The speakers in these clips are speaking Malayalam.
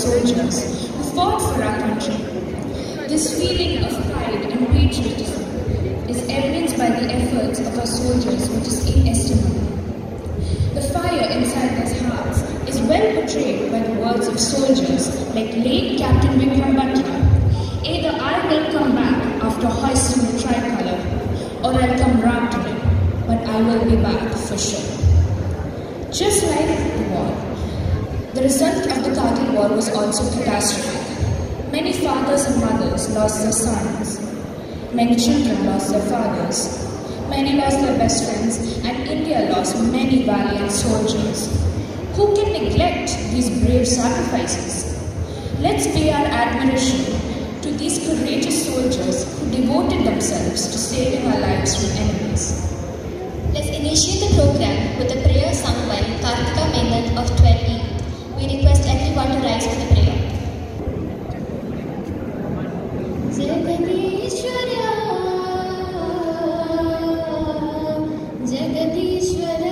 soldiers who fought for our country. This feeling of pride and patriotism is evidenced by the efforts of our soldiers, which is inestimable. The fire inside their hearts is well portrayed by the words of soldiers like late Captain Vikram Batra. Either I will come back after hoisting the tricolour, or I'll come round to it, but I will be back for sure. Just like the war, the result of the Kargil war was also catastrophic. Many fathers and mothers lost their sons. Many children lost their fathers. Many lost their best friends, and India lost many valiant soldiers. Who can neglect these brave sacrifices? Let's pay our admiration to these courageous soldiers who devoted themselves to saving our lives from enemies. Let's initiate the program with a prayer sung by Kartika Menon of 12E. We request everyone to rise for the prayer. Jagadishwara, Jagadishwara,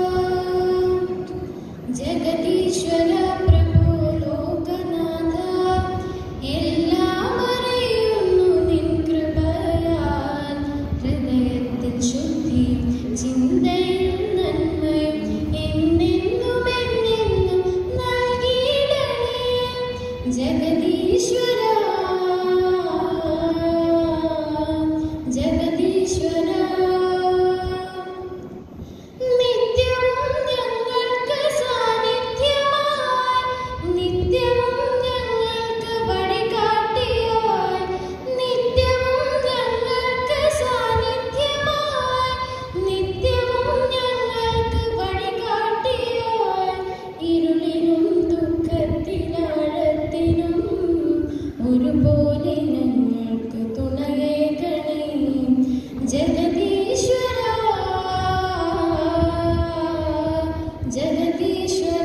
Jagadishwara, Prabhu Lokanatha, എല്ലാം അറിയുന്നു നിൻ കൃപയാൽ ഹൃദയത്തിൽ ശുദ്ധിയും ചിന്തയും നന്മയും എന്നെന്നും എന്നെന്നും നൽകിയിടണേ ജഗദീശ്വര ജഗദീശ്വര നിത്യവും ഞങ്ങൾക്ക് സാന്നിധ്യമായി നിത്യവും ഞങ്ങൾക്ക് വഴികാട്ടിയായി നിത്യവും ഞങ്ങൾക്ക് സാന്നിധ്യമായി നിത്യവും ഞങ്ങൾക്ക് വഴികാട്ടിയായി ഇരുളിനും ദുഃഖത്തിലാഴത്തിനും ഒരുപോലെ ഞങ്ങൾക്ക് തുണയേകണേ ജഗദീശ്വര ജഗദീശ്വര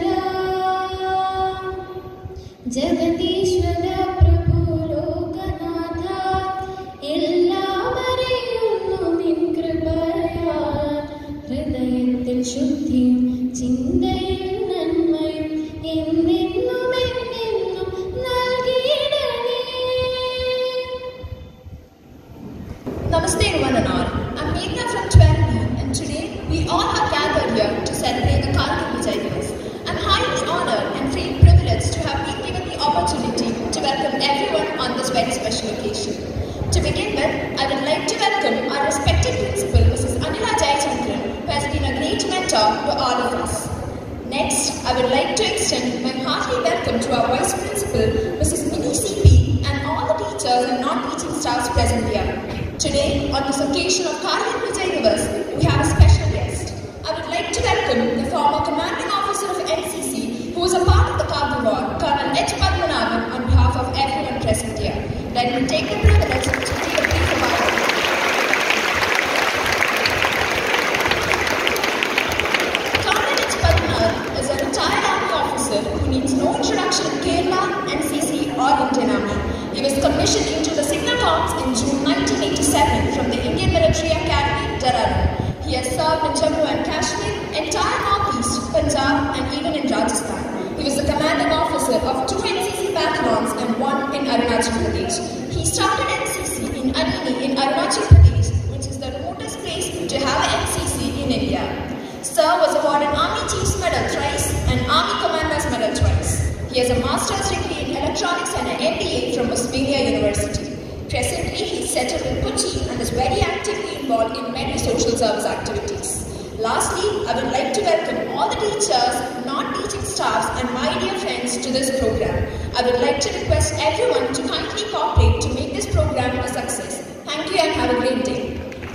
ജഗദീശ്വര പ്രഭു ലോകനാഥ എല്ലാം അറിയുന്നു നിൻ കൃപയാൽ ഹൃദയത്തിൽ ശുദ്ധിയും ചിന്തയും നന്മയും എന്നെന്നും എന്നെന്നും നൽകിയിടണേ Namaste to one and all. I'm Meghna from 12B and today we all are gathered here to celebrate the Kargil Vijay Divas. I'm highly honored and feel privileged to have been given the opportunity to welcome everyone on this very special occasion. To begin with, I would like to welcome our respected principal, Mrs. Anila Jayachandran, who has been a great mentor to all of us. Next, I would like to extend my hearty welcome to our Vice Principal, Mrs. Mini CP, and all the teachers and non-teaching staffs present here. Today, on this occasion of Kargil Vijay Divas, we have a special guest. I would like to welcome the former commanding officer of NCC, who was a part of the Kargil War, Colonel H. Padmanabhan, on behalf of everyone present here. Let me take the privilege to read a brief about him. Colonel H. Padmanabhan is a retired army officer who needs no introduction in Kerala, NCC or Indian Army. He was commissioned into the Signal Corps in June 1987 from the Indian Military Academy, Dehradun. He has served in Jammu and Kashmir, entire Northeast, Punjab and even in Rajasthan. He was the commanding officer of two NCC battalions and one in Arunachal Pradesh. He started NCC in Anini in Arunachal Pradesh, which is the remotest place to have an NCC in India. Sir was awarded Army Chiefs Medal thrice and Army Commander's Medal twice. He has a master's degree in electronics and an MBA from Osmania University. Presently, he is settled in Kochi and is very actively involved in many social service activities. Lastly, I would like to welcome all the teachers, non-teaching staffs and my dear friends to this program. I would like to request everyone to kindly cooperate to make this program a success. Thank you and have a great day.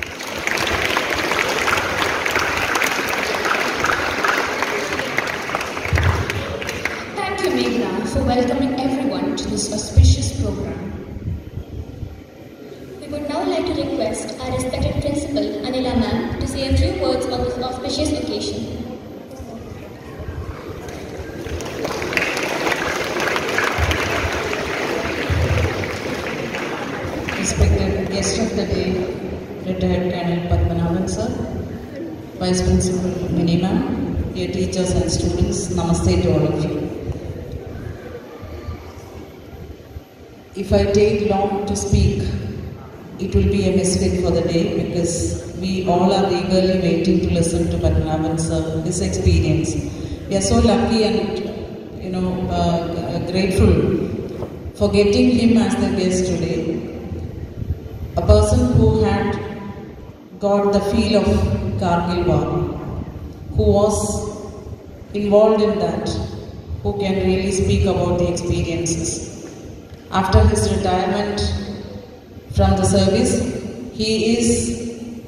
Thank you, Meghna, for welcoming everyone to this auspicious program. We would now like to request our respected principal, Anila ma'am, to say a few words on this auspicious occasion. Respected guest of the day, retired Colonel Padmanabhan sir, Vice Principal Mini ma'am, dear teachers and students, Namaste to all of you. if I take long to speak, it will be a misfit for the day because we all are eagerly waiting to listen to Padmanabhan sir, his experience. We are so lucky and you know uh, grateful for getting him as the guest today. A person who had got the feel of Kargil war, who was involved in that, who can really speak about the experiences. After his retirement from the service, he is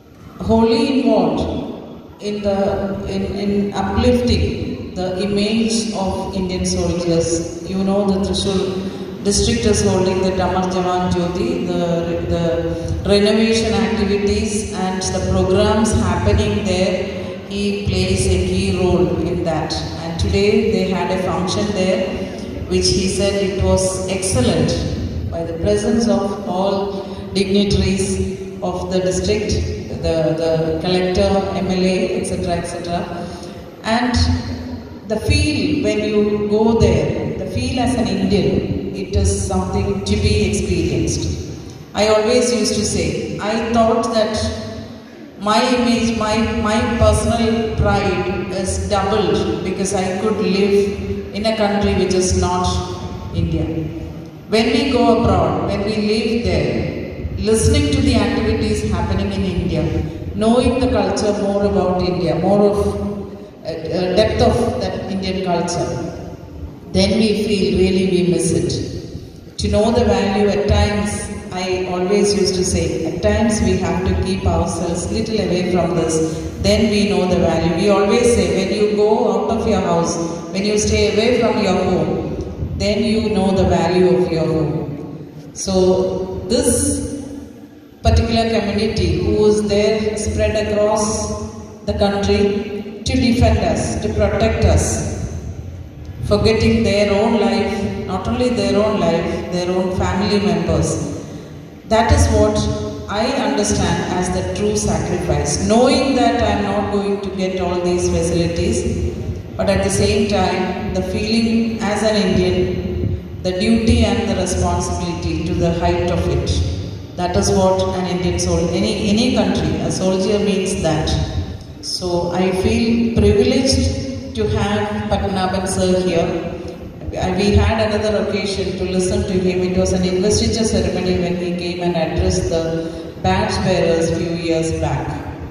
wholly involved in the in, in uplifting the image of Indian soldiers. You know the Trishul district is holding the Tamar Jawan Jyoti, the, the renovation activities and the programs happening there. He plays a key role in that. And today they had a function there which he said it was excellent by the presence of all dignitaries of the district, the, the collector, MLA, etc., etc. And the feel when you go there, the feel as an Indian, it is something to be experienced. I always used to say, I thought that my image, my, my personal pride is doubled because I could live in a country which is not India. When we go abroad, when we live there, listening to the activities happening in India, knowing the culture more about India, more of uh, uh, depth of that Indian culture, then we feel really we miss it. To know the value at times, I always used to say, at times we have to keep ourselves little away from this, then we know the value. We always say, when you go out of your house, when you stay away from your home, then you know the value of your home. So, this particular community who was there spread across the country to defend us, to protect us, forgetting their own life, not only their own life, their own family members. That is what I understand as the true sacrifice. Knowing that I am not going to get all these facilities, but at the same time, the feeling as an Indian, the duty and the responsibility to the height of it. That is what an Indian soldier, any, any country, a soldier means that. So I feel privileged to have Patnaban sir here. We had another occasion to listen to him. It was an investiture ceremony when he came and addressed the badge bearers few years back.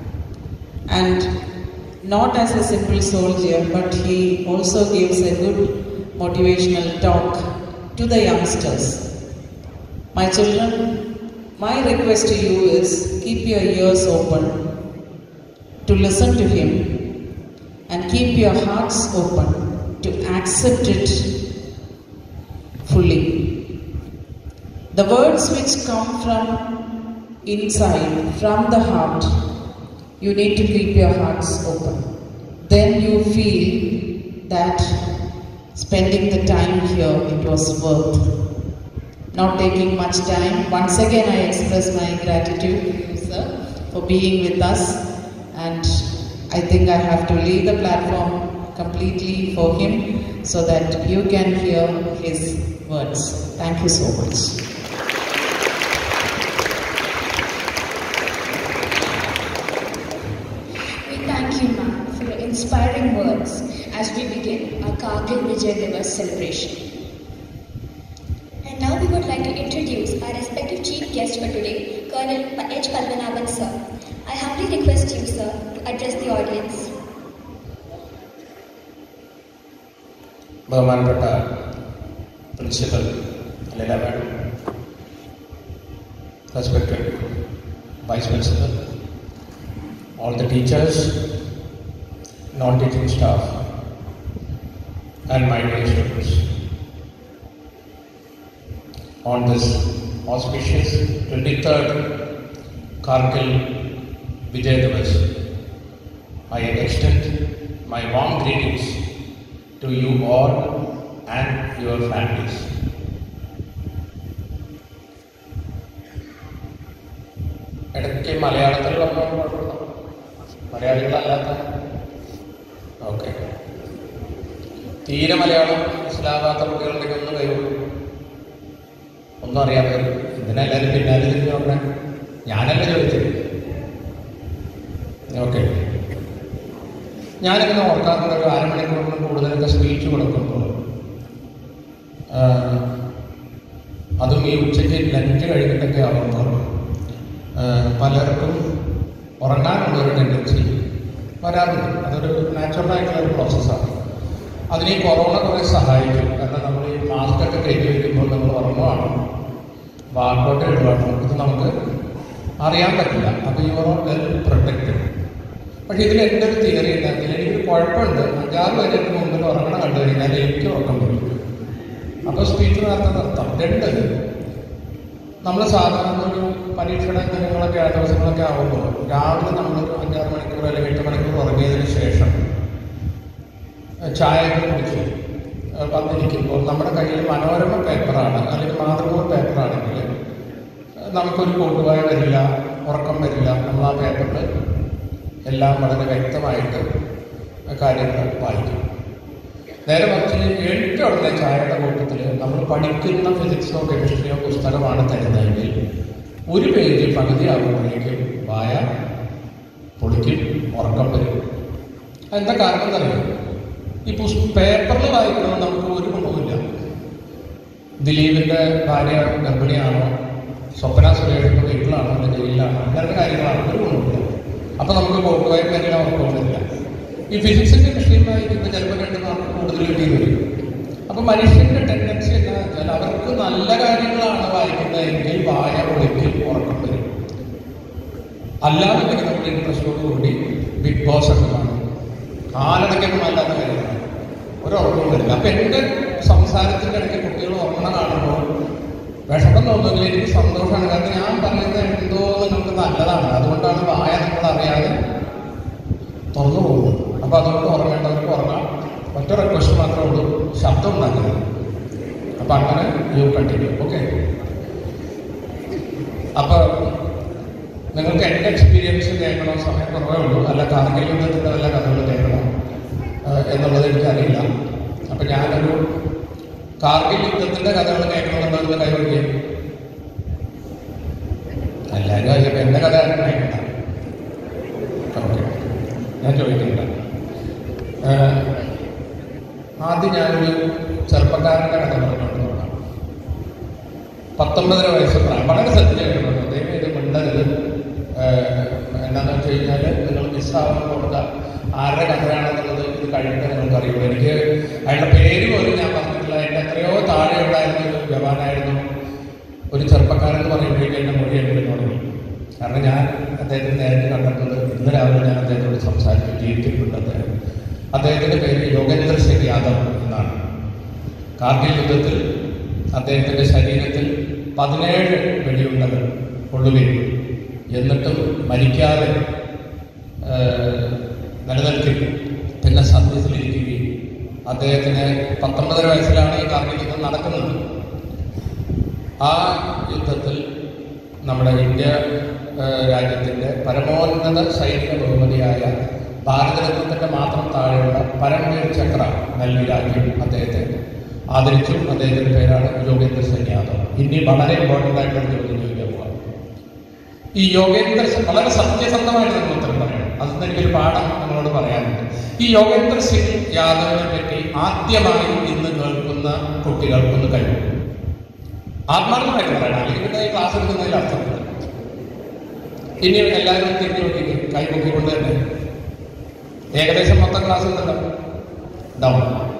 And not as a simple soldier, but he also gives a good motivational talk to the youngsters. My children, my request to you is keep your ears open to listen to him and keep your hearts open to accept it fully. The words which come from inside, from the heart, you need to keep your hearts open. Then you feel that spending the time here, it was worth. Not taking much time. Once again, I express my gratitude to you, sir, for being with us. And I think I have to leave the platform completely for him so that you can hear his words. Thank you so much. We thank you, ma'am, for your inspiring words as we begin our Kargil Vijay Divas celebration. And now we would like to introduce our respective chief guest for today, Colonel H. Padmanabhan sir. I humbly request you, sir, to address the audience. ബഹുമാനപ്പെട്ട principal Leela madam respected vice principal all the teachers, non-teaching staff, and my dear students. On this auspicious 23rd Kargil Vijay Divas, I extend my warm greetings to you all and your families. ഇടയ്ക്ക് മലയാളത്തിൽ പറഞ്ഞാൽ കുഴപ്പമില്ല മലയാളികളല്ലാത്ത ഓക്കെ തീരെ മലയാളം മനസ്സിലാകാത്ത കുട്ടികളുണ്ടെങ്കിൽ ഒന്ന് കൈകൊള്ളു ഒന്നും അറിയാതെ എന്തിനാ എല്ലാവരും പിന്നാലെ തിരിഞ്ഞു നോക്കണേ ഞാനല്ല ചോദിച്ചത് ഓക്കെ ഞാനിങ്ങനെ ഓർക്കാറുണ്ട് ഒരു അരമണിക്കൂറിന് കൂടുതലൊക്കെ സ്പീച്ച് കൊടുക്കുമ്പോൾ ആഹ്, അതും ഈ ഉച്ചയ്ക്ക് ലഞ്ച് കഴിഞ്ഞിട്ടൊക്കെ ആകുമ്പോൾ ആഹ്, പലർക്കും ഉറങ്ങാനുള്ള ഒരു ടെൻഡൻസി വരാറുണ്ട് അതൊരു നാച്ചുറൽ ആയിട്ടുള്ള ഒരു പ്രോസസ്സാണ് അതിന് ഈ കൊറോണ കുറേ സഹായിക്കും കാരണം നമ്മൾ ഈ മാസ്ക് ഒക്കെ കയറ്റി വയ്ക്കുമ്പോൾ നമ്മൾ ഉറങ്ങുവാണ് വാക്കോട്ട് ഇടുവാണ് ഇത് നമുക്ക് അറിയാൻ പറ്റില്ല അപ്പോൾ യു ആർ വെൽ പ്രൊട്ടക്റ്റഡ് പക്ഷേ ഇതിൽ എൻ്റെ ഒരു തിയറി ഉണ്ടാക്കില്ല എനിക്കൊരു കുഴപ്പമുണ്ട് അഞ്ചാറ് പേര് എൻ്റെ മുമ്പിൽ ഉറങ്ങണം കണ്ടു കഴിഞ്ഞാൽ എനിക്ക് ഉറക്കം വരും അപ്പോൾ സ്പീച്ച് നേരത്തെ നിർത്താം രണ്ട് നമ്മൾ സാധാരണ ഒരു പരീക്ഷയുടെ ദിനങ്ങളൊക്കെ ആ ദിവസങ്ങളൊക്കെ ആകുമ്പോൾ രാവിലെ നമ്മളൊരു അഞ്ചാറ് മണിക്കൂർ അല്ലെങ്കിൽ എട്ട് മണിക്കൂർ ഉറങ്ങിയതിന് ശേഷം ചായ ഒക്കെ കുടിച്ച് ഏഹ് വന്നിരിക്കുമ്പോൾ നമ്മുടെ കയ്യിൽ മനോരമ പേപ്പറാണ് അല്ലെങ്കിൽ മാതൃഭൂമി പേപ്പറാണെങ്കിൽ ഏഹ് നമുക്കൊരു കൂട്ടുവായ വരില്ല ഉറക്കം വരില്ല നമ്മൾ ആ പേപ്പറിൽ എല്ലാം വളരെ വ്യക്തമായിട്ട് കാര്യങ്ങൾ വായിക്കും നേരെ മറിച്ച് എഴുത്ത ഉടനെ ചായയുടെ കൂട്ടത്തിൽ നമ്മൾ പഠിക്കുന്ന ഫിസിക്സോ കെമിസ്ട്രിയോ പുസ്തകമാണ് തരുന്നതെങ്കിൽ ഒരു പേജ് പകുതിയാകുമ്പോഴേക്കും വായ പൊളിക്കും ഉറക്കം വരും എന്താ കാരണം എന്നറിയോ ഈ പുസ് പേപ്പറിൽ വായിക്കുന്നത് നമുക്ക് ഒരു ഗുണവുമില്ല ദിലീപിന്റെ ഭാര്യ ഗർഭിണിയാണോ സ്വപ്ന സുരേഷിന്റെ വീട്ടിലാണോ അല്ലെങ്കിൽ ജയിലിലാണോ അങ്ങനത്തെ കാര്യങ്ങളാണ് ഒരു ഗുണമില്ല അപ്പൊ നമുക്ക് പോക്കുവായി വരില്ല ഉറക്കമൊന്നുമില്ല ഈ ഫിസിക്സിന്റെ വിഷയം വായിക്കുമ്പോൾ ചിലപ്പോൾ രണ്ട് മാർക്ക് കൂടുതൽ കിട്ടി വരും അപ്പൊ മനുഷ്യന്റെ ടെൻഡൻസി എന്താ വെച്ചാൽ അവർക്ക് നല്ല കാര്യങ്ങളാണ് വായിക്കുന്നതെങ്കിൽ വായ പൊളിക്കും ഉറക്കം വരും അല്ലാതെ നമ്മുടെ ഇൻട്രസ്റ്റോട് കൂടി ബിഗ് ബോസ് ഒക്കെ കാണും കാലടക്കൊന്നും അല്ലാത്ത കാര്യമാണ് ഒരു ഉറക്കവും വരില്ല അപ്പൊ എന്റെ സംസാരത്തിന്റെ ഇടയ്ക്ക് കുട്ടികൾ ഉറങ്ങണം കാണുമ്പോൾ വിഷമം തോന്നുമെങ്കിൽ എനിക്ക് സന്തോഷമാണ് കാരണം ഞാൻ പറയുന്നത് എന്തോ നിങ്ങൾക്ക് നല്ലതാണ് അതുകൊണ്ടാണ് വായ നിങ്ങൾ അറിയാതെ തുറന്നു പോകുന്നത് അപ്പൊ അതുകൊണ്ട് ഉറങ്ങേണ്ടവർക്ക് ഉറങ്ങാം ഒറ്റ റിക്വസ്റ്റ് മാത്രമേ ഉള്ളൂ ശബ്ദം ഉണ്ടാക്കരുത് അപ്പൊ അങ്ങനെ യു കണ്ടിന്യൂ ഓക്കെ അപ്പൊ നിങ്ങൾക്ക് എൻ്റെ എക്സ്പീരിയൻസ് കേൾക്കണോ സമയം കുറവേ ഉള്ളൂ അല്ല കാർഗിൽ യുദ്ധത്തിൻ്റെ വല്ല കഥകൾ കേൾക്കണോ ഏഹ് എന്നുള്ളത് എനിക്കറിയില്ല അപ്പം ഞാനൊരു കാർഗിൽ യുദ്ധത്തിൻ്റെ കഥകൾ കേൾക്കണമെന്നുള്ളത് കൈവഴിക്കുക എല്ലാവരും അതിപ്പോൾ എൻ്റെ കഥ ആരും കേൾക്കണ്ട ഓക്കെ ഞാൻ ചോദിക്കണ്ട ഏഹ് ആദ്യം ഞാനൊരു ചെറുപ്പക്കാരൻ്റെ കഥ പറഞ്ഞുകൊണ്ട് തുടങ്ങാം പത്തൊമ്പതര വയസ്സ് പ്രായം വളരെ ശ്രദ്ധിച്ചിട്ടുണ്ട് ദൈവം ഇത് മിണ്ടരുത് ഏഹ് എന്താണെന്ന് വെച്ച് കഴിഞ്ഞാൽ നിങ്ങൾ മിസ്സാവാൻ പോകുക ആരുടെ കഥയാണെന്നുള്ളത് ഇത് കഴിഞ്ഞിട്ട് നിങ്ങൾക്ക് അറിയുള്ളൂ എനിക്ക് അയാളുടെ പേര് പോലും ഞാൻ പറഞ്ഞിട്ടില്ല എൻ്റെ എത്രയോ താഴെ ഉണ്ടായിരുന്ന ഒരു ജവാനായിരുന്നു ഒരു ചെറുപ്പക്കാരൻ എന്ന് പറയുമ്പോഴേക്കും എൻ്റെ മൊഴി എങ്കിലും തുടങ്ങി കാരണം ഞാൻ അദ്ദേഹത്തിന് നേരിട്ട് കണ്ടിട്ടുണ്ട് ഇന്ന് രാവിലെ ഞാൻ അദ്ദേഹത്തോട് സംസാരിച്ചു ജീവിച്ചിട്ടുണ്ട് അദ്ദേഹം അദ്ദേഹത്തിൻ്റെ പേര് യോഗേന്ദ്ര സിംഗ് യാദവ് എന്നാണ് കാർഗിൽ യുദ്ധത്തിൽ അദ്ദേഹത്തിൻ്റെ ശരീരത്തിൽ പതിനേഴ് വെടിയുണ്ടകൾ കൊള്ളുകയും എന്നിട്ടും മരിക്കാതെ ഏഹ്, നിലനിൽക്കി പിന്നെ സത്യത്തിലിരിക്കുകയും അദ്ദേഹത്തിന് പത്തൊമ്പതര വയസ്സിലാണ് ഈ കാർഗിൽ യുദ്ധം നടക്കുന്നത് ആ യുദ്ധത്തിൽ നമ്മുടെ ഇന്ത്യ ഏഹ്, രാജ്യത്തിൻ്റെ പരമോന്നത സൈനിക ബഹുമതിയായ ഭാരതരത്നത്തിൻ്റെ മാത്രം താഴെയുള്ള പരംവീർ ചക്ര നൽകി രാജ്യം അദ്ദേഹത്തെ ആദരിച്ചു അദ്ദേഹത്തിൻ്റെ പേരാണ് യോഗേന്ദ്ര സിംഗ് യാദവ് ഇനി വളരെ ഇമ്പോർട്ടൻ്റ് ആയിട്ടുള്ള ചോദ്യം ചോദിക്കാൻ പോകാം ഈ യോഗേന്ദ്ര സിംഗ് വളരെ സത്യസന്ധമായിട്ട് നിങ്ങൾ ഉത്തരം പറയണം അതൊന്നും എനിക്കൊരു പാഠം നിങ്ങളോട് പറയാനുണ്ട് ഈ യോഗേന്ദ്ര സിംഗ് യാദവിനെ പറ്റി ആദ്യമായി ഇന്ന് കേൾക്കുന്ന കുട്ടികൾക്കൊന്ന് കഴിയും ആത്മാർത്ഥമായിട്ട് പറയണം അല്ലെങ്കിൽ പിന്നെ ഈ ക്ലാസ് എടുക്കുന്നതിൽ അർത്ഥമില്ല ഇനി എല്ലാവരും തിരിഞ്ഞു നോക്കി കൈ പൊക്കിക്കൊണ്ട് തന്നെ ഏകദേശം മൊത്തം ക്ലാസ് ഉണ്ടല്ലോ ഡൗൺ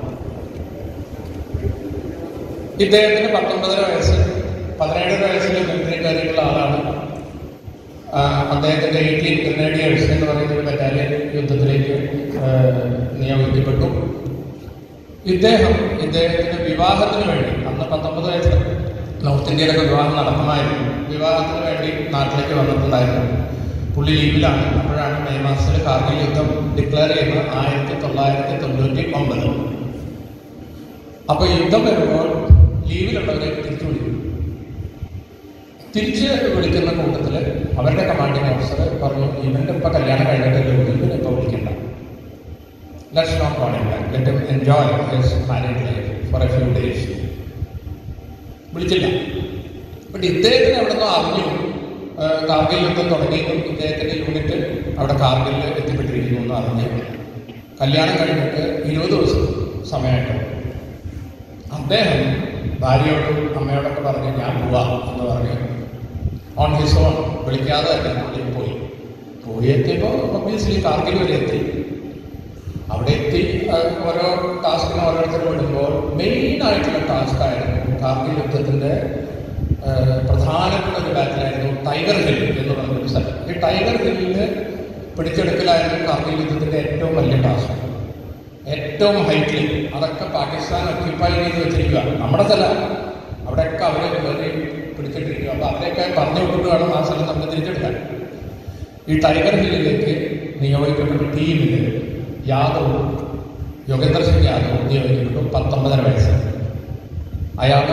ഇദ്ദേഹത്തിന് പത്തൊമ്പതര വയസ്സ് പതിനേഴര വയസ്സിൽ മിലിറ്ററി കയറിയിട്ടുള്ള ആളാണ് ആ, അദ്ദേഹത്തിന്റെ എയ്റ്റീൻ ഗ്രനേഡിയേഴ്സ് എന്ന് പറയുന്ന ഒരു ബറ്റാലിയൻ യുദ്ധത്തിലേക്ക് ആ, നിയോഗിക്കപ്പെട്ടു ഇദ്ദേഹം ഇദ്ദേഹത്തിന്റെ വിവാഹത്തിന് വേണ്ടി അന്ന് പത്തൊമ്പത് വയസ്സ് നോർത്ത് ഇന്ത്യയിലൊക്കെ വിവാഹം നടത്തണമായിരുന്നു വിവാഹത്തിന് വേണ്ടി നാട്ടിലേക്ക് വന്നിട്ടുണ്ടായിരുന്നു പുള്ളി ലീവിലാണ് അപ്പോഴാണ് മെയ് മാസത്തിൽ കാർഗിൽ യുദ്ധം ഡിക്ലെയർ ചെയ്യുന്നത് ആയിരത്തി തൊള്ളായിരത്തി തൊണ്ണൂറ്റി ഒമ്പത് അപ്പൊ യുദ്ധം വരുമ്പോൾ ലീവിലുള്ളവരെ തിരിച്ചു വിളിക്കും തിരിച്ച് വിളിക്കുന്ന കൂട്ടത്തിൽ അവരുടെ കമാൻഡിംഗ് ഓഫീസർ പറഞ്ഞു ഇവന്റെ ഇപ്പൊ കല്യാണം കഴിഞ്ഞിട്ടല്ലേ ഉള്ളൂ ഇവനെ ഇപ്പൊ വിളിക്കണ്ട let's not call him back let him enjoy his marriage life for a few days വിളിച്ചില്ല ബട്ട് ഇദ്ദേഹത്തിന് എവിടെ നിന്നോ അറിഞ്ഞു ആ, കാർഗിൽ യുദ്ധം തുടങ്ങി ഇദ്ദേഹത്തിന്റെ യൂണിറ്റ് അവിടെ കാർഗിലിൽ എത്തിപ്പെട്ടിരിക്കുന്നു എന്ന് അറിഞ്ഞു കല്യാണം കഴിഞ്ഞിട്ട് ഇരുപത് ദിവസം സമയമായിട്ട് അദ്ദേഹം ഭാര്യയോടും അമ്മയോടൊക്കെ പറഞ്ഞു ഞാൻ പോവാ എന്ന് പറഞ്ഞു ഓൺ ഹിസ് ഓൺ വിളിക്കാതെ തന്നെ പുള്ളി പോയി പോയി എത്തിയപ്പോൾ ഒബ്വിയസ്ലി കാർഗിൽ വരെ എത്തി അവിടെ എത്തി ആ, ഓരോ ടാസ്കിന് ഓരോരുത്തർ വിടുമ്പോൾ മെയിൻ ആയിട്ടുള്ള ടാസ്ക് ആയിരുന്നു കാർഗിൽ യുദ്ധത്തിന്റെ ആ, പ്രധാനപ്പെട്ട ഒരു ബാറ്റിലായിരുന്നു ടൈഗർ ഹിൽ എന്ന് പറഞ്ഞൊരു സ്ഥലം ഈ ടൈഗർ ഹില്ലില് പിടിച്ചെടുക്കലായിരുന്നു കാർഗിൽ യുദ്ധത്തിന്റെ ഏറ്റവും വലിയ ടാസ്ക് ഏറ്റവും ഹൈറ്റിൽ അതൊക്കെ പാകിസ്ഥാൻ ഒക്യുപ്പൈ ചെയ്ത് വെച്ചിരിക്കുക നമ്മുടെ സ്ഥലം അവിടെയൊക്കെ അവരെ കയറി പിടിച്ചിട്ടിരിക്കുക അപ്പൊ അവരെയൊക്കെ പറഞ്ഞു വിട്ടിട്ട് വേണം ആ സ്ഥലം നമുക്ക് തിരിച്ചെടുക്കാൻ ഈ ടൈഗർ ഹില്ലിലേക്ക് നിയോഗിക്കപ്പെട്ട ടീമിൽ യാദവ് യോഗേന്ദ്ര സിംഗ് യാദവ് നിയോഗിക്കപ്പെട്ടു പത്തൊമ്പതര വയസ്സ് അയാൾ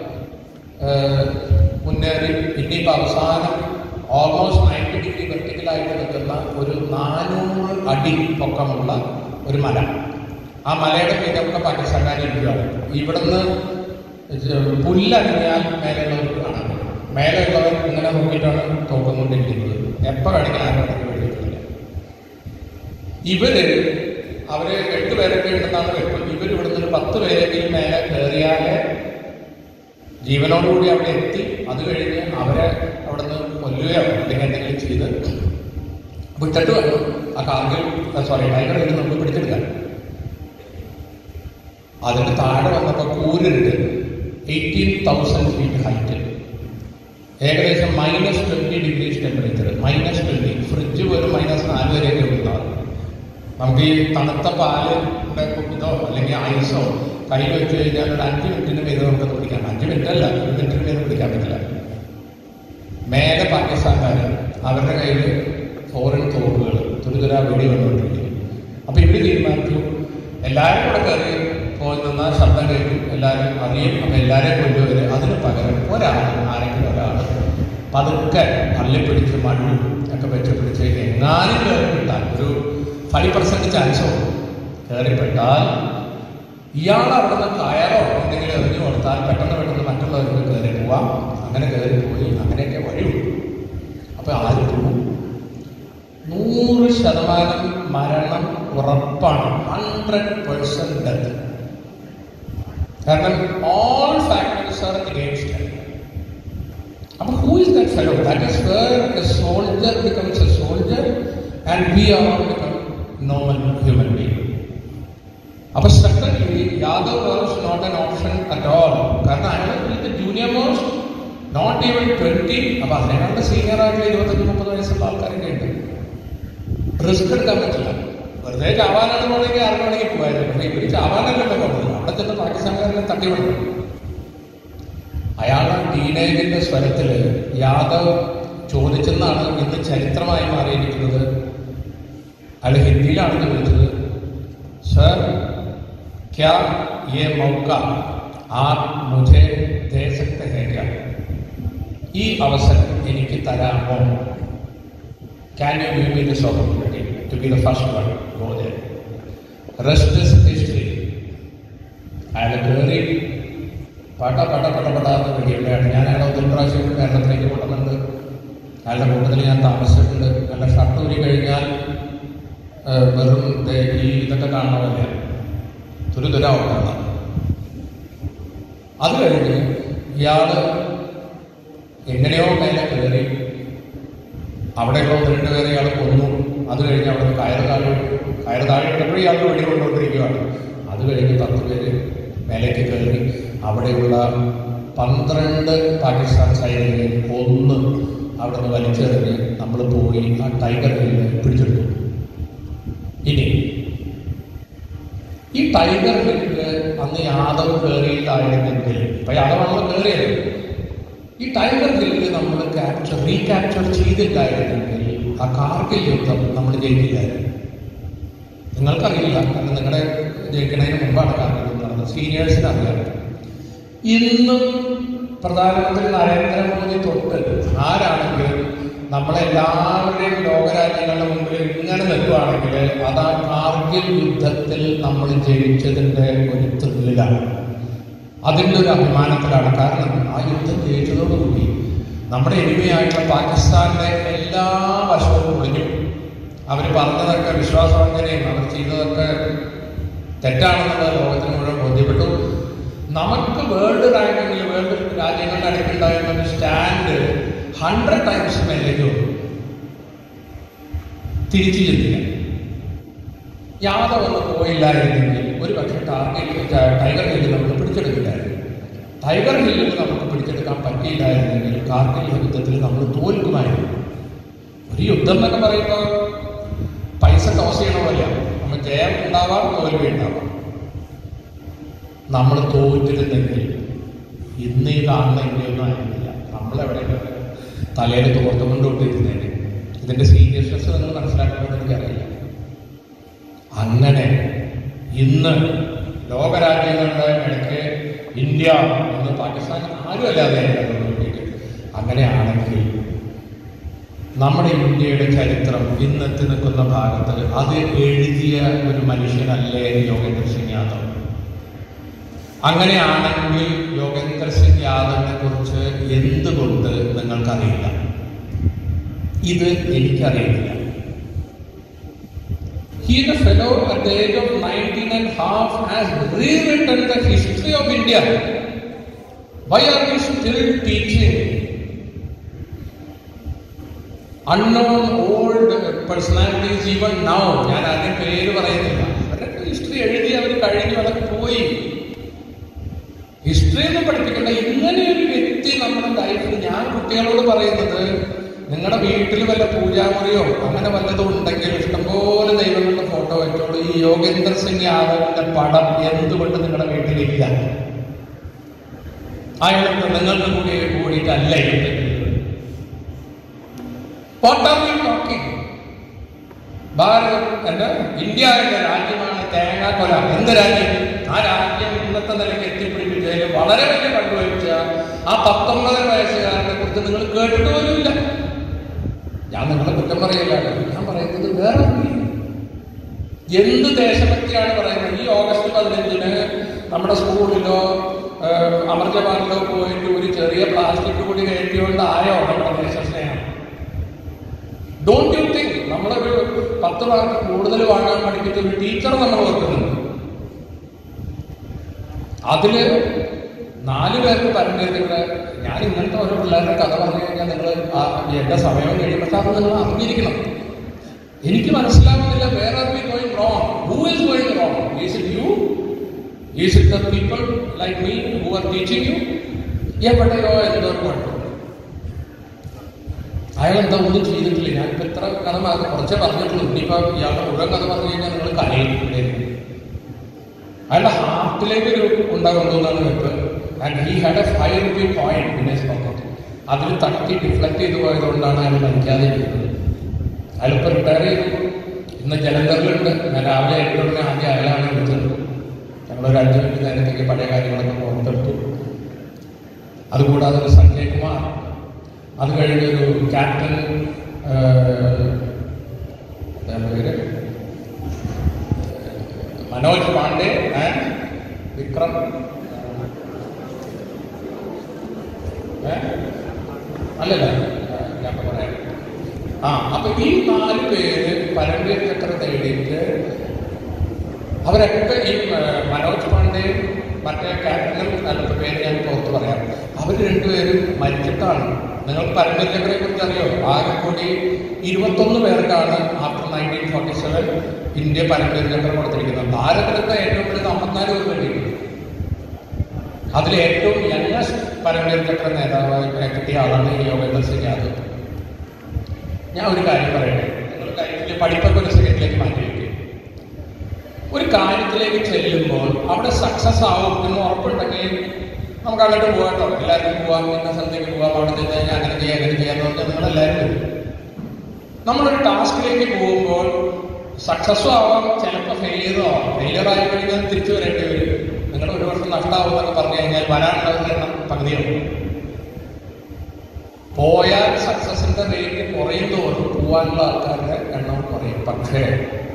മുന്നേറി ഇനിയിപ്പോൾ അവസാനം ഓൾമോസ്റ്റ് നയൻറ്റി ഡിഗ്രി വെർട്ടിക്കലായിട്ട് നിൽക്കുന്ന ഒരു നാനൂറ് അടി പൊക്കമുള്ള ഒരു മല ആ മലയുടെ മീതൊക്കെ പാകിസ്ഥാൻകാർ ഇരിക്കുകയാണ് ഇവിടുന്ന് ജ- പുല്ലണിഞ്ഞാൽ മേലെയുള്ളവർക്ക് കാണാൻ പറ്റും മേലെയുള്ളവർ ഇങ്ങനെ നോക്കിയിട്ടാണ് തോക്കുന്നുകൊണ്ടിരിക്കുന്നത് എപ്പോൾ വേണമെങ്കിലും ആരും ഇടയ്ക്ക് വെടിവെക്കില്ല ഇവര് അവര് എട്ട് പേരൊക്കെ ഉണ്ടെന്നാണ് വെക്കും ഇവർ ഇവിടുന്ന് ഒരു പത്ത് പേരെങ്കിലും മേലെ കയറിയാല് ജീവനോടുകൂടി അവിടെ എത്തി അത് കഴിഞ്ഞ് അവരെ അവിടുന്ന് കൊല്ലുകയോ അല്ലെങ്കിൽ എന്തെങ്കിലും ചെയ്ത് വിട്ടിട്ട് വേണം ആ കാർഗിൽ സോറി ടൈഗർ ഹിൽ നമുക്ക് പിടിച്ചെടുക്കാൻ അതിന് താഴെ വന്നപ്പോൾ കൂരിട്ട് എയ്റ്റീൻ തൗസൻഡ് ഫീറ്റ് ഹൈറ്റ് ഏകദേശം minus twenty degrees temperature minus twenty fridge പോലും മൈനസ് നാല് വരെയൊക്കെ ഉണ്ടാവും നമുക്ക് ഈ തണുത്ത പാലിന്റെ ഇതോ അല്ലെങ്കിൽ ഐസോ കയ്യിൽ വെച്ച് കഴിഞ്ഞാൽ ഒരു അഞ്ച് മിനിറ്റിന് മീതെ നമുക്ക് പിടിക്കാം അഞ്ച് മിനിറ്റ് അല്ല ഒരു മിനിറ്റിന് മീതെ പിടിക്കാൻ പറ്റില്ല മേലെ പാകിസ്ഥാൻകാർ അവരുടെ കയ്യിൽ ഫോറിൻ തോക്കുകൾ തുരുതുര വെടി വന്നുകൊണ്ടിരിക്കും അപ്പൊ ഇവര് തീരുമാനിച്ചു എല്ലാവരും കൂടെ കയറി പോയി നിന്ന ശബ്ദം കേൾക്കും എല്ലാവരും അറിയും അപ്പൊ എല്ലാവരെയും കൊണ്ടുവരെ അതിന് പകരം ഒരാൾ ആരെങ്കിലും ഒരാൾ പതുക്കെ തള്ളിപ്പിടിച്ച് മണ്ണും ഒക്കെ വെച്ച് പിടിച്ച് എങ്ങാനും കയറിപ്പെട്ടാൽ ഒരു ഫൈവ് പെർസെന്റ് ചാൻസോ കയറിപ്പെട്ടാൽ ഇയാൾ അവിടെ നിന്ന് കയറോ എന്തെങ്കിലും എറിഞ്ഞു കൊടുത്താൽ പെട്ടെന്ന് പെട്ടെന്ന് മറ്റുള്ളവർക്ക് കയറി പോവാം അങ്ങനെ കയറി പോയി അങ്ങനെയൊക്കെ വഴിയുള്ളൂ അപ്പൊ ആര് പോകും നൂറ് ശതമാനം മരണം ഉറപ്പാണ് ഹൺഡ്രഡ് പേഴ്സെന്റ് ഡെത്ത് കാരണം ഓൾ ഫാക്ടേഴ്സ് ആർ അഗേൻസ്റ്റ് അപ്പൊ who is that fellow that is where a soldier becomes a soldier and we are become normal human being അപ്പൊ secondly Yadav was not an option at all കാരണം അയാൾ junior most not even twenty അപ്പൊ അതിനേക്കാളും സീനിയർ ആയിട്ടുള്ള ഇരുപത്തഞ്ച് മുപ്പത് വയസ്സുള്ള ആൾക്കാരൊക്കെ ഉണ്ട് റിസ്ക് എടുക്കാൻ പറ്റില്ല വെറുതെ ചാവാനാണ് പോണെങ്കിൽ ആർക്ക് വേണമെങ്കിൽ പോയാലും പക്ഷെ ഇവര് ചാവാനല്ലല്ലോ പോകുന്നത് അവിടെ ചെന്ന് പാകിസ്ഥാൻകാരനെ തട്ടിവിടുന്നു അയാൾ ടീനേജിന്റെ സ്വരത്തില് യാദവ് ചോദിച്ചെന്നാണ് ഇന്ന് ചരിത്രമായി മാറിയിരിക്കുന്നത് അയാൾ ഹിന്ദിയിലാണ് ചോദിച്ചത് सर क्या ये मौका आप मुझे दे सकते हैं क्या ഈ അവസരം എനിക്ക് തരാമോ can you give me this opportunity to be the first one go there rest is history അയാൾ കയറി പട പട പട പടാന്ന് വെടിയുണ്ടാണ് ഞാൻ അയാളെ ഒരു പ്രാവശ്യം കേരളത്തിലേക്ക് കൊണ്ടുവന്നുണ്ട് അയാളുടെ കൂട്ടത്തിൽ ഞാൻ താമസിച്ചിട്ടുണ്ട് അയാളുടെ ഷർട്ട് ഊരി കഴിഞ്ഞാൽ ആ, വെറും ദേ ഈ ഇതൊക്കെ കാണണമല്ല തുരുതുരാവും കാണാം അത് കഴിഞ്ഞ് ഇയാള് എങ്ങനെയോ മേലെ കയറി അവിടെയുള്ള ഒന്ന് രണ്ട് പേരെ ഇയാൾ കൊന്നു അത് കഴിഞ്ഞ് അവിടെ കയറ് താഴെ ഇട്ടു. കയറ് താഴെ ഇട്ടപ്പോഴും ഇയാൾ വെടി കൊണ്ടുകൊണ്ടിരിക്കുകയാണ് അത് കഴിഞ്ഞ് പത്ത് പേര് മേലേക്ക് കയറി അവിടെയുള്ള പന്ത്രണ്ട് പാകിസ്ഥാൻ സൈനികരെ ഒന്ന് അവിടെ നിന്ന് വലിച്ചെറിഞ്ഞ് നമ്മൾ പോയി ആ ടൈഗർ ഹില്ലിനെ പിടിച്ചെടുത്തു ഇനി ഈ ടൈഗർ ഹില്ലില് അന്ന് യാദവ് കയറിയിട്ടായിരുന്നെങ്കിൽ ഇപ്പൊ യാദവാണല്ലോ കയറിയത് ഈ ടൈഗർ ഹില്ലിൽ നമ്മൾ ക്യാപ്ചർ റീക്യാപ്ചർ ചെയ്തില്ലായിരുന്നെങ്കിൽ ആ കാർഗിൽ യുദ്ധം നമ്മൾ ജയിക്കില്ലായിരുന്നു നിങ്ങൾക്കറിയില്ല കാരണം നിങ്ങളുടെ ജയിക്കുന്നതിന് മുമ്പാണ് കാർഗിൽ യുദ്ധം നടന്നത് സീനിയേഴ്സിന് അറിയാം ഇന്നും പ്രധാനമന്ത്രി നരേന്ദ്രമോദി തൊട്ട് ആരാണെങ്കിലും നമ്മളെല്ലാവരുടെയും ലോകരാജ്യങ്ങളുടെ മുമ്പിൽ ഇങ്ങനെ നിൽക്കുകയാണെങ്കിൽ അത് ആ കാർഗിൽ യുദ്ധത്തിൽ നമ്മൾ ജയിച്ചതിൻ്റെ ഒരു ത്രില്ലാണ് അതിൻ്റെ ഒരു അഭിമാനത്തിലാണ് കാരണം ആ യുദ്ധം ജയിച്ചതോടുകൂടി നമ്മുടെ എനിമയായിട്ടുള്ള പാകിസ്ഥാന്റെ എല്ലാ വശവും പൊളിഞ്ഞു അവർ പറഞ്ഞതൊക്കെ വിശ്വാസവഞ്ചനയും അവർ ചെയ്തതൊക്കെ തെറ്റാണെന്നുള്ളത് ലോകത്തിന് മുഴുവൻ ബോധ്യപ്പെട്ടു നമുക്ക് വേൾഡ് റാങ്കിങ്ങിൽ വേൾഡ് രാജ്യങ്ങളുടെ അടുക്കുണ്ടായിരുന്ന ഒരു സ്റ്റാൻഡ് ഹൺഡ്രഡ് ടൈംസ് മേലേക്ക് വന്നു തിരിച്ചു ചിന്തിക്കാൻ യാദവ് ഒന്ന് പോയില്ലായിരുന്നെങ്കിൽ ഒരു പക്ഷേ ടാർഗറ്റ് ടൈഗർ ഹില്ല് നമുക്ക് പിടിച്ചെടുക്കില്ലായിരുന്നു ടൈഗർ ഹില്ലിൽ നമുക്ക് പിടിച്ചെടുക്കാൻ പറ്റിയില്ലായിരുന്നെങ്കിൽ കാർഗിൽ യുദ്ധത്തിൽ നമ്മൾ തോൽക്കുമായിരുന്നു ഒരു യുദ്ധം എന്നൊക്കെ പറയുമ്പോൾ പൈസ ടോസ് ചെയ്യണ പോലെയാണ് നമ്മൾ ജയം ഉണ്ടാവാം തോൽവി ഉണ്ടാവാം നമ്മൾ തോറ്റിരുന്നെങ്കിൽ ഇന്ന് ഈ കാണുന്ന ഇന്ത്യയൊന്നും ആയിരുന്നില്ല നമ്മളെവിടെയൊക്കെ തലയിൽ തോർത്തും കൊണ്ടുകൊണ്ടിരുന്നേനെ ഇതിന്റെ സീരിയസ്നെസ് നിങ്ങൾ മനസ്സിലാക്കണമെന്ന് എനിക്കറിയില്ല അങ്ങനെ ഇന്ന് ലോകരാജ്യങ്ങളുടെ ഇടയ്ക്ക് ഇന്ത്യ എന്ന് പാകിസ്ഥാൻ ആരും അല്ലാതെ നോക്കിയിട്ട് അങ്ങനെയാണെങ്കിൽ നമ്മുടെ ഇന്ത്യയുടെ ചരിത്രം ഇന്നെത്തി നിൽക്കുന്ന ഭാഗത്ത് അത് എഴുതിയ ഒരു മനുഷ്യനല്ലേ യോഗേന്ദ്ര സിംഗ് യാദവ് അങ്ങനെയാണെങ്കിൽ യോഗേന്ദ്ര സിംഗ് യാദവിനെ കുറിച്ച് എന്തുകൊണ്ട് നിങ്ങൾക്കറിയില്ല ഇത് എനിക്കറിയില്ല He is a fellow at the age of 19 and half has rewritten the history of India. Why are you still teaching unknown old personalities even now? ഞാൻ അതിന്റെ പേര് പറയുന്നില്ല അവരുടെ ഹിസ്റ്ററി എഴുതി അവർ കഴിഞ്ഞു അതൊക്കെ പോയി ഹിസ്റ്ററി ഒന്നും പഠിപ്പിക്കേണ്ട ഇങ്ങനെ ഒരു വ്യക്തി നമ്മുടെ ലൈഫിൽ ഞാൻ കുട്ടികളോട് പറയുന്നത് നിങ്ങളുടെ വീട്ടിൽ വല്ല പൂജാമുറിയോ അങ്ങനെ വല്ലതും ഉണ്ടെങ്കിൽ ഇഷ്ടംപോലെ ദൈവങ്ങളുടെ ഫോട്ടോ വെച്ചോളൂ ഈ യോഗേന്ദ്ര സിംഗ് യാദവിന്റെ പടം എന്തുകൊണ്ട് നിങ്ങളുടെ വീട്ടിലില്ല അയാൾക്ക് നിങ്ങൾക്ക് കൂടി കൂടിയിട്ടല്ല what are you talking Bharatam എന്റെ ഇന്ത്യ എന്ന രാജ്യമാണ് തേങ്ങാക്കൊല എന്ത് രാജ്യം ആ രാജ്യം ഇന്നത്തെ നിലയ്ക്ക് എത്തിപ്പിടിപ്പിച്ചതിൽ വളരെ വലിയ പങ്കുവഹിച്ച ആ പത്തൊമ്പത് വയസ്സുകാരനെ കുറിച്ച് നിങ്ങൾ കേട്ടിട്ട് പോലുമില്ല ഞാൻ നിങ്ങളെ കുറ്റം പറയില്ല ഞാൻ പറയുന്നത് വേറെ ഒന്നുമില്ല. എന്ത് ദേശഭക്തിയാണ് പറയുന്നത് ഈ ഓഗസ്റ്റ് പതിനഞ്ചിന് നമ്മുടെ സ്കൂളിലോ ഏഹ്, അമർ ജവാനിലോ പോയിട്ട് ഒരു ചെറിയ പ്ലാസ്റ്റിക് കൂടി കയറ്റിയോണ്ടായോ നമ്മുടെ ദേശസ്നേഹം ഡോണ്ട് യു തിങ്ക് നമ്മളൊരു പത്ത് മാർക്ക് കൂടുതൽ വാങ്ങാൻ പഠിപ്പിച്ച ഒരു ടീച്ചർ നമ്മൾ ഓർക്കുന്നുണ്ട് അതില് നാല് പേർക്ക് പരമ്പരത്തിലൂടെ ഞാൻ ഇങ്ങനത്തെ ഓരോ പിള്ളേരുടെ കഥ പറഞ്ഞു കഴിഞ്ഞാൽ നിങ്ങൾ എന്റെ സമയം കഴിയും പക്ഷെ അത് നിങ്ങൾ അറിഞ്ഞിരിക്കണം എനിക്ക് മനസ്സിലാവുന്നില്ല where are we going wrong who is going wrong is it you is it the people like me who are teaching you എവിടെയോ എന്തോ ഒരു കുഴപ്പം അയാൾ എന്താ ഒന്നും ചെയ്തിട്ടില്ല ഞാനിപ്പോ ഇത്ര കഥ പറഞ്ഞ് കുറച്ചേ പറഞ്ഞിട്ടുള്ളൂ ഇനിയിപ്പോ ഇയാളുടെ മുഴുവൻ കഥ പറഞ്ഞു കഴിഞ്ഞാൽ നിങ്ങൾ കരയും അയാളുടെ ഹാർട്ടിലേക്ക് ഒരു ഉണ്ടാകുന്നതാണ് വെപ്പ് and he had a five rupee point in his pocket അതിൽ തട്ടി ഡിഫ്ലക്ട് ചെയ്തു പോയതുകൊണ്ടാണ് അയാൾ മരിക്കാതെ ഇരിക്കുന്നത് അയാൾ ഇപ്പോൾ റിട്ടയർ ചെയ്തു ഇന്ന് ജലന്ധറിലുണ്ട് ഞാൻ രാവിലെ എട്ടുടനെ ആദ്യം അയാളാണ് വിളിച്ചത് ഞങ്ങളൊരു അഞ്ച് മിനിറ്റ് നേരത്തേക്ക് പഴയ കാര്യങ്ങളൊക്കെ പുറത്തെടുത്തു അതുകൂടാതെ ഒരു സഞ്ജയ് കുമാർ അത് കഴിഞ്ഞൊരു ക്യാപ്റ്റൻ എന്താ പേര് മനോജ് പാണ്ഡെ ആൻഡ് വിക്രം ഏ? അല്ലല്ല ഞാൻ ഇപ്പൊ പറയാം ആ അപ്പൊ ഈ നാല് പേര് പരമ്പര ചക്ര നേടിയിട്ട് അവരൊക്കെ ഈ ഏ, മനോജ് പാണ്ഡെയും മറ്റേ ക്യാപ്റ്റനും അല്ലത്തെ പേര് ഞാൻ പുറത്ത് പറയാം അവർ രണ്ടുപേരും മരിച്ചിട്ടാണ് നിങ്ങൾ പരമ്പര ചക്രയെ കുറിച്ച് അറിയോ ആകെ കൂടി ഇരുപത്തൊന്ന് പേർക്കാണ് after nineteen forty seven India പരമ്പര ചക്രം കൊടുത്തിരിക്കുന്നത് ഭാരതത്തെ ഏറ്റവും കൂടുതൽ അമ്പത്തിനാല് പേർ വേണ്ടിയിട്ടുണ്ട് അതിൽ ഏറ്റവും യങ്ങസ്റ്റ് പരമ്പര ചക്ര നേതാവായി കിട്ടിയ ആളാണ് ഈ യോഗേന്ദ്ര സിംഗ് യാദവ് ഞാൻ ഒരു കാര്യം പറയട്ടെ നിങ്ങൾ കാര്യത്തിൽ പഠിപ്പൊക്കെ ഒരു സെക്കൻഡിലേക്ക് മാറ്റി വയ്ക്കും ഒരു കാര്യത്തിലേക്ക് ചെല്ലുമ്പോൾ അവിടെ സക്സസ് ആവും എന്ന് ഉറപ്പുണ്ടെങ്കിൽ നമുക്ക് അങ്ങോട്ട് പോകാട്ടോ എല്ലാവർക്കും പോവാം ഇന്ന സ്ഥലത്തേക്ക് പോവാം അവിടെ ചെന്ന് കഴിഞ്ഞാൽ അങ്ങനെ ചെയ്യാം അങ്ങനെ ചെയ്യാന്ന് പറഞ്ഞാൽ നിങ്ങൾ എല്ലാവരും വരും നമ്മളൊരു ടാസ്കിലേക്ക് പോകുമ്പോൾ സക്സസ്സും ആവാം ചിലപ്പോൾ ഫെയിലിയറും ആവാം ഫെയിലിയർ ആയി കഴിഞ്ഞാൽ തിരിച്ചു വരേണ്ടി വരും നിങ്ങൾ ഒരു വർഷം നഷ്ടമാവും എന്നൊക്കെ പറഞ്ഞു കഴിഞ്ഞാൽ വരാനുള്ളവരുടെ എണ്ണം പകുതിയാവും പോയാൽ സക്സസിന്റെ റേറ്റ് കുറയും തോറും പോകാനുള്ള ആൾക്കാരുടെ എണ്ണം കുറയും പക്ഷേ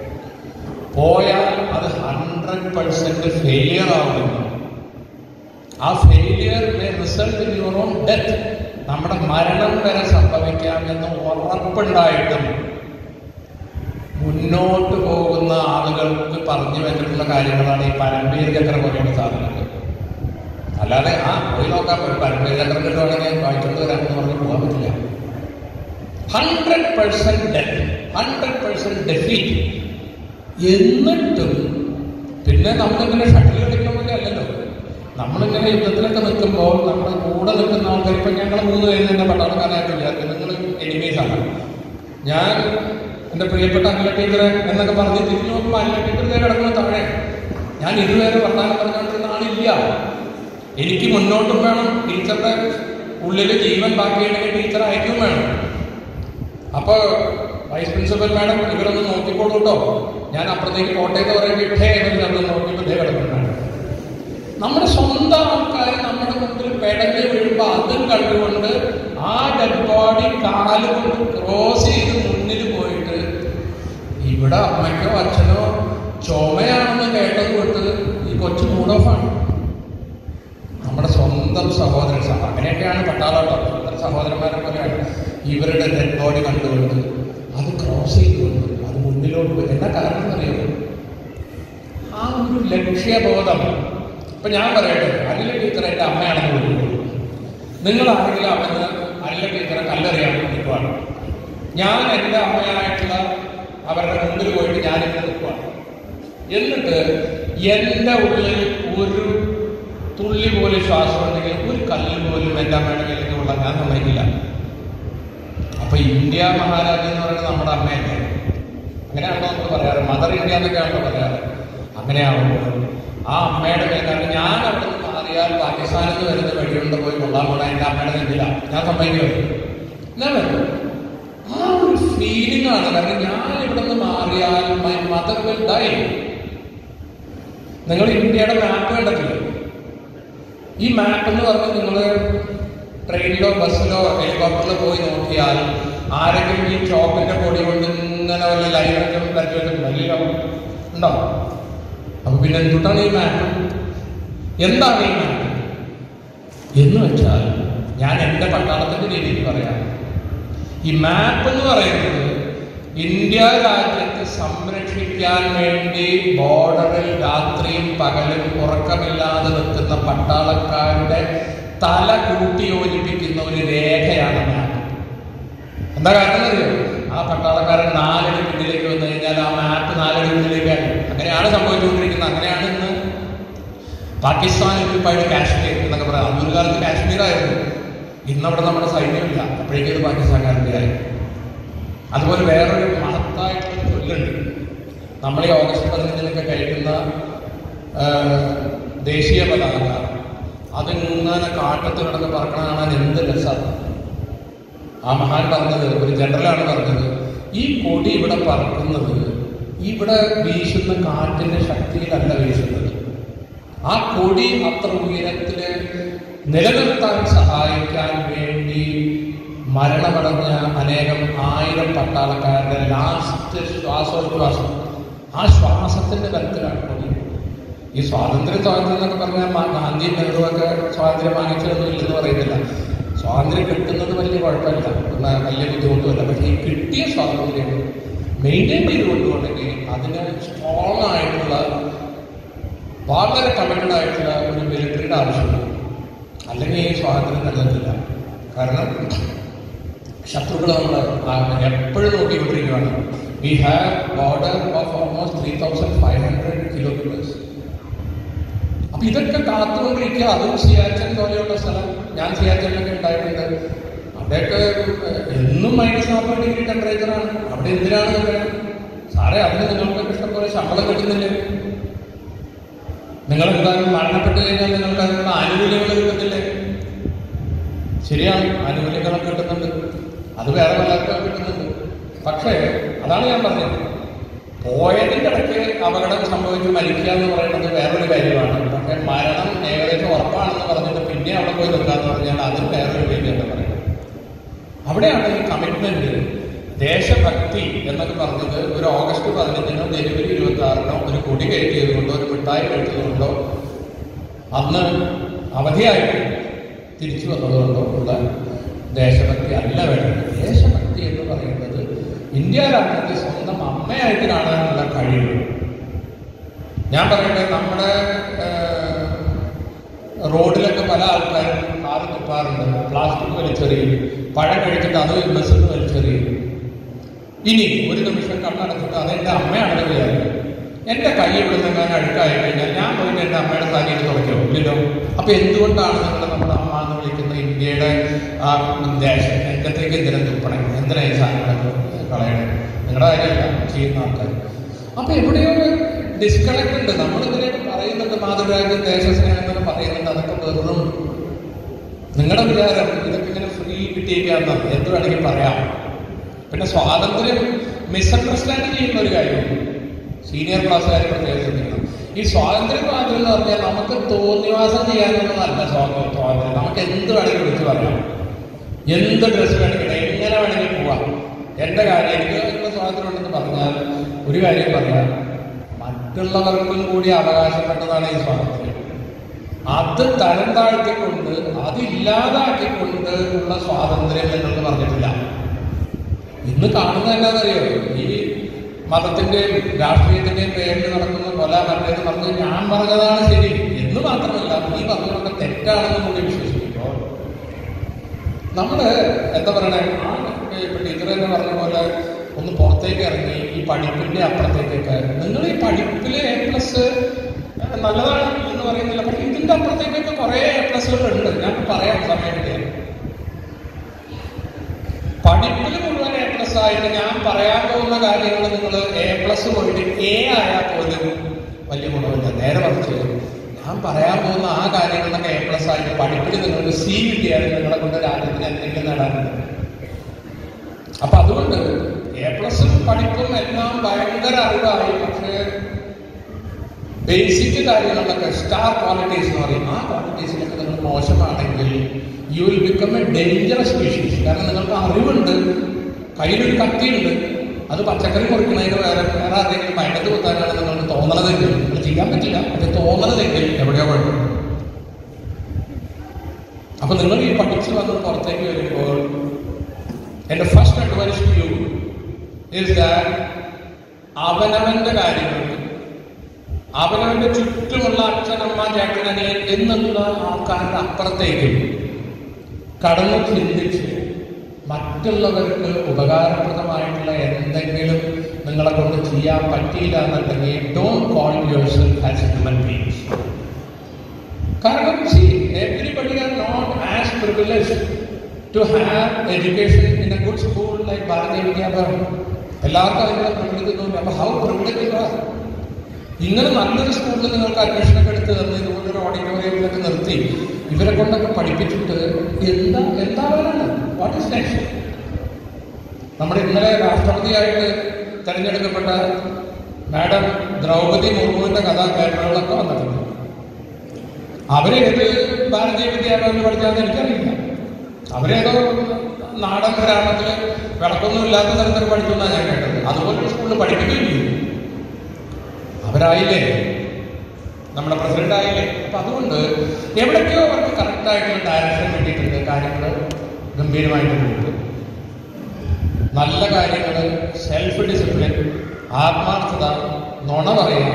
പോയാൽ അത് ഹൺഡ്രഡ് പെർസെന്റ് ഫെയിലിയർ ആവുന്നു ആ failure may result in your own death നമ്മുടെ മരണം വരെ സംഭവിക്കാമെന്ന് ഉറപ്പുണ്ടായിട്ടും മുന്നോട്ട് പോകുന്ന ആളുകൾക്ക് പറഞ്ഞു വെച്ചിട്ടുള്ള കാര്യങ്ങളാണ് ഈ പരമ്പീർ ചക്രം പോലെയുള്ള സാധനങ്ങൾ അല്ലാതെ ആ പോയി നോക്കാം ഒരു പരമ്പീർ ചക്രം കിട്ടുവാണെങ്കിൽ വായിച്ചുകൊണ്ട് വരാമെന്ന് പറഞ്ഞ് പോകാൻ പറ്റില്ല hundred percent death hundred percent defeat എന്നിട്ടും പിന്നെ നമ്മളിങ്ങനെ ഷട്ടിൽ കളിക്കുന്ന പോലെ അല്ലല്ലോ നമ്മളിങ്ങനെ യുദ്ധത്തിലൊക്കെ നിൽക്കുമ്പോൾ നമ്മുടെ കൂടെ നിൽക്കുന്ന ആൾക്കാർ ഇപ്പം ഞങ്ങൾ മൂന്ന് പേര് തന്നെ പട്ടാളക്കാരായിട്ട് വിചാരിക്കും നിങ്ങൾ എനിമീസ് ആണ് ഞാൻ എൻ്റെ പ്രിയപ്പെട്ട അനില ടീച്ചറെ എന്നൊക്കെ പറഞ്ഞ് തിരിഞ്ഞു നോക്കുമ്പോൾ അനില ടീച്ചർ ഇതേ കിടക്കുന്ന താഴെ ഞാൻ ഇതുവരെ വർത്താനം പറഞ്ഞുകൊണ്ടിരുന്ന ആളില്ല എനിക്ക് മുന്നോട്ടും വേണം ടീച്ചറുടെ ഉള്ളിൽ ജീവൻ ബാക്കിയുണ്ടെങ്കിൽ ടീച്ചർ അയക്കും വേണം അപ്പൊ വൈസ് പ്രിൻസിപ്പൽ മാഡം ഇവരൊന്ന് നോക്കിക്കോളൂ കേട്ടോ ഞാൻ അപ്പുറത്തേക്ക് കോട്ടയത്ത് പറയുമ്പോൾ ഇട്ടേ എന്ന് ഞങ്ങൾ നോക്കിയപ്പോൾ ഇതേ കിടക്കുന്നുണ്ട് നമ്മുടെ സ്വന്തം ആൾക്കാർ നമ്മുടെ മുമ്പിൽ പെടഞ്ഞ് വീഴുമ്പോൾ അതും കണ്ടുകൊണ്ട് ആ ഡെഡ് ബോഡി കാലുകൊണ്ട് ക്രോസ് ചെയ്ത് മുന്നിൽ പോയിട്ട് ഇവിടെ അമ്മയ്ക്കോ അച്ഛനോ ചുമയാണെന്ന് കേട്ടത് തൊട്ട് ഈ കൊച്ചു മൂഡ് ഓഫാണ് നമ്മുടെ സ്വന്തം സഹോദരൻ സഹ അങ്ങനെയൊക്കെയാണ് പട്ടാളട്ടോ സ്വന്തം സഹോദരന്മാരെ പോലെയാണ് ഇവരുടെ ഡെഡ് ബോഡി കണ്ടുകൊണ്ട് അത് ക്രോസ് ചെയ്തുകൊണ്ട് അത് മുന്നിലോട്ട് പോയി എന്താ കാരണം എന്നറിയാമോ ആ ഒരു ലക്ഷ്യബോധം ഇപ്പൊ ഞാൻ പറയട്ടെ അനില ടീച്ചർ എൻ്റെ അമ്മയാണെന്ന് വിളിക്കുള്ളൂ നിങ്ങൾ ആരെങ്കിലും അവന് അനില ടീച്ചറെ കല്ലെറിയാൻ നിൽക്കുവാണ് ഞാൻ എൻ്റെ അമ്മയായിട്ടുള്ള അവരുടെ മുമ്പിൽ പോയിട്ട് ഞാനിങ്ങനെ നിൽക്കുവാണ് എന്നിട്ട് എൻ്റെ ഉള്ളിൽ ഒരു തുള്ളി പോലും ശ്വാസം ഉണ്ടെങ്കിൽ ഒരു കല്ല് പോലും എൻ്റെ അമ്മയുടെ മേലേക്ക് കൊള്ളാൻ ഞാൻ സമ്മതിക്കില്ല അപ്പൊ ഇന്ത്യ മഹാരാജ്യം എന്ന് പറയുന്നത് നമ്മുടെ അമ്മയല്ലേ അങ്ങനെയാണല്ലോ നമ്മൾ പറയാറ് മദർ ഇന്ത്യ എന്നൊക്കെയാണല്ലോ പറയാറ് അങ്ങനെയാവുമ്പോൾ ആ അമ്മയുടെ മേൽ കാരണം ഞാൻ അവിടെ നിന്ന് മാറിയാൽ പാകിസ്ഥാനിൽ നിന്ന് വരുന്ന വെടിയുണ്ട പോയി കൊള്ളാൻ പോണ എൻ്റെ അമ്മയുടെ നെഞ്ചില ഞാൻ സമ്മതിക്കുന്നത് എന്നാണ് ആ ഒരു ഫീലിംഗ് ആണ് കാരണം ഞാൻ ഇവിടെ നിന്ന് മാറിയാൽ മൈ മദർ വിൽ ഡൈ നിങ്ങൾ ഇന്ത്യയുടെ മാപ്പ് കണ്ടിട്ടില്ലേ ഈ മാപ്പ് എന്ന് പറഞ്ഞാൽ നിങ്ങൾ ട്രെയിനിലോ ബസ്സിലോ ഹെലികോപ്റ്ററിലോ പോയി നോക്കിയാൽ ആരെങ്കിലും ഈ ചോപ്പിന്റെ പൊടി കൊണ്ട് ഇങ്ങനെ വല്ല ലൈനൊക്കെ വരച്ചു വെച്ചിട്ടുണ്ടോ ഉണ്ടോ അപ്പൊ പിന്നെ എന്തുട്ടാണ് ഈ മാപ്പ് എന്താണ് ഈ മാപ്പ് എന്ന് വെച്ചാൽ ഞാൻ എൻ്റെ പട്ടാളത്തിന്റെ രീതിയിൽ പറയാം ഈ മാപ്പ് എന്ന് പറയുന്നത് ഇന്ത്യ രാജ്യത്തെ സംരക്ഷിക്കാൻ വേണ്ടി ബോർഡറിൽ രാത്രിയും പകലും ഉറക്കമില്ലാതെ നിൽക്കുന്ന പട്ടാളക്കാരുടെ തല കൂട്ടി യോജിപ്പിക്കുന്ന ഒരു രേഖയാണ് മാപ്പ് എന്താ കാരണം അറിയോ ആ പട്ടാളക്കാരൻ നാലടി മുന്നിലേക്ക് വന്നു കഴിഞ്ഞാൽ ആ മാപ്പ് നാലടി മുന്നിലേക്കാണ് അങ്ങനെയാണ് സംഭവിച്ചുകൊണ്ടിരിക്കുന്നത് അങ്ങനെയാണ് ഇന്ന് പാകിസ്ഥാൻ ഒക്യുപ്പൈഡ് കാശ്മീർ എന്നൊക്കെ പറയാം അന്നൊരു കാലത്ത് കാശ്മീർ ആയിരുന്നു ഇന്നവിടെ നമ്മുടെ സൈന്യമില്ല അപ്പോഴേക്കും ഇത് പാകിസ്ഥാൻകാരുടെ ആയി അതുപോലെ വേറൊരു മഹത്തായിട്ടുള്ള ചൊല്ലുണ്ട് നമ്മൾ ഈ ഓഗസ്റ്റ് പതിനഞ്ചിനൊക്കെ കഴിക്കുന്ന ആ, ദേശീയ പതാക അതിങ്ങനെ കാട്ടത്ത് കിടന്ന് പറക്കണ കാണാൻ എന്ത് രസമാണ് ആ മഹാൻ പറഞ്ഞത് ഒരു ജനറലാണ് പറഞ്ഞത് ഈ കൊടി ഇവിടെ പറക്കുന്നത് ഇവിടെ വീശുന്ന കാറ്റിന്റെ ശക്തിയിലല്ല വീശുന്നത് ആ കൊടി അത്ര ഉയരത്തില് നിലനിർത്താൻ സഹായിക്കാൻ വേണ്ടി മരണമടഞ്ഞ അനേകം ആയിരം പട്ടാളക്കാരുടെ ലാസ്റ്റ് ശ്വാസോച്ഛ്വാസം ആ ശ്വാസത്തിന്റെ കരുത്തിലാണ് കൊടി ഈ സ്വാതന്ത്ര്യ സ്വാതന്ത്ര്യം എന്നൊക്കെ പറഞ്ഞാൽ മാ- ഗാന്ധി നെഹ്റു ഒക്കെ സ്വാതന്ത്ര്യം വാങ്ങിച്ചതൊന്നും ഇല്ലെന്ന് പറയുന്നില്ല സ്വാതന്ത്ര്യം കിട്ടുന്നത് വലിയ കുഴപ്പമില്ല എന്നാ വലിയ ബുദ്ധിമുട്ടുമല്ല പക്ഷേ ഈ കിട്ടിയ സ്വാതന്ത്ര്യം മെയിൻറ്റെയിൻ ചെയ്ത് കൊണ്ടുപോകണമെങ്കിൽ അതിന് സ്ട്രോങ് ആയിട്ടുള്ള വളരെ കമ്മിറ്റഡ് ആയിട്ടുള്ള ഒരു മിലിറ്ററിയുടെ ആവശ്യമുണ്ട് അല്ലെങ്കിൽ ഈ സ്വാതന്ത്ര്യം നിലനിൽക്കില്ല കാരണം ശത്രുക്കൾ നമ്മൾ എപ്പോഴും നോക്കിക്കൊണ്ടിരിക്കുകയാണ് we have border of almost three thousand five hundred kilometres അപ്പൊ ഇതൊക്കെ കാത്തുകൊണ്ടിരിക്കുക അതും സിയാച്ചൻ പോലെയുള്ള സ്ഥലം ഞാൻ സിയാച്ചനിലൊക്കെ ഉണ്ടായിട്ടുണ്ട് അവിടെയൊക്കെ എന്നും മൈനസ് നാൽപ്പത് ഡിഗ്രി ടെമ്പറേച്ചറാണ് അവിടെ എന്തിനാണ് നിൽക്കുക സാറേ അതിന് നിങ്ങൾക്ക് ഇഷ്ടംപോലെ ശമ്പളം കിട്ടുന്നില്ലേ നിങ്ങൾ എന്തായാലും മരണപ്പെട്ട് കഴിഞ്ഞാൽ നിങ്ങൾക്ക് അതിനുള്ള ആനുകൂല്യങ്ങൾ കിട്ടുന്നില്ലേ ശരിയാണ് ആനുകൂല്യങ്ങളൊക്കെ കിട്ടുന്നുണ്ട് അത് വേറെ പലർക്കും കിട്ടുന്നുണ്ട് പക്ഷേ അതാണ് ഞാൻ പറഞ്ഞത് പോയതിൻ്റെ ഇടയ്ക്ക് അപകടം സംഭവിച്ച് മരിക്കുക എന്ന് പറയുന്നത് വേറൊരു കാര്യമാണ് പക്ഷേ മരണം ഏകദേശം ഉറപ്പാണെന്ന് പറഞ്ഞിട്ട് പിന്നെ അവിടെ പോയി നിൽക്കാന്ന് പറഞ്ഞാൽ അതും വേറൊരു കാര്യമായിട്ട് പറയുന്നത് അവിടെയാണ് ഈ കമ്മിറ്റ്മെന്റ് ദേശഭക്തി എന്നൊക്കെ പറഞ്ഞത് ഒരു ഓഗസ്റ്റ് പതിനഞ്ചിനോ ജനുവരി ഇരുപത്തി ആറിനോ ഒരു കൊടി കയറ്റിയത് കൊണ്ടോ ഒരു മിഠായി കഴിച്ചത് കൊണ്ടോ അന്ന് അവധിയായിട്ട് തിരിച്ചു വന്നതുകൊണ്ടോ ഉള്ള ദേശഭക്തി അല്ല വേണ്ടത് ദേശഭക്തി എന്ന് പറയുന്നത് ഇന്ത്യ രാജ്യത്തെ സ്വന്തം അമ്മയായിട്ട് കാണാനുള്ള കഴിവ് ഞാൻ പറയട്ടെ നമ്മുടെ ഏഹ്, റോഡിലൊക്കെ പല ആൾക്കാരും കാറ് തുപ്പാറുണ്ട് പ്ലാസ്റ്റിക് വലിച്ചെറിയും പഴം കഴിച്ചിട്ട് അത് ബസ്സിൽ നിന്ന് വലിച്ചെറിയും ഇനി ഒരു നിമിഷം കണ്ണടച്ചിട്ട് അത് എൻ്റെ അമ്മയാണെന്ന് വിചാരിക്കും എൻ്റെ കൈ ഇവിടെ നിന്ന് ഞാൻ അഴുക്കായി കഴിഞ്ഞാൽ ഞാൻ പോയിട്ട് എൻ്റെ അമ്മയുടെ തലയിൽ തുറയ്ക്കോ ഇല്ലല്ലോ അപ്പൊ എന്തുകൊണ്ടാണ് നിങ്ങൾ നമ്മുടെ അമ്മ എന്ന് വിളിക്കുന്ന ഇന്ത്യയുടെ ആ ദേശം രംഗത്തേക്ക് എന്തിനും തുപ്പണേ എന്തിനാ ഈ സാധനങ്ങളൊക്കെ കളയണേ നിങ്ങളുടെ കാര്യമല്ല ചെയ്യുന്ന ആൾക്കാർ അപ്പൊ എവിടെയോ ഡിസ്കണക്ട് ഉണ്ട് നമ്മളിങ്ങനെ പറയുന്നുണ്ട് മാതൃരാജ്യം ദേശസ്നേഹം എന്നൊക്കെ പറയുന്നുണ്ട് അതൊക്കെ വെറും നിങ്ങളുടെ വിചാരം ഇതൊക്കെ ഇങ്ങനെ ഫ്രീ കിട്ടിയിരിക്കാന്ന് എന്ത് വേണമെങ്കിൽ പറയാം പിന്നെ സ്വാതന്ത്ര്യം മിസ്അണ്ടർസ്റ്റാൻഡ് ചെയ്യുന്ന ഒരു കാര്യമാണ് സീനിയർ ക്ലാസ്സുകാർ പ്രത്യേകം ശ്രദ്ധിക്കണം ഈ സ്വാതന്ത്ര്യ സ്വാതന്ത്ര്യം എന്ന് പറഞ്ഞാൽ നമുക്ക് തോന്നിവാസം ചെയ്യാനുള്ളതല്ല സ്വാതന്ത്ര്യം സ്വാതന്ത്ര്യം നമുക്ക് എന്ത് വേണമെങ്കിലും വിളിച്ചു പറയാം എന്ത് ഡ്രസ്സ് വേണമെങ്കിലും എങ്ങനെ വേണമെങ്കിൽ പോവാം എൻ്റെ കാര്യം എനിക്ക് ഇങ്ങനെ സ്വാതന്ത്ര്യം ഉണ്ടെന്ന് പറഞ്ഞാൽ ഒരു കാര്യം പറയാം മറ്റുള്ളവർക്കും കൂടി അവകാശപ്പെട്ടതാണ് ഈ സ്വാതന്ത്ര്യം അത് തരം താഴ്ത്തിക്കൊണ്ട് അത് ഇല്ലാതാക്കിക്കൊണ്ട് ഉള്ള സ്വാതന്ത്ര്യം എന്നത് പറഞ്ഞിട്ടില്ല ഇന്ന് കാണുന്നത് എന്താണെന്നറിയോ ഈ മതത്തിന്റെയും രാഷ്ട്രീയത്തിന്റെയും പേരിൽ നടക്കുന്ന കൊല മറ്റേത് പറഞ്ഞ് ഞാൻ പറഞ്ഞതാണ് ശരി എന്ന് മാത്രമല്ല നീ പറഞ്ഞതൊക്കെ തെറ്റാണെന്ന് കൂടി വിശ്വസിക്കുമ്പോൾ നമ്മള് എന്താ പറയണേ ആ ഇപ്പൊ ടീച്ചർ തന്നെ പറഞ്ഞ പോലെ ഒന്ന് പുറത്തേക്ക് ഇറങ്ങി ഈ പഠിപ്പിന്റെ അപ്പുറത്തേക്കൊക്കെ നിങ്ങൾ ഈ പഠിപ്പിലെ എ പ്ലസ് നല്ലതാണ് എന്ന് പറയുന്നില്ല പക്ഷെ ഇതിന്റെ അപ്പുറത്തേക്കൊക്കെ കുറെ എ പ്ലസുകൾ ഉണ്ട് ഞാൻ പറയാം സമയം കിട്ടിയാൽ പഠിപ്പിൽ മുഴുവൻ എ പ്ലസ് ആയിട്ട് ഞാൻ പറയാൻ പോകുന്ന കാര്യങ്ങൾ നിങ്ങൾ എ പ്ലസ് പോയിട്ട് എ ആയാൽ പോലും വലിയ ഗുണമില്ല നേരെ മറിച്ച് ഞാൻ പറയാൻ പോകുന്ന ആ കാര്യങ്ങളിലൊക്കെ എ പ്ലസ് ആയിട്ട് പഠിപ്പിൽ നിങ്ങൾക്ക് സി കിട്ടിയാലും നിങ്ങളെ കൊണ്ട് രാജ്യത്തിന് എന്തെങ്കിലും നേടാനുണ്ട് അപ്പൊ അതുകൊണ്ട് എ പ്ലസും പഠിപ്പും എല്ലാം ഭയങ്കര അറിവായി പക്ഷേ ബേസിക് കാര്യങ്ങളിലൊക്കെ സ്റ്റാർ ക്വാളിറ്റീസ് എന്ന് പറയും ആ ക്വാളിറ്റീസിലൊക്കെ നിങ്ങൾ മോശമാണെങ്കിൽ you will become a dangerous species കാരണം നിങ്ങൾക്ക് അറിവുണ്ട് കയ്യിലൊരു കത്തിയുണ്ട് അത് പച്ചക്കറി മുറിക്കുന്നതിന് വേറെ വേറെ ആരെങ്കിലും മയക്കത്ത് കുത്താനാണ് നിങ്ങൾക്ക് തോന്നണതെങ്കിൽ അത് ചെയ്യാൻ പറ്റില്ല പക്ഷെ തോന്നണതെങ്കിൽ എവിടെയോ കുഴപ്പം അപ്പൊ നിങ്ങൾ ഈ പഠിച്ചു വന്ന് പുറത്തേക്ക് വരുമ്പോൾ എന്റെ first advice to you is that അവനവന്റെ കാര്യങ്ങൾക്ക് അവനവന്റെ ചുറ്റുമുള്ള അച്ഛനമ്മ ചേട്ടനനിയൻ എന്നുള്ള ആൾക്കാരുടെ അപ്പുറത്തേക്ക് കടന്നു ചിന്തിച്ച് മറ്റുള്ളവർക്ക് ഉപകാരപ്രദമായിട്ടുള്ള എന്തെങ്കിലും നിങ്ങളെ കൊണ്ട് ചെയ്യാൻ പറ്റിയില്ല എന്നുണ്ടെങ്കിൽ don't call yourself as human beings കാരണം see everybody are not as privilege to have education in a good school like ഭാരതീയ വിദ്യാഭ്യാസം എല്ലാവർക്കും അതിനുള്ള പ്രിവിലേജ് ഒന്നുമില്ല അപ്പൊ ഹൗ പ്രിവിലേജ് ഇങ്ങനെ നല്ലൊരു സ്കൂളിൽ നിങ്ങൾക്ക് അഡ്മിഷൻ ഒക്കെ എടുത്ത് തന്ന് ഇതുപോലൊരു ഓഡിറ്റോറിയത്തിലൊക്കെ നിർത്തി ഇവരെ കൊണ്ടൊക്കെ പഠിപ്പിച്ചിട്ട് എന്താ എന്താ പറയുന്നത് വാട്ട് ഇസ് നെക്സ്റ്റ് നമ്മുടെ ഇന്നലെ രാഷ്ട്രപതിയായിട്ട് തെരഞ്ഞെടുക്കപ്പെട്ട മാഡം ദ്രൗപതി മുർമുവിന്റെ കഥാകേരളങ്ങളൊക്കെ വന്നിട്ടുണ്ട് അവരെ ഏത് ഭാരതീയ വിദ്യാഭ്യാസത്തിൽ പഠിച്ചാന്ന് എനിക്കറിയില്ല അവരേതോ നാടൻ ഗ്രാമത്തിൽ വിളക്കൊന്നും ഇല്ലാത്ത തരത്തിൽ പഠിച്ചു എന്നാണ് ഞാൻ കേട്ടത് അതുപോലെ സ്കൂളിൽ പഠിപ്പിക്കുകയും ചെയ്തു അവരായില്ലേ നമ്മുടെ പ്രസിഡന്റ് ആയില്ലേ അപ്പൊ അതുകൊണ്ട് എവിടേക്കോ അവർക്ക് കറക്റ്റ് ആയിട്ടുള്ള ഡയറക്ഷൻ കിട്ടിയിട്ടുണ്ട് കാര്യങ്ങൾ ഗംഭീരമായിട്ട് പോകും നല്ല കാര്യങ്ങൾ സെൽഫ് ഡിസിപ്ലിൻ ആത്മാർത്ഥത നുണ പറയുക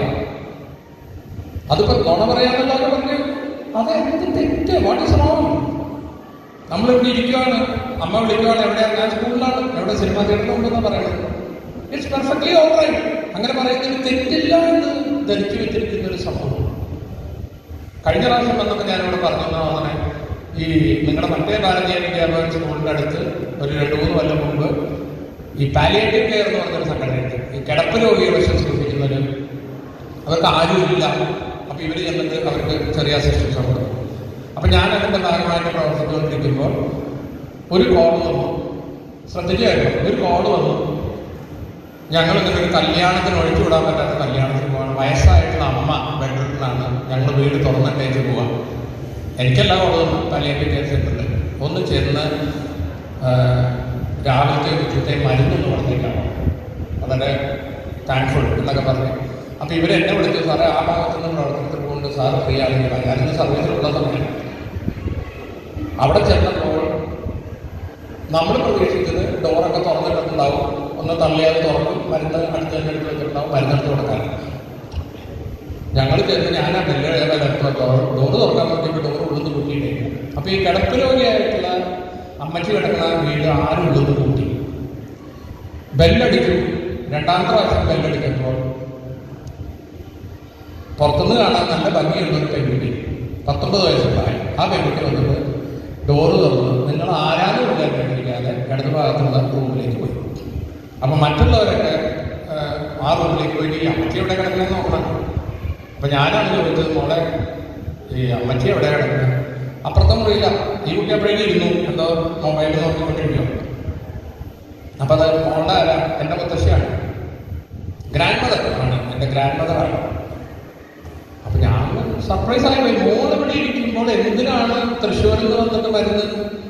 അതിപ്പോ നുണ പറയാന്നുള്ളത് പറഞ്ഞു അത് എന്ത് തെറ്റ് വാട്ട് ഇസ് റോങ് നമ്മളിവിടെ ഇരിക്കുവാണ് അമ്മ വിളിക്കുവാണ് എവിടെയാണ് ഞാൻ സ്കൂളിലാണ് എവിടെ സിനിമാ തിയേറ്ററിലുണ്ടെന്ന് പറയുന്നത് ഇറ്റ്സ് പെർഫെക്റ്റ്ലി ഓൾ റൈറ്റ് അങ്ങനെ പറയുന്നതിന് തെറ്റില്ല എന്ന് ധരിച്ചു വെച്ചിരിക്കുന്ന ഒരു സംഭവം കഴിഞ്ഞ പ്രാവശ്യം വന്നപ്പോൾ ഞാനിവിടെ പറഞ്ഞു അങ്ങനെ ഈ നിങ്ങളുടെ മറ്റേ ഭാരതീയ വിദ്യാഭ്യാസ സ്കൂളിന്റെ അടുത്ത് ഒരു രണ്ട് മൂന്ന് കൊല്ലം മുമ്പ് ഈ പാലിയേറ്റീവ് കെയർ എന്ന് പറഞ്ഞൊരു സംഘടനയുണ്ട് ഈ കിടപ്പ് രോഗികളെ ശുശ്രൂഷിക്കുന്നൊരു അവർക്ക് ആരുമില്ല അപ്പൊ ഇവര് ചെന്നിട്ട് അവർക്ക് ചെറിയ ശുശ്രൂഷ കൊടുക്കും അപ്പൊ ഞാൻ അതിന്റെ ഭാഗമായിട്ട് പ്രവർത്തിച്ചുകൊണ്ടിരിക്കുമ്പോൾ ഒരു കോൾ വന്നു ശ്രദ്ധിക്കുകയായിരുന്നു ഒരു കോൾ വന്നു ഞങ്ങൾ ഇങ്ങനെ ഒരു കല്യാണത്തിന് ഒഴിച്ചു വിടാൻ പറ്റാത്ത കല്യാണത്തിന് പോവാണ് വയസ്സായിട്ടുള്ള അമ്മ ബെഡ്റൂമിലാണ് ഞങ്ങൾ വീട് തുറന്നിട്ടേച്ച് പോവാം എനിക്കല്ല ഉള്ളതും പലിയേറ്റീവ് കെയർ സെന്ററിൽ ഒന്ന് ചെന്ന് ആ, രാവിലത്തെ ഉച്ചത്തെ മരുന്നൊന്ന് പറഞ്ഞേക്കാമോ വളരെ താങ്ക്ഫുൾ എന്നൊക്കെ പറഞ്ഞു അപ്പൊ ഇവരെന്നെ വിളിച്ചു സാറേ ആ ഭാഗത്തുനിന്ന് പ്രവർത്തനത്തിൽ കൊണ്ട് സാർ ഫ്രീ ആണെങ്കിൽ ഞാനിന്ന് സർവീസിലുള്ള സമയം അവിടെ ചെന്നപ്പോൾ നമ്മൾ പ്രതീക്ഷിച്ചത് ഡോറൊക്കെ തുറന്നിട്ടുണ്ടാവും ഒന്ന് തള്ളിയാൽ തുറക്കും മരുന്ന് അടുത്ത് തന്നെ എടുത്ത് വെച്ചിട്ടുണ്ടാവും മരുന്നെടുത്ത് കൊടുക്കാൻ ഞങ്ങൾ ചെന്ന് ഞാൻ ആ ബെല്ല് ഡോറ് തുറക്കാൻ നോക്കിയപ്പോൾ ഡോറ് ഉള്ളിന്ന് കൂട്ടിയിട്ടേ അപ്പോൾ ഈ കിടപ്പ് രോഗിയായിട്ടുള്ള അമ്മച്ചി കിടക്കുന്ന വീട് ആരും ഉള്ളിന്ന് കൂട്ടി ബെല്ലടിച്ചു രണ്ടാമത്തെ പ്രാവശ്യം ബെല്ലടിക്കുമ്പോൾ പുറത്തുനിന്ന് കാണാൻ നല്ല ഭംഗിയുള്ള ഒരു പെൺകുട്ടി പത്തൊമ്പത് വയസ്സുള്ള ആ പെൺകുട്ടി വന്നിട്ട് ഡോറ് തുറന്ന് നിങ്ങൾ ആരാനും ഉള്ളിൽ കണ്ടിരിക്കാതെ ഇടത് ഭാഗത്തുള്ള റൂമിലേക്ക് പോയി അപ്പം മറ്റുള്ളവരൊക്കെ ആ, ആ റൂമിലേക്ക് പോയിട്ട് ഈ അമ്മച്ചി എവിടെ കിടക്കണമെന്ന് നോക്കണം അപ്പം ഞാനാണ് ചോദിച്ചത് മോളെ ഈ അമ്മച്ചി എവിടെ കിടക്കുന്നത് അപ്പുറത്തെ മുറിയില്ല ഈ കുട്ടി എപ്പോഴേക്കും ഇരുന്നു എന്തോ മൊബൈലിൽ നോക്കിക്കൊണ്ടിരിക്കും അപ്പം അത് മോളുടെ ആരാ എൻ്റെ മുത്തശ്ശിയാണ് ഗ്രാൻഡ് മദർ ആണ് എൻ്റെ ഗ്രാൻഡ് മദറാണ് അപ്പൊ ഞാൻ സർപ്രൈസ് ആയി പോയി മോൾ ഇവിടെ ഇരിക്കുമ്പോൾ എന്തിനാണ് തൃശ്ശൂരിൽ നിന്ന് വന്നിട്ട് മരുന്ന്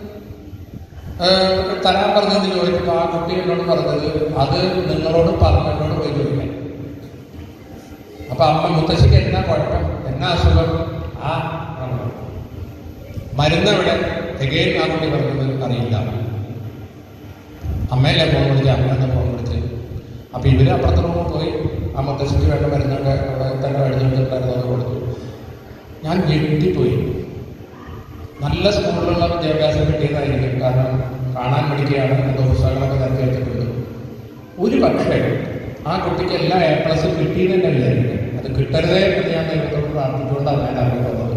ഏഹ്, തരാൻ പറഞ്ഞതെന്ന് ചോദിച്ചപ്പോൾ ആ കുട്ടി എന്നോട് പറഞ്ഞത് അത് നിങ്ങളോട് പറഞ്ഞോട് പോയി ചോദിക്കാൻ അപ്പൊ അമ്മ മുത്തശ്ശിക്ക് എന്നാ കുഴപ്പം എന്നാ അസുഖം ആ ആണ്. മരുന്ന് എവിടെ എഗെയിൻ ആ കുട്ടി പറഞ്ഞത് അറിയില്ല അമ്മയല്ലേ ഫോൺ വിളിച്ച് അമ്മ ഫോൺ വിളിച്ച് അപ്പൊ ഇവര് അപ്പുറത്തെ റൂമിൽ പോയി ആ മുത്തശ്ശിക്ക് വേണ്ട മരുന്നൊക്കെ അവിടെ തന്നെ എഴുതിയിട്ടുണ്ടായിരുന്നു അത് കൊടുത്തു ഞാൻ ഞെട്ടിപ്പോയി നല്ല സ്കൂളിലുള്ള വിദ്യാഭ്യാസം കിട്ടിയതായിരിക്കും കാരണം കാണാൻ പഠിക്കുകയാണ് എന്തോ പുസ്തകങ്ങളൊക്കെ നിരത്തി വെച്ചിട്ടുണ്ട് ഒരു പക്ഷേ ആ കുട്ടിക്ക് എല്ലാ എ പ്ലസും കിട്ടിയെന്ന് തന്നെ വിചാരിക്കും അത് കിട്ടരുതേ എന്ന് ഞാൻ ദൈവത്തോട് പ്രാർത്ഥിച്ചുകൊണ്ടാണ് ഞാൻ അറിയുന്നത്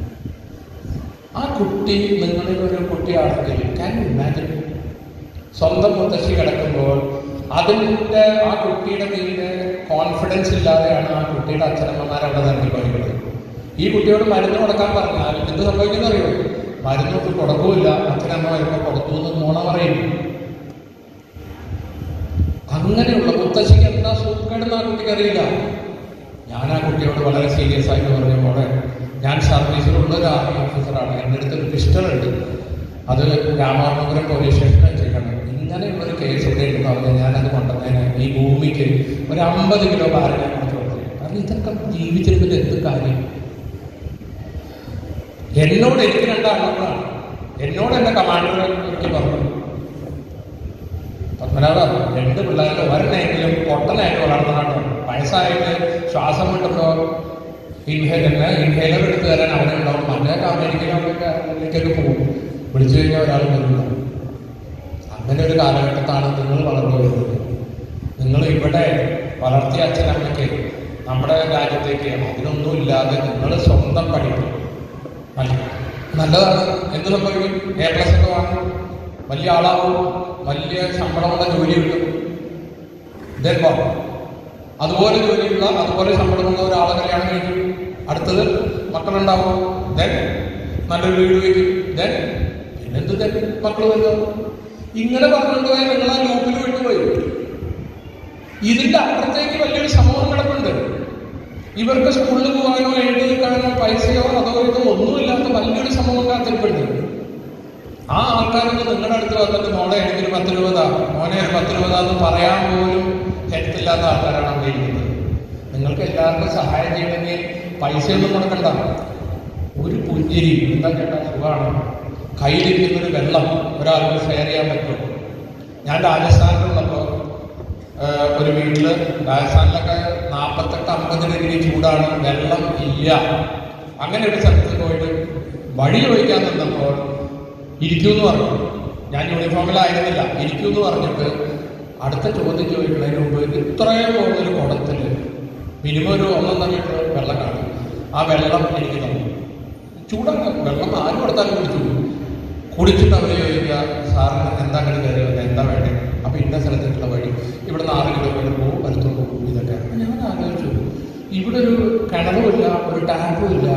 ആ കുട്ടി നിങ്ങളിൽ ഒരു കുട്ടിയാണെങ്കിൽ ക്യാൻ ഇമാജിൻ സ്വന്തം മുത്തശ്ശി കിടക്കുമ്പോൾ അതിൻ്റെ ആ കുട്ടിയുടെ തീരെ കോൺഫിഡൻസ് ഇല്ലാതെയാണ് ആ കുട്ടിയുടെ അച്ഛനമ്മമാർ അവിടെ നിറഞ്ഞു പഠിക്കുന്നത് ഈ കുട്ടിയോട് മരുന്ന് കൊടുക്കാൻ പറഞ്ഞാൽ എന്ത് സംഭവിക്കുന്ന അറിയോ മരുന്നൊക്കെ കൊടുക്കൂല അച്ഛനമ്മ വരുമ്പോൾ കൊടുത്തു എന്ന് നുണ പറയും അങ്ങനെയുള്ള മുത്തശ്ശിക്ക് എന്താ സൂക്കേടെന്ന് ആ കുട്ടിക്ക് അറിയില്ല ഞാൻ ആ കുട്ടിയോട് വളരെ സീരിയസ് ആയിട്ട് പറഞ്ഞു മോളെ ഞാൻ സർവീസിലുള്ള ഒരു ആർമി ഓഫീസറാണ് എൻ്റെ അടുത്ത് ഒരു പിസ്റ്റൾ ഉണ്ട് അത് രാമാപുരം പോലീസ് സ്റ്റേഷനിൽ വെച്ചേക്കാണ് ഇങ്ങനെയുള്ളൊരു കേസ് ഇവിടെ ഉണ്ടെന്ന് പറഞ്ഞാൽ ഞാനത് കൊണ്ടുവന്നതിന് ഈ ഭൂമിക്ക് ഒരു അമ്പത് കിലോ ഭാരം ഞാൻ കൊടുത്തു കൊടുത്തു കാരണം ഇതൊക്കെ ജീവിച്ചിരുന്നിട്ട് എന്ത് കാര്യം എന്നോട് എനിക്ക് രണ്ടാളുകളാണ് എന്നോട് എന്റെ കമാൻഡർ എനിക്ക് പറഞ്ഞു പത്മനാഭ രണ്ട് പിള്ളേരുടെ ഒരെണ്ണെങ്കിലും പൊട്ടനായിട്ട് വളർന്നതാണ് വയസ്സായിട്ട് ശ്വാസം കിട്ടുമ്പോൾ ഇൻഹേലറിന് ഇൻഹേലർ എടുത്തു തരാൻ അവിടെ ഉണ്ടാവും മറ്റൊക്കെ അമേരിക്കയിലും അവിടെയൊക്കെ അതിലേക്കൊക്കെ പോകും വിളിച്ചു കഴിഞ്ഞാൽ ഒരാൾ വരില്ല അങ്ങനെ ഒരു കാലഘട്ടത്താണ് നിങ്ങൾ വളർന്നു വരുന്നത് നിങ്ങൾ ഇവിടെ വളർത്തിയ അച്ഛനമ്മയ്ക്ക് നമ്മുടെ രാജ്യത്തേക്ക് അതിനൊന്നും ഇല്ലാതെ നിങ്ങൾ സ്വന്തം പഠിക്കും നല്ല നല്ലതാണ് എന്ത് സംഭവിക്കും എ പ്ലസ് ഒക്കെ വാങ്ങും വലിയ ആളാവും വലിയ ശമ്പളമുള്ള ജോലി കിട്ടും Then what? അതുപോലെ ജോലിയുള്ള അതുപോലെ ശമ്പളമുള്ള ഒരാളെ കല്യാണം കഴിക്കും അടുത്തത് മക്കളുണ്ടാവും ദെൻ നല്ലൊരു വീട് വയ്ക്കും ദെൻ പിന്നെന്ത് ദെൻ മക്കൾ വരുന്നത് ഇങ്ങനെ പറഞ്ഞുകൊണ്ട് പോയാൽ നിങ്ങൾ ആ ലൂപ്പിൽ വിട്ടുപോയി ഇതിന്റെ അപ്പുറത്തേക്ക് വലിയൊരു സമൂഹം കിടപ്പുണ്ട് ഇവർക്ക് സ്കൂളിൽ പോകാനോ എഴുതി നിൽക്കാനോ പൈസയോ അതോ ഇതോ ഒന്നുമില്ലാത്ത വലിയൊരു സമൂഹം കാത്തിരിപ്പുണ്ട് ആ ആൾക്കാരൊക്കെ നിങ്ങളുടെ അടുത്ത് വന്നിട്ട് മോളെ എനിക്കൊരു പത്ത് രൂപതാ മോനെ ഒരു പത്ത് രൂപതാന്ന് പറയാൻ പോലും ഹെൽത്ത് ഇല്ലാത്ത ആൾക്കാരാണ് അവിടെ ഇരിക്കുന്നത് നിങ്ങൾക്ക് എല്ലാവർക്കും സഹായം ചെയ്യണമെങ്കിൽ പൈസയൊന്നും കൊടുക്കണ്ട ഒരു പുഞ്ചിരി എന്താ ചേട്ടാ സുഖമാണ് കയ്യിലിരിക്കുന്ന ഒരു വെള്ളം ഒരാൾക്ക് ഷെയർ ചെയ്യാൻ പറ്റും ഞാൻ രാജസ്ഥാനിലുള്ളപ്പോൾ ഏഹ് ഒരു വീട്ടില് രാജസ്ഥാനിലൊക്കെ നാൽപ്പത്തെട്ട് അമ്പത് ഡിഗ്രി ചൂടാണ് വെള്ളം ഇല്ല അങ്ങനെ ഒരു സ്ഥലത്ത് പോയിട്ട് വഴി ചോദിക്കാൻ നിന്നപ്പോൾ ഇരിക്കൂ എന്ന് പറഞ്ഞു ഞാൻ യൂണിഫോമിലായിരുന്നില്ല ഇരിക്കൂ എന്ന് പറഞ്ഞിട്ട് അടുത്ത ചോദ്യം ചോദിക്കുന്നതിന് മുമ്പ് ഇത്രയും പോകുന്നൊരു കുടത്തിൽ മിനിമം ഒരു ഒന്നൊന്നര ലിറ്റർ വെള്ളം കാണും ആ വെള്ളം എനിക്ക് തന്നു ചൂടാണ് വെള്ളം ആര് കൊടുത്താലും കുടിച്ചു കുടിച്ചിട്ട് അവർ ചോദിക്കുക സാറിന് എന്താ അങ്ങനെ കയറി വന്നത് എന്താ വേണ്ടത് അപ്പൊ ഇന്ന സ്ഥലത്തേക്കുള്ള വഴി ഇവിടെ നിന്ന് ആറ് കിലോമീറ്റർ പോകും വലത്തോട്ട് പോകും ഇതൊക്കെ അപ്പൊ ഞാൻ ആലോചിച്ചു ഇവിടെ ഒരു കിണറുമില്ല ഒരു ടാപ്പും ഇല്ല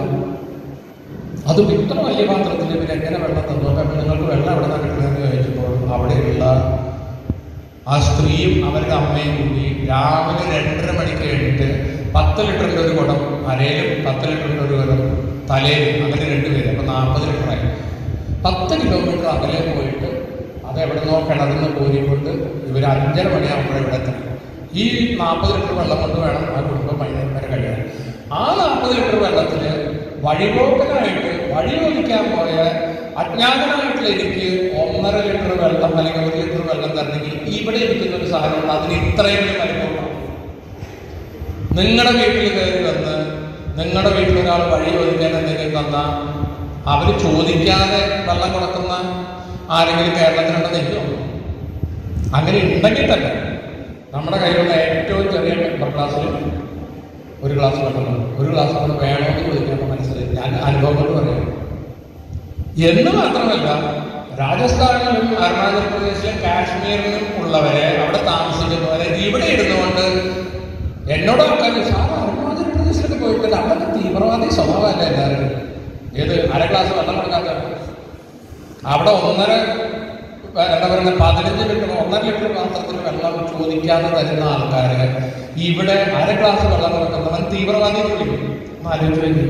അതും ഇത്ര വലിയ പാത്രത്തിൽ ഇവർ എങ്ങനെ വെള്ളം തന്നു അപ്പൊ നിങ്ങൾക്ക് വെള്ളം എവിടെ നിന്നാണ് കിട്ടുന്നതെന്ന് ചോദിച്ചപ്പോൾ അവിടെയുള്ള ആ സ്ത്രീയും അവരുടെ അമ്മയും കൂടി രാവിലെ രണ്ടര മണിക്ക് കഴിഞ്ഞിട്ട് പത്ത് ലിറ്ററിന്റെ ഒരു കുടം അരയിലും പത്ത് ലിറ്ററിന്റെ ഒരു കുടം തലയിലും അങ്ങനെ രണ്ടുപേരും അപ്പൊ നാൽപ്പത് ലിറ്ററായി പത്ത് കിലോമീറ്റർ അകലെ പോയിട്ട് അത് എവിടെ നിന്നോ കിണറിൽ നിന്ന് കോരിക്കൊണ്ട് ഇവർ അഞ്ചര മണിയാകുമ്പോൾ ഇവിടെ എത്തണം ഈ നാൽപ്പത് ലിറ്റർ വെള്ളം കൊണ്ട് വേണം ആ കുടുംബം വൈകുന്നേരം വരെ കഴിയാൻ ആ നാൽപ്പത് ലിറ്റർ വെള്ളത്തിൽ വഴിപോക്കനായിട്ട് വഴി ഒലിക്കാൻ പോയ അജ്ഞാതനായിട്ടുള്ള എനിക്ക് ഒന്നര ലിറ്റർ വെള്ളം അല്ലെങ്കിൽ ഒരു ലിറ്റർ വെള്ളം തരണമെങ്കിൽ ഇവിടെ ഇരിക്കുന്ന ഒരു സാധനമുണ്ട് അതിന് ഇത്രയും വലിപ്പമുണ്ടാവും നിങ്ങളുടെ വീട്ടിൽ കയറി വന്ന് നിങ്ങളുടെ വീട്ടിൽ ഒരാൾ വഴി ഒതുക്കാൻ എന്തെങ്കിലും തന്നാൽ അവർ ചോദിക്കാതെ വെള്ളം കൊടുക്കുന്ന ആരെങ്കിലും കേരളത്തിലുണ്ടെന്ന് എനിക്ക് തോന്നുന്നു അങ്ങനെ ഉണ്ടെങ്കിൽ തന്നെ നമ്മുടെ കയ്യിലുള്ള ഏറ്റവും ചെറിയ ടെമ്പർ ഗ്ലാസ്സിൽ ഒരു ഗ്ലാസ് വെള്ളം വേണം. ഒരു ഗ്ലാസ് വെള്ളം വേണമെന്ന് ചോദിക്കുമ്പോൾ മനസ്സിലായി ഞാൻ അനുഭവം കൊണ്ട് പറയാം എന്ന് മാത്രമല്ല രാജസ്ഥാനിലും അരുണാചൽ പ്രദേശിലും കാശ്മീരിലും ഉള്ളവരെ അവിടെ താമസിക്കുന്നവരെ ഇവിടെ ഇരുന്നുകൊണ്ട് എന്നോട് ആൾക്കാർ സാർ അരുണാചൽ പ്രദേശിലൊക്കെ പോയിട്ട് അവിടെ തീവ്രവാദി സ്വഭാവമല്ല എല്ലാവരും ഏത് അര ഗ്ലാസ് വെള്ളം കൊടുക്കാത്ത അവിടെ ഒന്നര എന്താ പറയുക പതിനഞ്ച് ലിറ്റർ ഒന്നര ലിറ്റർ പാത്രത്തിൽ വെള്ളം ചോദിക്കാതെ തരുന്ന ആൾക്കാര് ഇവിടെ അര ഗ്ലാസ് വെള്ളം കൊടുക്കുന്നവൻ തീവ്രവാദി എന്ന് വിളിക്കും ഒന്ന് ആലോചിച്ച് നോക്കി.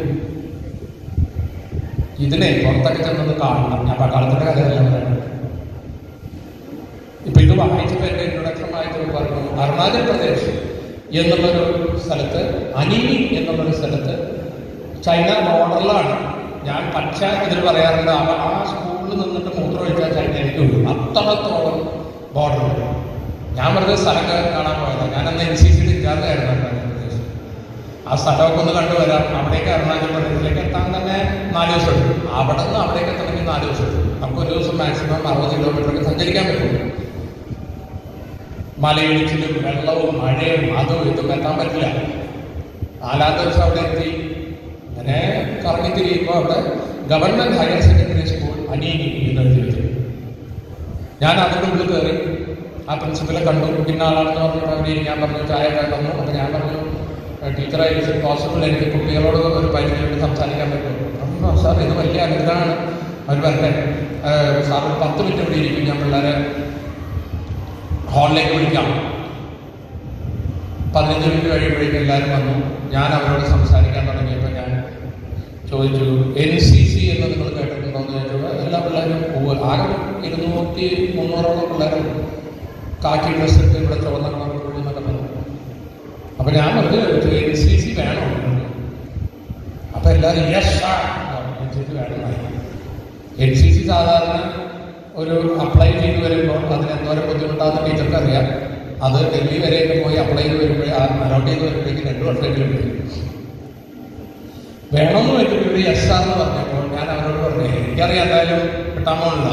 ഇതിനെ പുറത്തൊക്കെ ചെന്നത് കാണണം ഞാൻ പട്ടാളത്തിന്റെ കഥയല്ല പറയുന്നത് ഇപ്പൊ ഇത് വായിച്ചപ്പോൾ എന്റെ ഇൻട്രൊഡക്ഷൻ വായിച്ചപ്പോൾ പറഞ്ഞു അരുണാചൽ പ്രദേശ് എന്നുള്ളൊരു സ്ഥലത്ത് അനീനി എന്നുള്ളൊരു സ്ഥലത്ത് ചൈന ബോർഡറിലാണ് ഞാൻ പച്ച ഇതിൽ പറയാറുണ്ട് അവ ആ സ്കൂളിൽ നിന്നിട്ട് മൂത്രമൊഴിച്ചാൽ ചൈനയിലേക്ക് വരും അത്രത്തോളം ബോർഡർ ഞാൻ വെറുതെ സ്ഥലമൊക്കെ കാണാൻ പോയതാണ് ഞാൻ അന്ന് എൻ സി സി ഇൻചാർജ് ആയിരുന്നു അരുണാചൽ പ്രദേശ് ആ സ്ഥലമൊക്കെ ഒന്ന് കണ്ടുവരാം അവിടേക്ക് അരുണാചൽ പ്രദേശിലേക്ക് എത്താൻ തന്നെ നാല് ദിവസം എടുക്കും അവിടെ നിന്ന് അവിടേക്ക് എത്തണമെങ്കിൽ നാല് ദിവസം എടുക്കും നമുക്ക് ഒരു ദിവസം മാക്സിമം അറുപത് കിലോമീറ്റർ ഒക്കെ സഞ്ചരിക്കാൻ പറ്റും മലയിടിച്ചിലും വെള്ളവും മഴയും അതും ഇതും എത്താൻ പറ്റില്ല നാലാം ദിവസം അവിടെ എത്തി അങ്ങനെ കറങ്ങി തിരിയുമ്പോൾ അവിടെ ഗവൺമെന്റ് ഹയർ സെക്കൻഡറി സ്കൂൾ അനീനി എന്ന് എഴുതി വെച്ചു ഞാൻ അതിൻ്റെ ഉള്ളിൽ കയറി ആ പ്രിൻസിപ്പലെ കണ്ടു പിന്നെ ആളാണെന്ന് പറഞ്ഞിട്ട് അവർ ഞാൻ പറഞ്ഞു ചായ ഒക്കെ തന്നു അപ്പോൾ ഞാൻ പറഞ്ഞു ടീച്ചറെ ഇസ് പോസിബിൾ എനിക്ക് കുട്ടികളോട് ഒരു പതിനഞ്ച് മിനിറ്റ് സംസാരിക്കാൻ പറ്റും അപ്പോൾ സാർ ഇത് വലിയ അനുഗ്രഹമാണ് അവർ പറഞ്ഞേ സാർ ഒരു പത്ത് മിനിറ്റ് ഇവിടെ ഇരിക്കും ഞാൻ പിള്ളേരെ ഹാളിലേക്ക് വിളിക്കാം പതിനഞ്ച് മിനിറ്റ് കഴിയുമ്പോഴേക്കും എല്ലാവരും വന്നു ഞാൻ അവരോട് സംസാരിക്കാൻ തുടങ്ങിയപ്പോൾ ഞാൻ ചോദിച്ചു എൻ സി സി എന്ന് നിങ്ങൾ കേട്ടിട്ടുണ്ടോ എന്ന് ചോദിച്ചപ്പോൾ എല്ലാ പിള്ളേരും പോവുക ആകെ ഇരുന്നൂറ്റി മുന്നൂറോളം പിള്ളേരും കാക്കി ഡ്രസ് ഇട്ട് ഇവിടെ ചുവന്ന കളർ എന്നൊക്കെ പറഞ്ഞു അപ്പോൾ ഞാൻ പറഞ്ഞു ചോദിച്ചു എൻ സി സി വേണോ അപ്പോൾ എല്ലാവരും യെസ് എൻ സി സി വേണം എൻ സി സി സാധാരണ ഒരു അപ്ലൈ ചെയ്ത് വരുമ്പോൾ അതിന് എന്തോരം ബുദ്ധിമുട്ടാകുന്ന ടീച്ചർക്ക് അറിയാം അത് ഡൽഹി വരെയൊക്കെ പോയി അപ്ലൈ ചെയ്ത് വരുമ്പോഴേ അലോട്ട് ചെയ്ത് വരുമ്പോഴേക്കും രണ്ട് വർഷമെങ്കിലും എടുക്കും വേണമെന്ന് വെച്ചിട്ട് ഒരു എസ് ആന്ന് പറഞ്ഞപ്പോൾ ഞാൻ അവരോട് പറഞ്ഞു എനിക്കറിയാം എന്തായാലും കിട്ടാൻ പോകണില്ല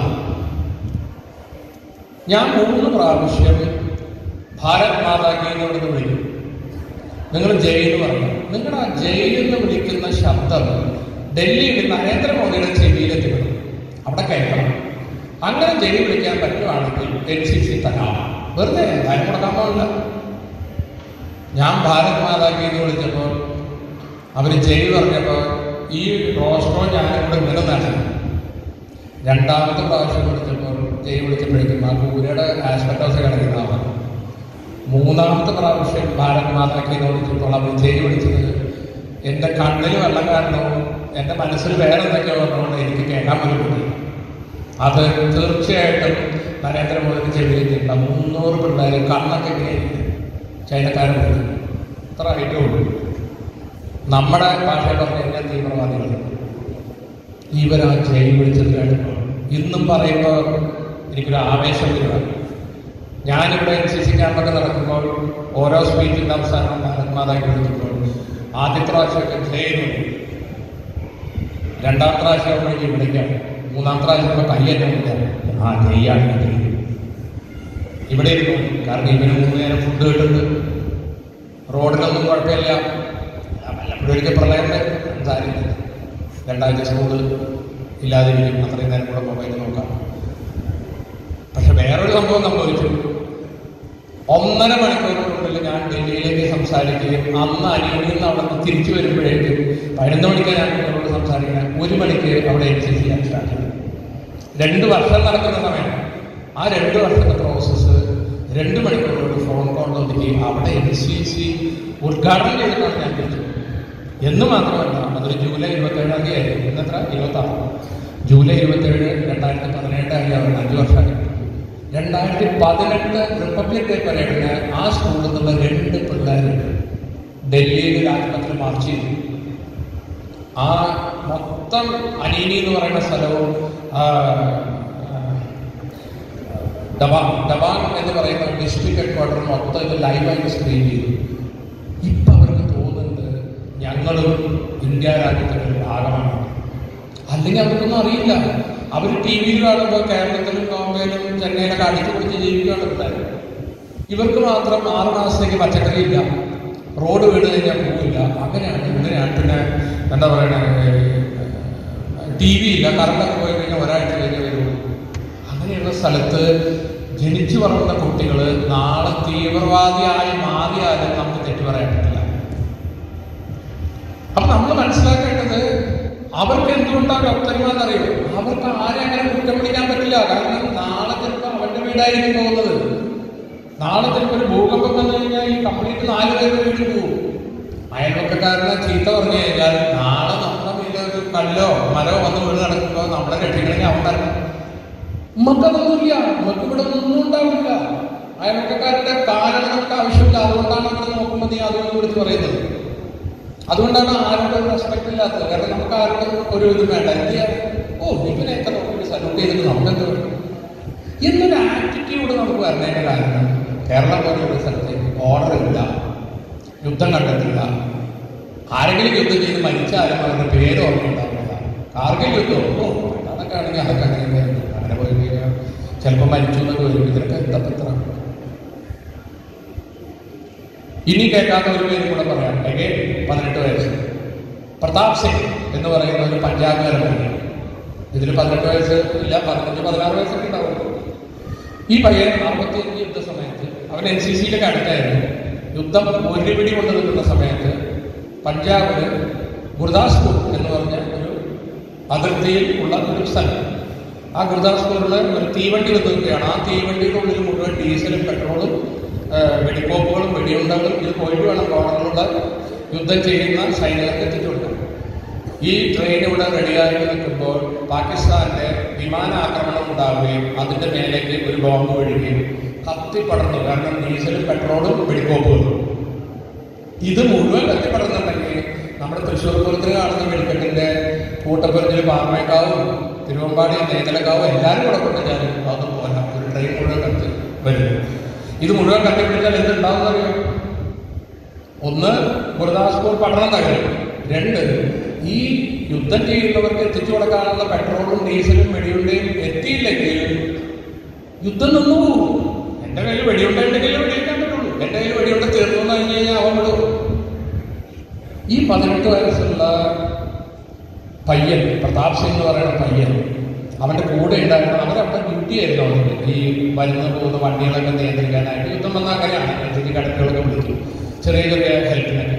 ഞാൻ മൂന്ന് പ്രാവശ്യം ഭാരത് മാതാക്കി എന്ന് ഇവിടുന്ന് വിളിക്കും നിങ്ങൾ ജയ് എന്ന് പറഞ്ഞു നിങ്ങളുടെ ആ ജയ് എന്ന് വിളിക്കുന്ന ശബ്ദം ഡൽഹിയിൽ നരേന്ദ്രമോദിയുടെ ചെവിയിലെത്തിക്കണം അവിടെ കേൾക്കണം അങ്ങനെ ജയ് വിളിക്കാൻ പറ്റുവാണെങ്കിൽ എൻ സി സി തരാം വെറുതെ എന്തായാലും കൊടുക്കാൻ പാടില്ല ഞാൻ ഭാരത് മാതാക്കി എന്ന് വിളിച്ചപ്പോൾ അവർ ജയ് പറഞ്ഞപ്പോൾ ഈ റോസ്ട്രോ ഞാനും കൂടെ ഇങ്ങനെ നടന്നു രണ്ടാമത്തെ പ്രാവശ്യം വിളിച്ചപ്പോൾ ജയ് വിളിച്ചപ്പോഴേക്കും ആ കൂരയുടെ ആസ്പെക്ടോസ് കിടക്കുന്നതാണ് മൂന്നാമത്തെ പ്രാവശ്യം ഭാരത് മാതാക്കി എന്ന് വിളിച്ചപ്പോൾ അവർ ജയ് വിളിച്ചത് എൻ്റെ കണ്ണിൽ വെള്ളം കാരണവും എൻ്റെ മനസ്സിൽ വേറെ എന്തൊക്കെയോ പറഞ്ഞുകൊണ്ട് എനിക്ക് കേൾക്കാൻ പറ്റുന്നില്ല അത് തീർച്ചയായിട്ടും നരേന്ദ്രമോദിക്ക് ചെവിയിലെത്തിയിട്ടുണ്ട് മുന്നൂറ് പിള്ളേർ കണ്ണൊക്കെ ഇങ്ങനെ ചൈനക്കാരൻ വിളിക്കും ഇത്ര ഹൈറ്റേ ഉള്ളൂ നമ്മുടെ ഭാഷ പറഞ്ഞു കഴിഞ്ഞാൽ തീവ്രവാദികൾ ഇവരാ ജയിൽ വിളിച്ചത് കേട്ടപ്പോൾ ഇന്നും പറയുമ്പോൾ എനിക്കൊരു ആവേശം വരുവാണ് ഞാനിവിടെ എൻ സി സി ക്യാമ്പൊക്കെ നടക്കുമ്പോൾ ഓരോ സ്പീച്ചിൻ്റെ അവസാനം ഭാരത് മാതാക്കി വിളിക്കുമ്പോൾ ആദ്യത്തെ പ്രാവശ്യമൊക്കെ ജയിൽ വിളിക്കും രണ്ടാം പ്രാവശ്യം ആകുമ്പോഴേക്ക് വിളിക്കാം മൂന്നാം പ്രാവശ്യം ഇപ്പോൾ കയ്യെന്നെ വിളിക്കാം ആ ജയ്യാണ് ജയ് ഇവിടെ ഇരുന്നു കാരണം ഇവന് മൂന്ന് നേരം ഫുഡ് കിട്ടുന്നുണ്ട് റോഡിലൊന്നും കുഴപ്പമില്ല വല്ലപ്പോഴൊരിക്കൽ പ്രളയം സംസാരിക്കും രണ്ടാഴ്ച സ്കൂള് ഇല്ലാതിരിക്കും അത്രയും നേരം കൂടെ മൊബൈൽ നോക്കാം പക്ഷെ വേറൊരു സംഭവം സംഭവിച്ചു ഒന്നര മണിക്കൂറിനുള്ളിൽ ഞാൻ ഡൽഹിയിലേക്ക് സംസാരിക്കുകയും അന്ന് അരിയിൽ നിന്ന് അവിടെ നിന്ന് തിരിച്ചു വരുമ്പോഴേക്കും പതിനൊന്ന് മണിക്ക് ഞാൻ കുട്ടികളോട് സംസാരിക്കാൻ ഒരു മണിക്ക് അവിടെ എൻ സി സി ഞാൻ സ്റ്റാർട്ട് ചെയ്തു രണ്ട് വർഷം നടക്കുന്ന സമയം ആ രണ്ട് വർഷത്തെ പ്രോസസ്സ് രണ്ട് മണിക്കൂറുകൊണ്ട് ഫോൺ കോൾ ഒതുക്കി അവിടെ എൻ സി സി ഉദ്ഘാടനം ചെയ്തിട്ടാണ് ഞാൻ തിരിച്ചത് എന്ന് മാത്രമല്ല അതൊരു ജൂലൈ ഇരുപത്തേഴാം തീയതി ആയിരുന്നു ഇന്നത്ര ഇരുപത്താറ് ജൂലൈ ഇരുപത്തേഴ് രണ്ടായിരത്തി പതിനെട്ടായി അവർ അഞ്ച് വർഷമായി രണ്ടായിരത്തി പതിനെട്ട് റിപ്പബ്ലിക് ഡേ പരേഡിന് ആ സ്കൂളിൽ നിന്നുള്ള രണ്ട് പിള്ളേർ ഡൽഹിയിൽ രാജ്പഥത്തിൽ മാർച്ച് ചെയ്തു ആ മൊത്തം അനീനി എന്ന് പറയുന്ന സ്ഥലവും ആ, ആ, ഡബാങ് ഡബാങ് എന്ന് പറയുന്ന ഡിസ്ട്രിക്ട് ഹെഡ് ക്വാർട്ടർ മൊത്തം ഇത് ലൈവായിട്ട് സ്ക്രീൻ ചെയ്തു ഇപ്പൊ അവർക്ക് തോന്നുന്നത് ഞങ്ങളും ഇന്ത്യ രാജ്യത്തിന്റെ ഒരു ഭാഗമാണ് അല്ലെങ്കിൽ അവർക്കൊന്നും അറിയില്ല അവർ ടി വിയിൽ കാണുമ്പോൾ കേരളത്തിലും ബോംബെയിലും ചെന്നൈയിലൊക്കെ അടിച്ചു പിടിച്ച് ജീവിക്കുകയാണ് പിള്ളേർ ഇവർക്ക് മാത്രം ആറ് മാസത്തേക്ക് പച്ചക്കറി ഇല്ല റോഡ് വീട് കഴിഞ്ഞാൽ പോവില്ല അങ്ങനെയാണ് ഇങ്ങനെയാണ് പിന്നെ എന്താ പറയണേ ടി വി ഇല്ല കറണ്ടൊക്കെ പോയി കഴിഞ്ഞാൽ ഒരാഴ്ച കഴിഞ്ഞ് വരുള്ളൂ അങ്ങനെയുള്ള സ്ഥലത്ത് ജനിച്ചു വളർന്ന കുട്ടികൾ നാളെ തീവ്രവാദിയായി മാറിയാലും നമുക്ക് തെറ്റു പറയാൻ പറ്റില്ല അപ്പൊ നമ്മൾ മനസ്സിലാക്കേണ്ടത് അവർക്ക് എന്തുകൊണ്ടാണ് ഡോക്ടർമാരെന്നറിയോ അവർക്ക് ആരെ അങ്ങനെ കുറ്റം പിടിക്കാൻ പറ്റില്ല കാരണം നാളെ ചിലപ്പോൾ അവന്റെ വീടായിരിക്കും പോകുന്നത് നാളെ ചിലപ്പോൾ ഒരു ഭൂകമ്പം വന്നു കഴിഞ്ഞാൽ ഈ കംപ്ലീറ്റ് നാല് പേരുടെ വീട്ടിൽ പോകും അയൽവക്കക്കാരനെ ചീത്ത പറഞ്ഞു കഴിഞ്ഞാൽ നാളെ നമ്മുടെ വീട്ടിൽ ഒരു കല്ലോ മരോ വന്ന് വീട് നടക്കുമ്പോൾ നമ്മളെ രക്ഷിക്കണമെങ്കിൽ അവൻ തരണം നമുക്കതൊന്നുമില്ല നമുക്ക് ഇവിടെ ഒന്നും ഉണ്ടാവില്ല അയൽവക്കക്കാരുടെ കാരണം നമുക്ക് ആവശ്യമില്ല അതുകൊണ്ടാണ് ഇവിടെ നോക്കുമ്പോൾ നീ അതൊന്നും വിളിച്ച് പറയുന്നത് അതുകൊണ്ടാണ് ആരുടെ ഒരു റെസ്പെക്ട് ഇല്ലാത്തത് കാരണം നമുക്ക് ആരുടെ ഒരു ഇത് വേണ്ട ഇന്ത്യ ഓ ഇവനെയൊക്കെ നോക്കി സല്യൂട്ട് ചെയ്തിട്ട് നമുക്കെന്ത് വേണം എന്നൊരു ആറ്റിറ്റ്യൂഡ് നമുക്ക് വരണതിന്റെ കാരണം കേരളം പോലെ ഒരു സ്ഥലത്ത് ഓർഡർ ഇല്ല യുദ്ധം കണ്ടിട്ടില്ല ആരെങ്കിലും യുദ്ധം ചെയ്ത് മരിച്ചാലും അവരുടെ പേര് ഓർമ്മയുണ്ടാവില്ല കാർഗിൽ യുദ്ധം ഓ അതൊക്കെ ആണെങ്കിൽ അതൊക്കെ അങ്ങനെ അങ്ങനെ പോയി കഴിഞ്ഞാൽ ചിലപ്പോൾ മരിച്ചു എന്നൊക്കെ വരും ഇതിനൊക്കെ എന്താ പത്ര ഇനി കേൾക്കാത്ത ഒരു പേര് കൂടെ പറയാം എഗൈൻ പതിനെട്ട് വയസ്സ് പ്രതാപ് സിംഗ് എന്ന് പറയുന്ന ഒരു പഞ്ചാബുകാരനാണ് ഇതിൽ പതിനെട്ട് വയസ്സ് ഇല്ല പതിനഞ്ച് പതിനാറ് വയസ്സൊക്കെ ഉണ്ടാവും ഈ പയ്യൻ അറുപത്തിയഞ്ച് യുദ്ധ സമയത്ത് അവൻ എൻ സി സിയിലൊക്കെ അടുത്തായിരുന്നു യുദ്ധം ഒരു പിടി കൊണ്ട് നിൽക്കുന്ന സമയത്ത് പഞ്ചാബില് ഗുർദാസ്പൂർ എന്ന് പറഞ്ഞ ഒരു അതിർത്തിയിൽ ഉള്ള ഒരു സ്ഥലം ആ ഗുർദാസ്പൂരിൽ ഒരു തീവണ്ടി വന്ന് നിൽക്കുകയാണ് ആ തീവണ്ടിയുടെ ഉള്ളിൽ മുഴുവൻ ഡീസലും പെട്രോളും ആ, വെടിക്കോപ്പുകളും വെടിയുണ്ടകളും ഇത് പോയിട്ട് വേണം ബോർഡറിലുള്ള യുദ്ധം ചെയ്യുന്ന സൈനികർക്ക് എത്തിച്ചു കൊടുക്കാൻ ഈ ട്രെയിൻ ഇവിടെ റെഡിയായി നിൽക്കുമ്പോൾ പാകിസ്ഥാന്റെ വിമാനാക്രമണം ഉണ്ടാവുകയും അതിന്റെ മേലേക്ക് ഒരു ബോംബ് വീഴുകയും കത്തിപ്പടർന്നു കാരണം ഡീസലും പെട്രോളും വെടിക്കോപ്പുകളും ഇത് മുഴുവൻ കത്തിപ്പടർന്നുണ്ടെങ്കിൽ നമ്മുടെ തൃശ്ശൂർ പൂരത്തിന് കാണുന്ന വെടിക്കെട്ടിന്റെ കൂട്ടപ്പുരത്തിൽ പാറമേക്കാവും തിരുവമ്പാടി നേതലക്കാവും എല്ലാവരും കൂടെ കൊണ്ടുവച്ചാലും അതൊന്നും പോരാ ഒരു ട്രെയിൻ മുഴുവൻ കത്തി വരും ഇത് മുഴുവൻ കത്തിപ്പിടിച്ചാൽ എന്തുണ്ടാവും അറിയോ ഒന്ന് ഗുരുദാസ്പൂർ പട്ടണം തകരും രണ്ട് ഈ യുദ്ധം ചെയ്യുന്നവർക്ക് എത്തിച്ചു കൊടുക്കാനുള്ള പെട്രോളും ഡീസലും വെടിയുണ്ടയും എത്തിയില്ലെങ്കിൽ യുദ്ധം നിന്നു പോകും എന്റെ കയ്യിൽ വെടിയുണ്ട ഉണ്ടെങ്കിൽ വെടിവെക്കാൻ പറ്റുള്ളൂ എന്റെ കയ്യിൽ വെടിയുണ്ട തീർന്നു എന്ന് കഴിഞ്ഞ് കഴിഞ്ഞാൽ അവൻ വിടും ഈ പതിനെട്ട് വയസ്സുള്ള പയ്യൻ പ്രതാപ് സിംഗ് എന്ന് പറയുന്ന പയ്യൻ അവന്റെ കൂടെ ഉണ്ടായിരുന്ന അവരവിടെ ഡ്യൂട്ടി ആയിരുന്നു അവർക്ക് ഈ വരുന്ന പോകുന്ന വണ്ടികളൊക്കെ നിയന്ത്രിക്കാനായിട്ട് യുദ്ധം വന്നാൽ അങ്ങനെയാണ് എഴുതി കടക്കുകളൊക്കെ വിളിക്കും ചെറിയ ചെറിയ ഹെൽപ്പിനൊക്കെ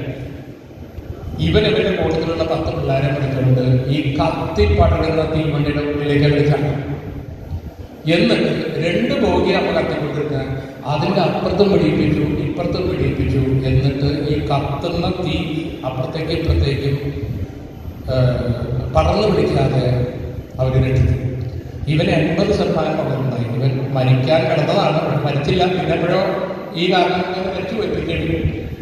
ഇവൻ ഇവന്റെ കൂട്ടത്തിലുള്ള പത്ത് പിള്ളേരെ വിളിച്ചുകൊണ്ട് ഈ കത്തി പടരുന്ന തീവണ്ടിയുടെ ഉള്ളിലേക്ക് വിളിച്ചാണ് എന്നിട്ട് രണ്ട് ബോഗി നമ്മൾ കത്തിക്കൊണ്ടിരുന്ന അതിന്റെ അപ്പുറത്തും വെടിയിപ്പിച്ചു ഇപ്പുറത്തും വെടിയിപ്പിച്ചു എന്നിട്ട് ഈ കത്തുന്ന തീ അപ്പുറത്തേക്കും ഇപ്പുറത്തേക്കും ആ, പടർന്നു പിടിക്കാതെ അവർ രക്ഷിച്ചു ഇവന് എൺപത് ശതമാനം പകരുണ്ടായി ഇവൻ മരിക്കാൻ കിടന്നതാണ് പക്ഷെ മരിച്ചില്ല പിന്നെ എപ്പോഴോ ഈ കാരണം കൊണ്ട് മരിച്ചു പോയി പിന്നീട്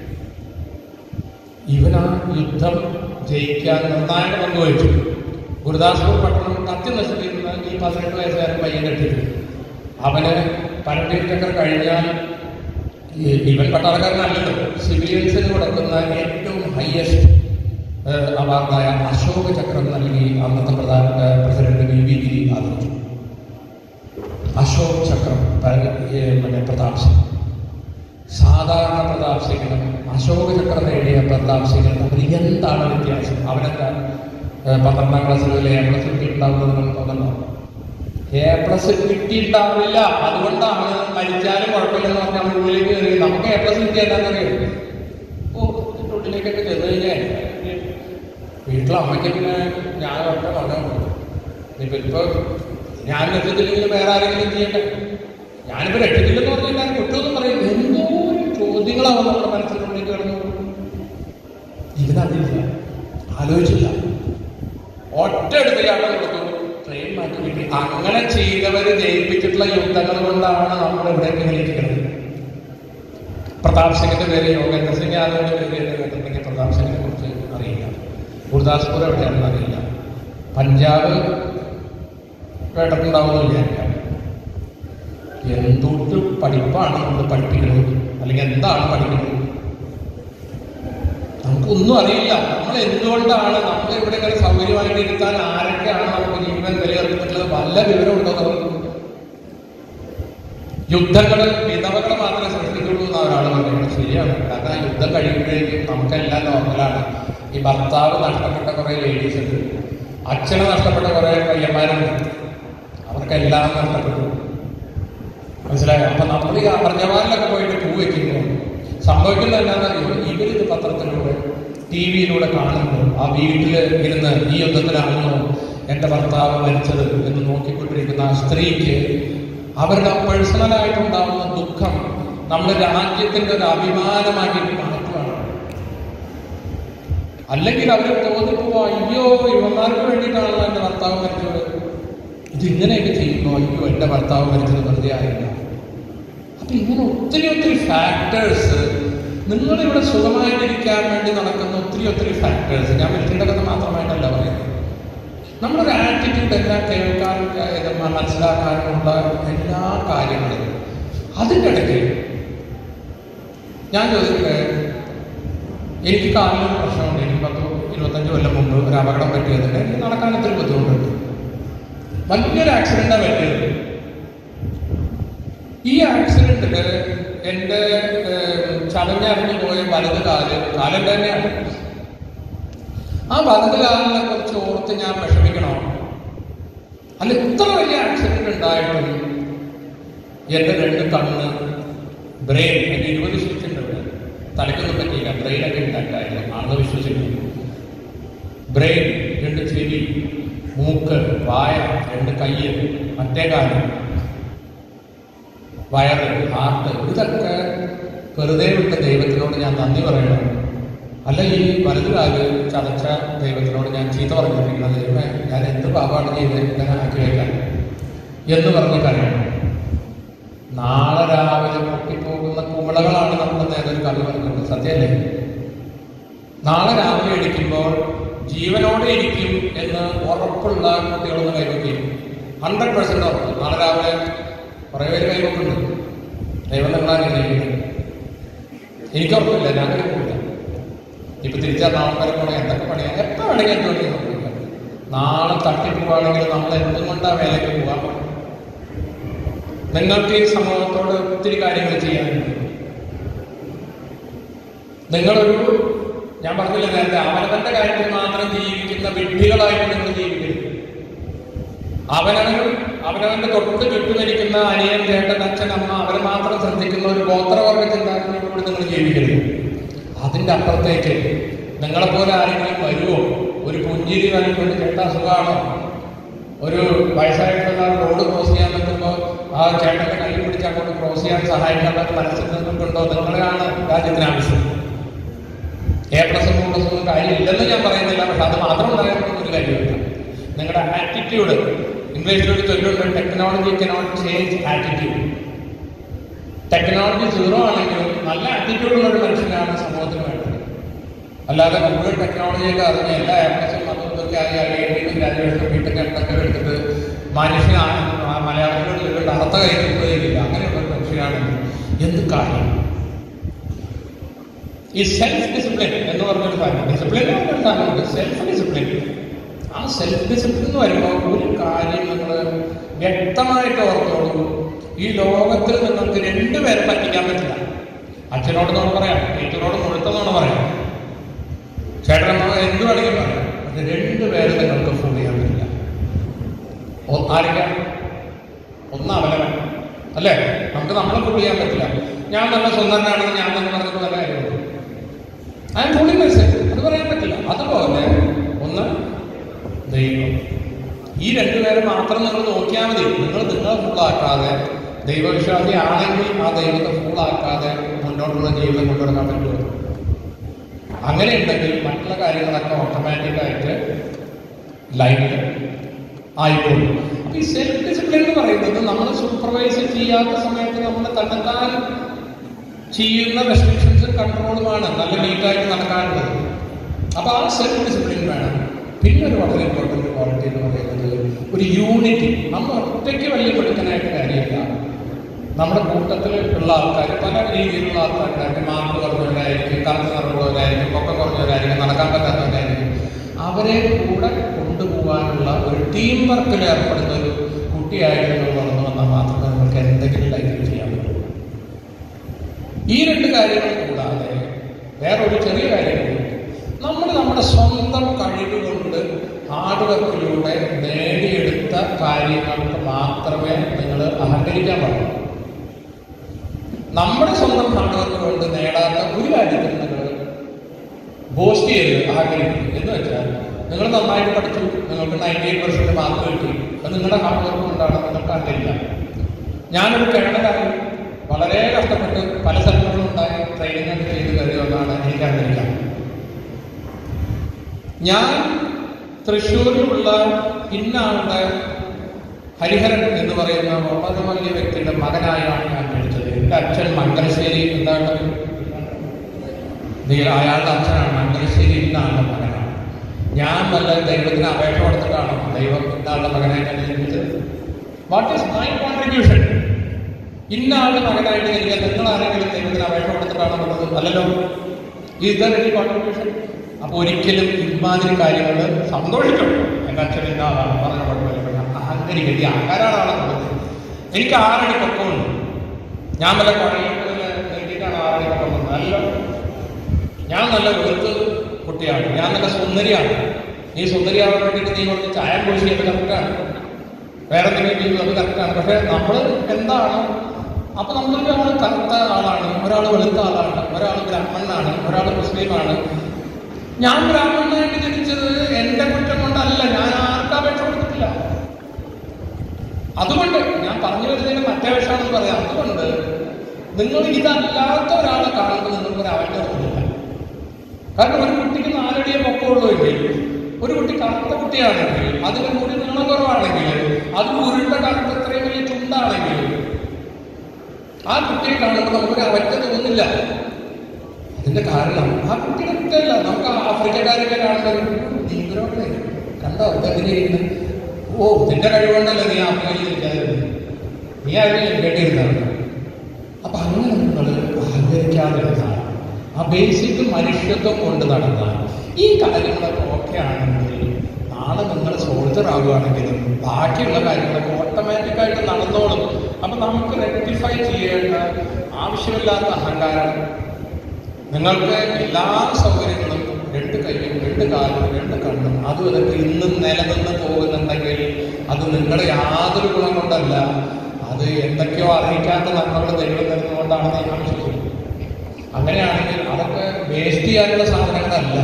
ഇവൻ ആ യുദ്ധം ജയിക്കാൻ നിർണായക പങ്ക് വഹിച്ചു ഗുരുദാസ്പൂർ പട്ടണം കത്തി നശിപ്പിക്കുന്ന ഈ പതിനെട്ട് വയസ്സുകാരൻ പയ്യൻ രക്ഷിച്ചു അവന് പരമ്പര ചക്ര കഴിഞ്ഞാൽ ഈ- ഇവൻ പട്ടാളക്കാരനല്ലല്ലോ സിവിലിയൻസിന് കൊടുക്കുന്ന ഏറ്റവും ഹയസ്റ്റ് അവാർഡായ അശോക ചക്രം നൽകി അന്നത്തെ പ്രധാന ഏഹ് പ്രസിഡന്റ് വി വി ഗിരി ആദരിച്ചു അശോക് ചക്രം പര- ഏഹ് പിന്നെ പ്രതാപ് സിംഗ് സാധാരണ പ്രതാപ് സിംഗിനും അശോക ചക്രം നേടിയ പ്രതാപ് സിംഗിനും തമ്മിൽ എന്താണ് വ്യത്യാസം അവനെന്താ ഏഹ് പന്ത്രണ്ടാം ക്ലാസ്സിൽ എ പ്ലസ് കിട്ടിയിട്ടുണ്ടാവുന്നത് നിങ്ങൾക്ക് തോന്നുന്നുണ്ടോ എ പ്ലസ് കിട്ടിയിട്ടുണ്ടാവില്ല അതുകൊണ്ടാണ് മരിച്ചാലും കുഴപ്പമില്ലെന്ന് പറഞ്ഞാൽ നമ്മൾ ഉള്ളിലേക്ക് കയറി നമുക്ക് എ പ്ലസ് കിട്ടിയ എന്താണെന്നറിയോ ഓ ഇതിന്റെ ഉള്ളിലേക്കൊക്കെ ചെന്ന് കഴിഞ്ഞാൽ വീട്ടിലെ അമ്മയ്ക്ക് പിന്നെ ഞാൻ ഒക്കെ പറഞ്ഞു ഇനിയിപ്പോ ഇപ്പൊ ഞാൻ രക്ഷിച്ചില്ലെങ്കിൽ വേറെ ആരെങ്കിലും ചെയ്യട്ടെ ഞാനിപ്പോ രക്ഷിച്ചില്ലെന്ന് പറഞ്ഞു കഴിഞ്ഞാൽ കുറ്റമൊന്നും പറയും എന്തോ ഒരു ചോദ്യങ്ങളാവും നമ്മുടെ മനസ്സിനുള്ളിൽ കിടന്നു ഇതിനതില്ല ആലോചിച്ചില്ല ഒറ്റ എടുത്തില്ലാണ്ട് കൊടുത്തു ട്രെയിൻ മാറ്റി കിട്ടി അങ്ങനെ ചെയ്തവര് ജയിപ്പിച്ചിട്ടുള്ള യുദ്ധങ്ങൾ കൊണ്ടാണ് നമ്മൾ ഇവിടെ ഇരിക്കുന്നത് പ്രതാപ് സിംഗിന്റെ പേര് യോഗേന്ദ്ര സിംഗ് യാദവിന്റെ പേര് എന്ന് കേട്ടിട്ടുണ്ടെങ്കിൽ പ്രതാപ് സിംഗിനെ കുറിച്ച് അറിയില്ല ഗുരുദാസ്പൂർ എവിടെയാണെന്ന് അറിയില്ല പഞ്ചാബ് കേട്ടിട്ടുണ്ടാവുമെന്ന് വിചാരിക്കാം എന്തൊട്ട് പഠിപ്പാണ് നമ്മൾ പഠിപ്പിക്കുന്നത് അല്ലെങ്കിൽ എന്താണ് പഠിക്കുന്നത് നമുക്കൊന്നും അറിയില്ല നമ്മൾ എന്തുകൊണ്ടാണ് നമ്മൾ ഇവിടെ ഇങ്ങനെ സൗകര്യമായിട്ട് ഇരുത്താൻ ആരൊക്കെയാണ് നമുക്ക് ജീവൻ വിലയിരുത്തിയിട്ടുള്ളത് വല്ല വിവരം ഉണ്ടോ നമുക്ക് യുദ്ധങ്ങൾ വിധവകൾ മാത്രമേ സൃഷ്ടിക്കുള്ളൂ എന്ന് ഒരാൾ പറയുന്നത് ശരിയാണ് കാരണം ആ യുദ്ധം കഴിയുമ്പോഴേക്കും നമുക്കെല്ലാം നോർമലാണ് ഈ ഭർത്താവ് നഷ്ടപ്പെട്ട കുറേ ലേഡീസ് ഉണ്ട് അച്ഛനെ നഷ്ടപ്പെട്ട കുറേ പയ്യന്മാരുണ്ട് അവർക്കെല്ലാം നഷ്ടപ്പെട്ടു മനസ്സിലായോ അപ്പൊ നമ്മൾ ഈ അർജവാനിലൊക്കെ പോയിട്ട് പൂ വെക്കുമ്പോൾ സംഭവിക്കുന്നത് എന്താണെന്നറിയോ ഇവരിത് പത്രത്തിലൂടെ ടി വിയിലൂടെ കാണുന്നു ആ വീട്ടിൽ ഇരുന്ന് ഈ യുദ്ധത്തിലാണെന്നോ എൻ്റെ ഭർത്താവ് മരിച്ചത് എന്ന് നോക്കിക്കൊണ്ടിരിക്കുന്ന ആ സ്ത്രീക്ക് അവരുടെ പേഴ്സണലായിട്ടുണ്ടാവുന്ന ദുഃഖം നമ്മുടെ രാജ്യത്തിന്റെ ഒരു അഭിമാനമാക്കി മാറ്റുകയാണ് അല്ലെങ്കിൽ അവർ തോന്നിപ്പോ അയ്യോ ഇവന്മാർക്ക് വേണ്ടിയിട്ടാണല്ലോ എൻ്റെ ഭർത്താവ് മരിച്ചത് ഇത് ഇങ്ങനെയൊക്കെ ചെയ്യുന്നു അയ്യോ എൻ്റെ ഭർത്താവ് മരിച്ചത് വെറുതെ ആയില്ല അപ്പൊ ഇങ്ങനെ ഒത്തിരി ഒത്തിരി ഫാക്ടേഴ്സ് നിങ്ങളിവിടെ സുഖമായിട്ടിരിക്കാൻ വേണ്ടി നടക്കുന്ന ഒത്തിരി ഒത്തിരി ഫാക്ടേഴ്സ് ഞാൻ മിലിറ്ററിയുടെ കഥ മാത്രമായിട്ടല്ല പറയുന്നത് നമ്മളൊരു ആറ്റിറ്റ്യൂഡ് എല്ലാം കേൾക്കാനും ഇത് മനസ്സിലാക്കാനുമുള്ള എല്ലാ കാര്യങ്ങളും അതിൻ്റെ ഇടയ്ക്ക് ഞാൻ ചോദിക്കട്ടെ എനിക്ക് കാലിന് പ്രശ്നമുണ്ട് എനിക്ക് പത്ത് ഇരുപത്തഞ്ച് കൊല്ലം മുമ്പ് ഒരു അപകടം പറ്റിയതുണ്ട് എനിക്ക് നടക്കാൻ ഇത്തിരി ബുദ്ധിമുട്ടുണ്ട് വലിയൊരു ആക്സിഡന്റാണ് പറ്റിയത് ഈ ആക്സിഡന്റില് എൻ്റെ ചതഞ്ഞറിഞ്ഞു പോയ വലത് കാല് കാലം തന്നെയാണ് ആ വലത് കാലിനെ കുറിച്ച് ഓർത്ത് ഞാൻ വിഷമിക്കണോ അല്ല ഇത്ര വലിയ ആക്സിഡന്റ് ഉണ്ടായിട്ടും എൻ്റെ രണ്ട് കണ്ണ് ബ്രെയിൻ എൻ്റെ ഇരുപത് സ്വിച്ചുണ്ട് ഇവിടെ തലക്കൊന്നും പറ്റിയില്ല ബ്രെയിനൊക്കെ ഉണ്ടായിട്ടായിരുന്നു ആണെന്ന് വിശ്വസിക്കുന്നു ബ്രെയിൻ രണ്ട് ചെവി മൂക്ക് വായ രണ്ട് കയ്യ് മറ്റേ കാലം വയറ് ഹാർട്ട് ഇതൊക്കെ വെറുതെ വിട്ട ദൈവത്തിനോട് ഞാൻ നന്ദി പറയണം അല്ല ഈ വലതുകാല് ചതച്ച ദൈവത്തിനോട് ഞാൻ ചീത്ത പറഞ്ഞിരിക്കുന്നത് ദൈവമേ ഞാൻ എന്ത് പാപാണ് ചെയ്ത് ഇങ്ങനെ ആക്കി വയ്ക്കാൻ എന്ന് പറഞ്ഞ് കരയണം നാളെ രാവിലെ പൊട്ടിപ്പോകുന്ന കുമിളകളാണ് നമ്മുടെ നേതൊരു കവി പറഞ്ഞത് സത്യമല്ലേ നാളെ രാവിലെ ഇടിക്കുമ്പോൾ ജീവനോടെ ഇരിക്കും എന്ന് ഉറപ്പുള്ള കുട്ടികളൊന്ന് കൈവയ്ക്കും ഹൺഡ്രഡ് പെർസെന്റ് ഉറപ്പ് നാളെ രാവിലെ കുറേ പേര് കൈവക്കുന്നുണ്ട് ദൈവം നിങ്ങളാണ് അനുഗ്രഹിക്കുന്നത് എനിക്ക് ഉറപ്പില്ല ഞാൻ കഴിക്കില്ല ഇപ്പൊ തിരിച്ചാൽ നാളെ വരെ പോകണം എന്തൊക്കെ പണിയാ എപ്പോൾ വേണമെങ്കിൽ എന്ത് വേണമെങ്കിൽ സംഭവിക്കാം നാളെ തട്ടിപ്പോവാണെങ്കിൽ നമ്മൾ എന്തും കൊണ്ടാ വേലയ്ക്ക് പോകാൻ നിങ്ങൾക്ക് ഈ സമൂഹത്തോട് ഒത്തിരി കാര്യങ്ങൾ ചെയ്യാനുണ്ട് നിങ്ങളൊരു ഞാൻ പറഞ്ഞില്ല നേരത്തെ അവനവന്റെ കാര്യത്തിൽ മാത്രം ജീവിക്കുന്ന വിഡ്ഢികളായിട്ട് നിങ്ങൾ ജീവിക്കരുത് അവനവൻ അവനവന്റെ തൊട്ട് ചുറ്റുമിരിക്കുന്ന അനിയൻ ചേട്ടൻ അച്ഛൻ അമ്മ അവരെ മാത്രം ശ്രദ്ധിക്കുന്ന ഒരു ഗോത്രവർഗ ചിന്താഗതിയോടുകൂടി നിങ്ങൾ ജീവിക്കരുത് അതിന്റെ അപ്പുറത്തേക്ക് നിങ്ങളെപ്പോലെ ആരെങ്കിലും വരുമോ ഒരു പുഞ്ചിരി വന്നിട്ട് ചേട്ടാ സുഖമാണോ ഒരു വയസ്സായിട്ടുള്ള ആൾ റോഡ് ക്രോസ് ചെയ്യാൻ പറ്റുമ്പോൾ ആ ചേട്ടന്റെ കൈ പിടിച്ച് അങ്ങോട്ട് ക്രോസ് ചെയ്യാൻ സഹായിക്കാൻ മനസ്സിൽ നിന്നിട്ടുണ്ടോ നിങ്ങളെയാണ് രാജ്യത്തിന് ആവശ്യം എ പ്ലസ് ബി പ്ലസ് ഒന്നും കാര്യമില്ലെന്ന് ഞാൻ പറയുന്നില്ല പക്ഷെ അത് മാത്രം പറയാനൊന്നും ഒരു കാര്യമില്ല നിങ്ങളുടെ ആറ്റിറ്റ്യൂഡ് ഇംഗ്ലീഷിൽ ഒരു ചൊല്ലുണ്ട് technology cannot change attitude technology zero ആണെങ്കിലും നല്ല ആറ്റിറ്റ്യൂഡുള്ള ഒരു മനുഷ്യനാണ് സമൂഹത്തിന് വേണ്ടത് അല്ലാതെ മുഴുവൻ ടെക്നോളജിയൊക്കെ അറിഞ്ഞ് എല്ലാ ആപ്ലിക്കേഷൻ മൊത്തത്തൊക്കെ ആയി ഐ ഗ്രാജുവേഷൻ ബിടെക് എന്തൊക്കെ എടുത്തിട്ട് മനുഷ്യനാണ് ആ മലയാളത്തിലോട് ചൊല്ലിട്ട് അർത്ഥ കൈക്ക് ഉപയോഗിക്കില്ല അങ്ങനെയുള്ള ഒരു മനുഷ്യനാണെങ്കിൽ എന്ത് കാര്യം ഈ സെൽഫ് ഡിസിപ്ലിൻ എന്ന് പറഞ്ഞൊരു കാര്യം ഡിസിപ്ലിൻ എന്ന് പറഞ്ഞൊരു കാര്യമുണ്ട് സെൽഫ് ഡിസിപ്ലിൻ ആ സെൽഫ് ഡിസിപ്ലിൻ എന്ന് വരുമ്പോൾ ഒരു കാര്യം നിങ്ങൾ വ്യക്തമായിട്ട് ഓർത്തോളൂ ഈ ലോകത്തിൽ നിങ്ങൾക്ക് രണ്ടുപേരെ പറ്റിക്കാൻ പറ്റില്ല അച്ഛനോട് നോട് പറയാം ടീച്ചറോട് മുഴുത്തനോട് പറയാം ചേട്ടനോട് എന്ത് വേണമെങ്കിലും പറയാം പക്ഷെ രണ്ടുപേരെ നിങ്ങൾക്ക് ഫോൺ ചെയ്യാൻ പറ്റില്ല ഒ- ആരൊക്കെയാണ് ഒന്ന് അവനവൻ അല്ലേ നമുക്ക് നമ്മളെ ഫുൾ ചെയ്യാൻ പറ്റില്ല ഞാൻ നല്ല സ്വന്തനാണെങ്കിൽ ഞാൻ തന്നെ പറഞ്ഞിട്ട് നല്ല കാര്യമുള്ളൂ ഐ എം ഫുള്ളി മെസ്സേജ് അത് പറയാൻ പറ്റില്ല അതുപോലെ ഒന്ന് ദൈവം ഈ രണ്ടുപേരെ മാത്രം നിങ്ങൾ നോക്കിയാൽ മതി നിങ്ങൾ നിങ്ങളെ ഫുള്ളാക്കാതെ ദൈവവിശ്വാസി ആണെങ്കിൽ ആ ദൈവത്തെ ഫുള്ളാക്കാതെ മുന്നോട്ടുള്ള ജീവിതം കൊണ്ടുവരാൻ പറ്റുമോ അങ്ങനെ ഉണ്ടെങ്കിൽ മറ്റുള്ള കാര്യങ്ങളൊക്കെ ഓട്ടോമാറ്റിക്കായിട്ട് ലൈനിൽ ആയിക്കോളും അപ്പൊ ഈ സെൽഫ് ഡിസിപ്ലിൻ എന്ന് പറയുന്നത് നമ്മൾ സൂപ്പർവൈസ് ചെയ്യാത്ത സമയത്ത് നമ്മൾ തന്നെത്താൻ ചെയ്യുന്ന റെസ്ട്രിക്ഷൻസും കൺട്രോളുമാണ് നല്ല നീറ്റായിട്ട് നടക്കാനുള്ളത് അപ്പൊ ആ സെൽഫ് ഡിസിപ്ലിൻ വേണം പിന്നെ ഒരു വളരെ ഇമ്പോർട്ടൻ്റ് ക്വാളിറ്റി എന്ന് പറയുന്നത് ഒരു യൂണിറ്റി നമ്മൾ ഒറ്റയ്ക്ക് വലിയ മിടുക്കനായിട്ട് കാര്യമില്ല നമ്മുടെ കൂട്ടത്തിൽ ഉള്ള ആൾക്കാർ പല രീതിയിലുള്ള ആൾക്കാരുണ്ടായിരിക്കും മാർക്ക് കുറഞ്ഞവരായിരിക്കും കറുത്ത നിറമുള്ളവരായിരിക്കും പൊക്കം കുറഞ്ഞവരായിരിക്കും നടക്കാൻ പറ്റാത്തവരായിരിക്കും അവരെ കൂടെ കൊണ്ടുപോകാനുള്ള ഒരു ടീം വർക്കിൽ ഏർപ്പെടുന്ന ഒരു കുട്ടിയായിട്ട് നിങ്ങൾ വളർന്നു വന്നാൽ മാത്രമേ നിങ്ങൾക്ക് എന്തെങ്കിലും ലൈഫിൽ ചെയ്യാൻ പറ്റൂ ഈ രണ്ട് കാര്യങ്ങൾ കൂടാതെ വേറൊരു ചെറിയ കാര്യം കൂടി നമ്മൾ നമ്മുടെ സ്വന്തം കഴിവ് കൊണ്ട് ഹാർഡ് വർക്കിലൂടെ നേടിയെടുത്ത കാര്യങ്ങൾക്ക് മാത്രമേ നിങ്ങൾ അഹങ്കരിക്കാൻ പാടുള്ളൂ നമ്മുടെ സ്വന്തം ഹാർഡ് വർക്ക് കൊണ്ട് നേടാത്ത ഒരു കാര്യത്തിൽ നിങ്ങൾ ബോസ്റ്റ് ചെയ്ത് അഹങ്കരിക്കും എന്ന് വെച്ചാൽ നിങ്ങൾ നന്നായിട്ട് പഠിച്ചു നിങ്ങൾക്ക് നയൻറ്റി എയ്റ്റ് പെർസെന്റ് മാർക്ക് കിട്ടി അത് നിങ്ങളുടെ ഹാർഡ് വർക്ക് കൊണ്ടാണ് നിങ്ങൾക്ക് അഹങ്കരിക്കാം ഞാനൊരു കേണലായി വളരെ കഷ്ടപ്പെട്ട് പല സ്ഥലങ്ങളിലും ഉണ്ടായി ട്രെയിനിങ് ഒക്കെ ചെയ്ത് കയറി വന്നാണ് എനിക്ക് അഹങ്കരിക്കാം ഞാൻ തൃശ്ശൂരിലുള്ള ഇന്നാളുടെ ഹരിഹരൻ എന്ന് പറയുന്ന വളരെ വലിയ വ്യക്തിയുടെ മകനായാണ് ഞാൻ ജനിച്ചത് എൻ്റെ അച്ഛൻ മംഗലശ്ശേരി എന്താണ് നീ- അയാളുടെ അച്ഛനാണ് മംഗലശ്ശേരി ഇന്നാളുടെ മകനാണ് ഞാൻ വല്ല ദൈവത്തിന് അപേക്ഷ കൊടുത്തിട്ടാണോ ദൈവം ഇന്നാളുടെ മകനായിട്ട് എന്നെ ജനിച്ചത് വാട്ട് ഈസ് മൈ കോൺട്രിബ്യൂഷൻ ഇന്നാളുടെ മകനായിട്ട് ജനിക്കാൻ നിങ്ങൾ ആരെങ്കിലും ദൈവത്തിന് അപേക്ഷ കൊടുത്തിട്ടാണോ എന്നുള്ളത് അല്ലല്ലോ ഈസ് ദർ എനി കോൺട്രിബ്യൂഷൻ അപ്പൊ ഒരിക്കലും ഇമാതിരി കാര്യങ്ങൾ സന്തോഷിക്കണം എൻ്റെ അച്ഛൻ ഇന്ന ആളാണ് പറഞ്ഞ കുഴപ്പമില്ല പക്ഷെ അഹങ്കരിക്കുക ഈ അഹങ്കാരാണ് ആളെ കൊടുത്തത് എനിക്ക് ആറടി പൊക്കമുണ്ട് ഞാൻ വല്ല കുഴയിൽ നേടിയിട്ടാണ് ആറടി പൊക്കം വന്നത് അല്ല ഞാൻ നല്ല വെളുത്ത് കുട്ടിയാണ് ഞാൻ നല്ല സുന്ദരിയാണ് നീ സുന്ദരിയാവാൻ വേണ്ടിയിട്ട് നീ കുറച്ച് ചായ കുടിച്ച് അത് കറക്റ്റാണ് വേറെ എന്തെങ്കിലും ചെയ്തു അത് കറക്റ്റാണ് പക്ഷെ നമ്മൾ എന്താണ് അപ്പൊ നമ്മളൊരു ആൾ കറുത്ത ആളാണ് ഒരാൾ വെളുത്ത ആളാണ് ഒരാൾ ബ്രാഹ്മണനാണ് ഒരാൾ മുസ്ലിമാണ് ഞാൻ ബ്രാഹ്മണനായിട്ട് ജനിച്ചത് എന്റെ കുറ്റം കൊണ്ടല്ല ഞാൻ ആർക്കും അപേക്ഷ കൊടുത്തിട്ടില്ല അതുകൊണ്ട് ഞാൻ പറഞ്ഞു വരുന്നതിന് മറ്റേ വേഷമാണെന്ന് പറയാം അതുകൊണ്ട് നിങ്ങൾ ഇതല്ലാത്ത ഒരാളെ കാണുമ്പോൾ നിങ്ങൾക്ക് ഒരു അവജ്ഞ തോന്നില്ല കാരണം ഒരു കുട്ടിക്ക് നാലടിയെ പൊക്കമുള്ളൂ എങ്കിൽ ഒരു കുട്ടി കറുത്ത കുട്ടിയാണെങ്കിൽ അതിന് മുടി നീളം കുറവാണെങ്കിൽ അത് ഉരുണ്ട കറുത്ത ഇത്രയും വലിയ ചുണ്ടാണെങ്കിൽ ആ കുട്ടിയെ കാണുമ്പോൾ നമുക്കൊരു അവജ്ഞ തോന്നില്ല അതിന്റെ കാരണം ആ കുട്ടിയുടെ കുറ്റമല്ല നമുക്ക് ആ ആഫ്രിക്കക്കാരൊക്കെ കാണുമ്പോൾ നീന്തലോട്ടെ കണ്ടോ ഇതെങ്ങനെയിരിക്കുന്നു ഓ നിന്റെ കഴിവുകൊണ്ടല്ലേ നീ ആഫ്രിക്കയിൽ ഇരിക്കാതിരുന്നത് നീ ആരും കേട്ടിരുന്നാണ് അപ്പൊ അങ്ങനെ നിങ്ങൾ അഹങ്കരിക്കാതിരുന്നാൽ ആ ബേസിക് മനുഷ്യത്വം കൊണ്ട് നടന്നാൽ ഈ കാര്യങ്ങളൊക്കെ ഓക്കെ ആണെങ്കിൽ നാളെ നിങ്ങൾ സോൾജർ ആവുകയാണെങ്കിലും ബാക്കിയുള്ള കാര്യങ്ങളൊക്കെ ഓട്ടോമാറ്റിക്കായിട്ട് നടന്നോളും അപ്പൊ നമുക്ക് റെക്ടിഫൈ ചെയ്യേണ്ട ആവശ്യമില്ലാത്ത അഹങ്കാരം നിങ്ങൾക്ക് എല്ലാ സൗകര്യങ്ങളും രണ്ട് കൈയും രണ്ട് കാലും രണ്ട് കണ്ണും അതും ഇതൊക്കെ ഇന്നും നിലനിന്ന് പോകുന്നുണ്ടെങ്കിൽ അത് നിങ്ങളുടെ യാതൊരു ഗുണം കൊണ്ടല്ല അത് എന്തൊക്കെയോ അറിയിക്കാത്ത നന്മകൾ ദൈവം തരുന്നതുകൊണ്ടാണെന്ന് ഞാൻ വിശ്വസിക്കുന്നു അങ്ങനെയാണെങ്കിൽ അതൊക്കെ വേസ്റ്റ് ചെയ്യാനുള്ള സാധനങ്ങളല്ല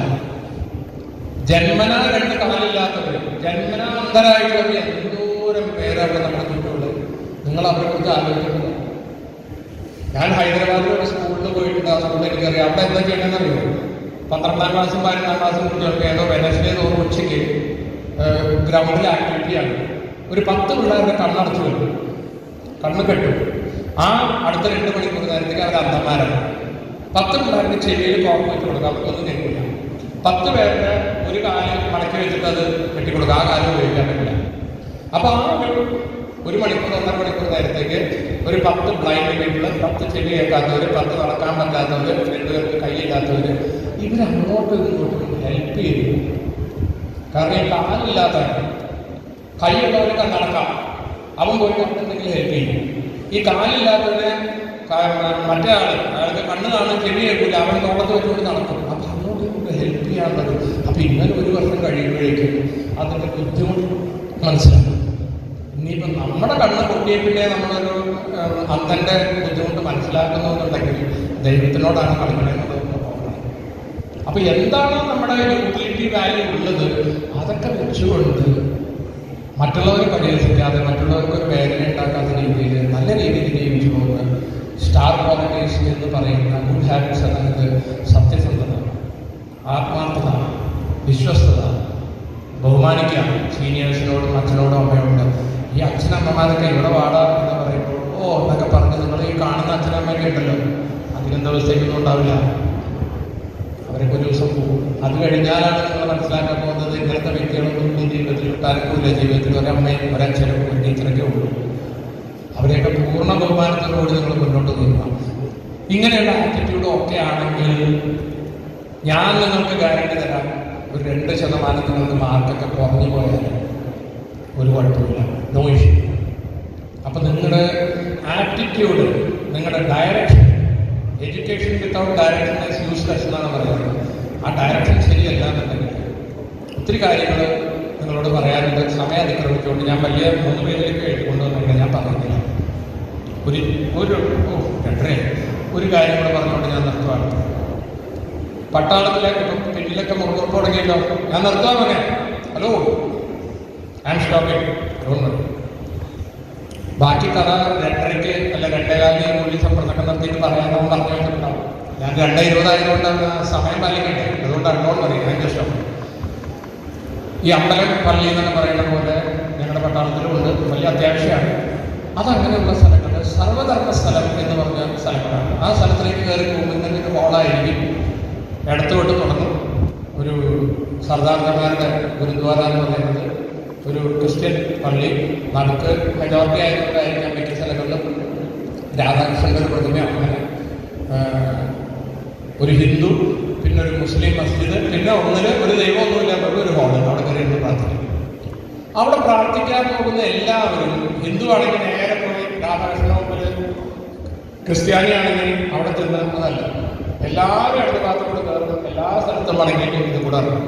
ജന്മനാ രണ്ട് കാലില്ലാത്തവർ ജന്മനാ അന്ധരായിട്ടുള്ളവർ എന്തോരം പേരവിടെ നമ്മുടെ ചുറ്റുമുള്ളത് നിങ്ങൾ അവരെ കുറിച്ച് ആലോചിക്കുന്നത് ഞാൻ ഹൈദരാബാദിൽ ഒരു സ്കൂളിൽ പോയിട്ടുണ്ട് ആ സ്കൂളിൽ എനിക്കറിയാം അവിടെ എന്താ ചെയ്യണമെന്ന് അറിയോ പന്ത്രണ്ടാം ക്ലാസ്സും പതിനൊന്നാം ക്ലാസ്സും കുട്ടികൾക്ക് ഏതോ വെനസ്ഡേ തോറും ഉച്ചയ്ക്ക് ഗ്രൗണ്ടിൽ ആക്ടിവിറ്റിയാണ് ഒരു പത്ത് പിള്ളേരുടെ കണ്ണടച്ചു വരും കണ്ണ് കെട്ടു ആ അടുത്ത രണ്ട് മണിക്കൂർ നേരത്തേക്ക് അവർ അന്ധന്മാരാണ് പത്ത് പിള്ളേർക്ക് ചെവിയിൽ കോപ്പ് വെച്ച് കൊടുക്കുക അവർക്കൊന്നും കേൾക്കില്ല പത്ത് പേരുടെ ഒരു കാല് മടക്കി വെച്ചിട്ട് അത് വെട്ടിക്കൊടുക്കുക ആ കാലം ഉപയോഗിക്കാൻ പറ്റില്ല അപ്പൊ ആ ഒരു ഒരു മണിക്കൂർ ഒന്നര മണിക്കൂർ നേരത്തേക്ക് ഒരു പത്ത് ബ്ലൈൻഡ് പീപ്പിൾ പത്ത് ചെവി കേൾക്കാത്തവര് പത്ത് നടക്കാൻ പറ്റാത്തവര് രണ്ടുപേർക്ക് കൈയില്ലാത്തവര് ഇവർ അങ്ങോട്ടും ഇങ്ങോട്ടും ഹെൽപ്പ് ചെയ്തു കാരണം ഈ കാലില്ലാത്തവൻ കൈയുള്ളവർക്ക് നടക്കാം അവൻ പോയിട്ട് അവിടെ എന്തെങ്കിലും ഹെൽപ്പ് ചെയ്യും ഈ കാലില്ലാത്തവന് കാ- മറ്റേ ആള് അയാൾക്ക് കണ്ണ് കാണാൻ ചെവി കേൾക്കില്ല അവൻ തോളത്ത് വെച്ചുകൊണ്ട് നടക്കും അപ്പൊ അങ്ങോട്ടും ഇങ്ങോട്ടും ഹെൽപ്പ് ചെയ്യാനുള്ളത് അപ്പൊ ഇങ്ങനെ ഒരു വർഷം കഴിയുമ്പോഴേക്കും അതിന്റെ ബുദ്ധിമുട്ട് മനസ്സിലാക്കും ഇനിയിപ്പം നമ്മുടെ കണ്ണ് പൊട്ടിയ പിന്നെ നമ്മളൊരു ഏഹ്, അന്ധന്റെ ബുദ്ധിമുട്ട് മനസ്സിലാക്കുന്നു എന്നുണ്ടെങ്കിൽ ദൈവത്തിനോടാണ് കളിക്കണമെന്നത് അപ്പൊ എന്താണ് നമ്മുടെ യൂട്ടിലിറ്റി വാല്യൂ ഉള്ളത് അതൊക്കെ വെച്ചുകൊണ്ട് മറ്റുള്ളവരെ പരിഹസിക്കാതെ മറ്റുള്ളവർക്ക് ഒരു വേദന ഉണ്ടാക്കാത്ത രീതിയിൽ നല്ല രീതിയിൽ ജീവിച്ചു പോകുന്ന സ്റ്റാർ ക്വാളിറ്റീസ് എന്ന് പറയുന്ന ഗുഡ് ഹാബിറ്റ്സ് എന്നത് സത്യസന്ധത ആത്മാർത്ഥത വിശ്വസ്തത ബഹുമാനിക്കാം സീനിയേഴ്സിനോടും അച്ഛനോടും അമ്മയോടും ഈ അച്ഛനമ്മമാരൊക്കെ ഇവിടെ വാടാ എന്ന് പറയുമ്പോൾ ഓ എന്നൊക്കെ പറഞ്ഞ് നിങ്ങൾ ഈ കാണുന്ന അച്ഛനമ്മയൊക്കെ ഉണ്ടല്ലോ അധികം ദിവസത്തേക്കൊന്നും ഉണ്ടാവില്ല അവരൊക്കെ ഒരു ദിവസം പോകും അത് കഴിഞ്ഞാലാണ് നിങ്ങൾ മനസ്സിലാക്കാൻ പോകുന്നത് ഇങ്ങനത്തെ വ്യക്തി കൂട്ടാർക്കുമില്ല ജീവിതത്തിൽ ഒരമ്മയും ഒരച്ഛനും ഒരു ടീച്ചറൊക്കെ ഉള്ളൂ അവരെയൊക്കെ പൂർണ്ണ ബഹുമാനത്തോടുകൂടി നിങ്ങൾ മുന്നോട്ട് നീങ്ങുക ഇങ്ങനെയുള്ള ആറ്റിറ്റ്യൂഡ് ഒക്കെ ആണെങ്കിൽ ഞാൻ നിങ്ങൾക്ക് ഗ്യാരണ്ടി തരാം ഒരു രണ്ട് ശതമാനം നിങ്ങൾക്ക് മാർക്കൊക്കെ കുറഞ്ഞു പോയാൽ ഒരു കുഴപ്പമില്ല നോ ഇഷ്യൂ അപ്പൊ നിങ്ങളുടെ ആറ്റിറ്റ്യൂഡ് നിങ്ങളുടെ direction education without direction is useless എന്നാണ് പറയുന്നത് ആ ഡയറക്ഷൻ ശരിയല്ല എന്നുണ്ടെങ്കിൽ ഒത്തിരി കാര്യങ്ങൾ നിങ്ങളോട് പറയാനുണ്ട് സമയം അതിക്രമിച്ചുകൊണ്ട് ഞാൻ വലിയ മൂന്ന് പേരിലേക്ക് എഴുതി കൊണ്ടുവന്നില്ല ഞാൻ പറയുന്നില്ല ഒരു ഒരു ഓ രണ്ടരേ ഒരു കാര്യം കൂടെ പറഞ്ഞുകൊണ്ട് ഞാൻ നിർത്തുവാണ് പട്ടാളത്തിലേക്ക് ഇപ്പം പിന്നിലൊക്കെ മുറുകുറപ്പ് തുടങ്ങിയല്ലോ ഞാൻ നിർത്താൻ മകൻ hello I'm stopping don't ബാക്കി കഥ രണ്ടരയ്ക്ക് അല്ല രണ്ടേകാലിന് പോലീസ് അപ്പുറത്തൊക്കെ നിർത്തിയിട്ട് പറയാനോ പറഞ്ഞു വെച്ചിട്ടുണ്ടാവും ഞാൻ രണ്ടേ ഇരുപതായതുകൊണ്ട് സമയം പാലിക്കട്ടെ അതുകൊണ്ട് അഡ്വോൺ പറയും എനിക്ക് ഇഷ്ടം ഈ അമ്പലം പള്ളി എന്നൊക്കെ പറയുന്ന പോലെ ഞങ്ങളുടെ പട്ടാളത്തിലുണ്ട് വലിയ അത്യാവശ്യമാണ് അതങ്ങനെയുള്ള സ്ഥലങ്ങൾ സർവധർമ്മ സ്ഥലം എന്ന് പറഞ്ഞ സ്ഥലങ്ങളാണ് ആ സ്ഥലത്തിലേക്ക് കയറി പോകുമ്പോൾ ഇങ്ങനെ ഒരു ഹോളായിരിക്കും ഇടത്തോട്ട് തുടങ്ങും ഒരു സർദാർമാരുടെ ഗുരുദ്വാര എന്ന് പറയുന്നത് ഒരു ക്രിസ്ത്യൻ പള്ളി നടുക്ക് മെജോറിറ്റി ആയതുകൊണ്ടായിരിക്കാം മിക്ക സ്ഥലങ്ങളിലും രാധാകൃഷ്ണന്റെ ഒരു പ്രതിമ അങ്ങനെ ആ, ഒരു ഹിന്ദു പിന്നെ ഒരു മുസ്ലിം മസ്ജിദ് പിന്നെ ഒന്നില് ഒരു ദൈവമൊന്നുമില്ലാത്ത ഒരു ഹോള് അവിടെ കയറി പ്രാർത്ഥിക്കും അവിടെ പ്രാർത്ഥിക്കാൻ പോകുന്ന എല്ലാവരും ഹിന്ദു ആണെങ്കിൽ നേരെ പോയി രാധാകൃഷ്ണ മുമ്പിൽ ക്രിസ്ത്യാനിയാണെങ്കിൽ അവിടെ ചെന്ന് അതല്ല എല്ലാവരും അടുത്ത ഭാഗത്തോട് കയറും എല്ലാ സ്ഥലത്തും മടങ്ങിയിട്ട് ഇത് കൂടെ ഇറങ്ങും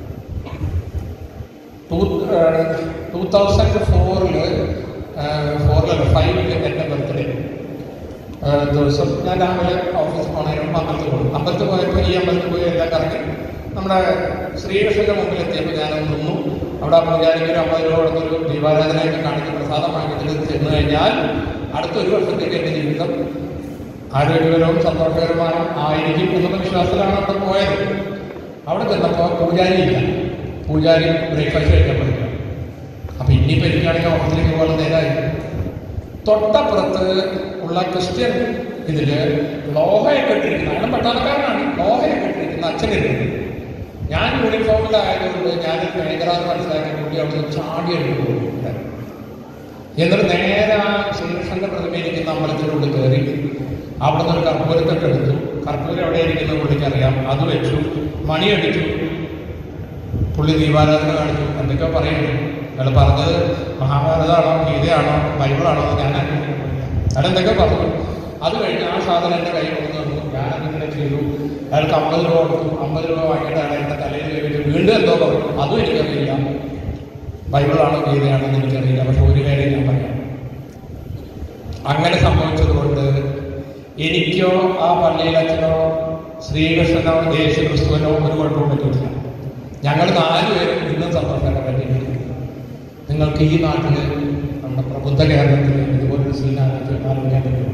ടൂ തൗസൻഡ് ഫോറില് ഫോറിലല്ല ഫൈവില് എൻ്റെ ബർത്ത്ഡേ ദിവസം ഞാൻ രാവിലെ ഓഫീസിൽ പോണതിനും അമ്പലത്തിൽ പോകും അമ്പലത്തിൽ പോയപ്പോൾ ഈ അമ്പലത്തിൽ പോയി എല്ലാം കറങ്ങി നമ്മുടെ ശ്രീകൃഷ്ണന്റെ മുമ്പിൽ എത്തിയപ്പോൾ ഞാൻ നിന്നു അവിടെ ആ പൂജാരിക്ക് ഒരു അമ്പത് രൂപ കൊടുത്തൊരു ദീപാരാധനയൊക്കെ കാണിച്ച് പ്രസാദം വാങ്ങിച്ചിട്ട് ചെന്ന് കഴിഞ്ഞാൽ അടുത്ത ഒരു വർഷത്തേക്ക് എൻ്റെ ജീവിതം ആരോഗ്യകരവും സന്തോഷകരമായ ആയിരിക്കും എന്നുള്ള വിശ്വാസത്തിലാണ് അവിടെ പോയത് അവിടെ ചെന്നപ്പോൾ പൂജാരി ഇല്ല പൂജാരി ബ്രേക്ക്ഫാസ്റ്റ് കഴിക്കാൻ പറ്റില്ല അപ്പൊ ഇനിയിപ്പോ എനിക്കാണെങ്കിൽ ഓഫീസിലേക്ക് പോകാൻ നേരായി തൊട്ടപ്പുറത്ത് ഉള്ള ക്രിസ്ത്യൻ ഇതില് ലോഹയൊക്കെ ഇട്ടിരിക്കുന്ന അയാളും പട്ടാളക്കാരനാണ് ലോഹയൊക്കെ ഇട്ടിരിക്കുന്ന അച്ഛനിരുന്നു ഞാൻ യൂണിഫോമിലായതുകൊണ്ട് ഞാൻ മേഖലാന്ന് മനസ്സിലാക്കി പുള്ളി അവിടെ ചാടി എടുക്കുന്നു എന്നിട്ട് നേരെ ആ ശ്രീകൃഷ്ണന്റെ പ്രതിമയിരിക്കുന്ന അമ്പലത്തിനുള്ളിൽ കയറി അവിടെ നിന്ന് ഒരു കർപ്പൂരത്തൊക്കെ എടുത്തു കർപ്പൂരം എവിടെ ഇരിക്കുന്ന പുള്ളിക്ക് അറിയാം അത് വെച്ചു മണിയടിച്ചു പുള്ളി ദീപാരാധന കാണിച്ചു എന്തൊക്കെയോ പറയുന്നു അയാൾ പറഞ്ഞത് മഹാഭാരതമാണോ ഗീതയാണോ ബൈബിളാണോ എന്ന് ഞാൻ അന്വേഷിക്കുന്നില്ല അയാൾ എന്തൊക്കെ പറഞ്ഞു അത് കഴിഞ്ഞ് ആ സാധനം എൻ്റെ കയ്യിൽ കൊണ്ടു തന്നു ഞാൻ അതിങ്ങനെ ചെയ്തു അയാൾക്ക് അമ്പത് രൂപ കൊടുത്തു അമ്പത് രൂപ വാങ്ങിയിട്ട് അയാൾ എൻ്റെ തലയിൽ കയറിയിട്ട് വീണ്ടും എന്തോ പറഞ്ഞു അതും എനിക്കറിയില്ല ബൈബിളാണോ ഗീതയാണോ എന്ന് എനിക്കറിയില്ല പക്ഷെ ഒരു കാര്യം ഞാൻ പറയാം അങ്ങനെ സംഭവിച്ചത് കൊണ്ട് എനിക്കോ ആ പള്ളിയിലച്ഛനോ ശ്രീകൃഷ്ണനോ യേശു ക്രിസ്തുവിനോ ഒരു കുഴപ്പവും പറ്റില്ല ഞങ്ങൾ നാലുപേരും ഇന്നും സന്തോഷകരമായിട്ടിരിക്കുന്നു നിങ്ങൾക്ക് ഈ നാട്ടിൽ നമ്മുടെ പ്രബുദ്ധ കേരളത്തിൽ ഇതുപോലൊരു സീൻ ആലോചിച്ച് ആലോചിക്കാൻ പറ്റുള്ളൂ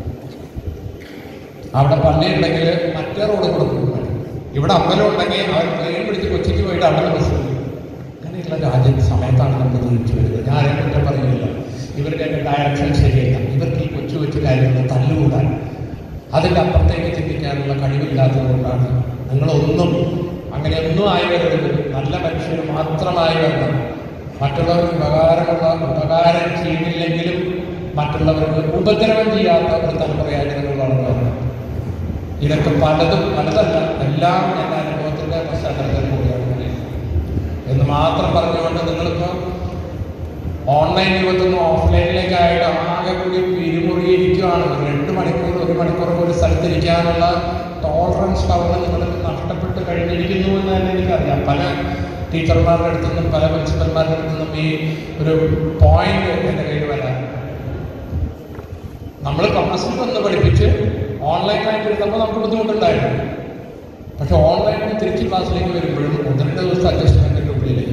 അവിടെ പള്ളി ഉണ്ടെങ്കിൽ മറ്റേ റോഡ് കൂടെ പോകും ഇവിടെ അമ്പലം ഉണ്ടെങ്കിൽ അവർ ട്രെയിൻ പിടിച്ച് കൊച്ചിക്ക് പോയിട്ട് അവിടെ ബസ് വരും. അങ്ങനെയുള്ള രാജ്യ സമയത്താണ് നമ്മൾ ജീവിച്ചു വരുന്നത് ഞാൻ ആരെയും കുറ്റം പറയുന്നില്ല ഇവരുടെ ഡയറക്ഷൻ ശരിയല്ല ഇവർക്ക് ഈ കൊച്ചു കൊച്ചു കാര്യങ്ങൾ തല്ലുകൂടാൻ അതിൻ്റെ അപ്പുറത്തേക്ക് ചിന്തിക്കാനുള്ള കഴിവില്ലാത്തത് കൊണ്ടാണ് നിങ്ങളൊന്നും അങ്ങനെയൊന്നും ആയി വരരുത് നല്ല മനുഷ്യർ മാത്രമായി വരണം മറ്റുള്ളവർക്ക് ഉപകാരമുള്ള ഉപകാരം ചെയ്യുന്നില്ലെങ്കിലും മറ്റുള്ളവർക്ക് ഉപദ്രവം ചെയ്യാത്ത ഒരു തലമുറയായിട്ട് നിങ്ങൾ വളർന്നു വരണം ഇതൊക്കെ പലതും പലതല്ല എല്ലാം എൻ്റെ അനുഭവത്തിൻ്റെ പശ്ചാത്തലത്തിൽ കൂടിയാണ് എന്ന് മാത്രം പറഞ്ഞുകൊണ്ട് നിങ്ങളിപ്പോൾ ഓൺലൈൻ യുഗത്തിൽ നിന്ന് ഓഫ്ലൈനിലേക്കായിട്ട് ആകെ കൂടി പിരിമുറുകിയിരിക്കുകയാണ് ഒരു രണ്ട് മണിക്കൂർ ഒരു മണിക്കൂർ ഒരു സ്ഥലത്തിരിക്കാനുള്ള ടോളറൻസ് പവർ നിങ്ങൾ നഷ്ടപ്പെട്ട് കഴിഞ്ഞിരിക്കുന്നു എന്ന് തന്നെ എനിക്കറിയാം പല ടീച്ചർമാരുടെ അടുത്തു നിന്നും പല പ്രിൻസിപ്പൽമാരുടെ അടുത്തു നിന്നും ഈ ഒരു പോയിന്റ് എൻ്റെ കയ്യിൽ വരാൻ നമ്മൾ ക്ലാസ്സിൽ വന്ന് പഠിപ്പിച്ച് ഓൺലൈനായിട്ട് ഇരുന്നപ്പോൾ നമുക്ക് ബുദ്ധിമുട്ടുണ്ടായിരുന്നു പക്ഷെ ഓൺലൈനിൽ തിരിച്ച് ക്ലാസ്സിലേക്ക് വരുമ്പോഴും ഒന്ന് രണ്ട് ദിവസത്തെ അഡ്ജസ്റ്റ്മെൻറ്റിൻ്റെ ഉള്ളിൽ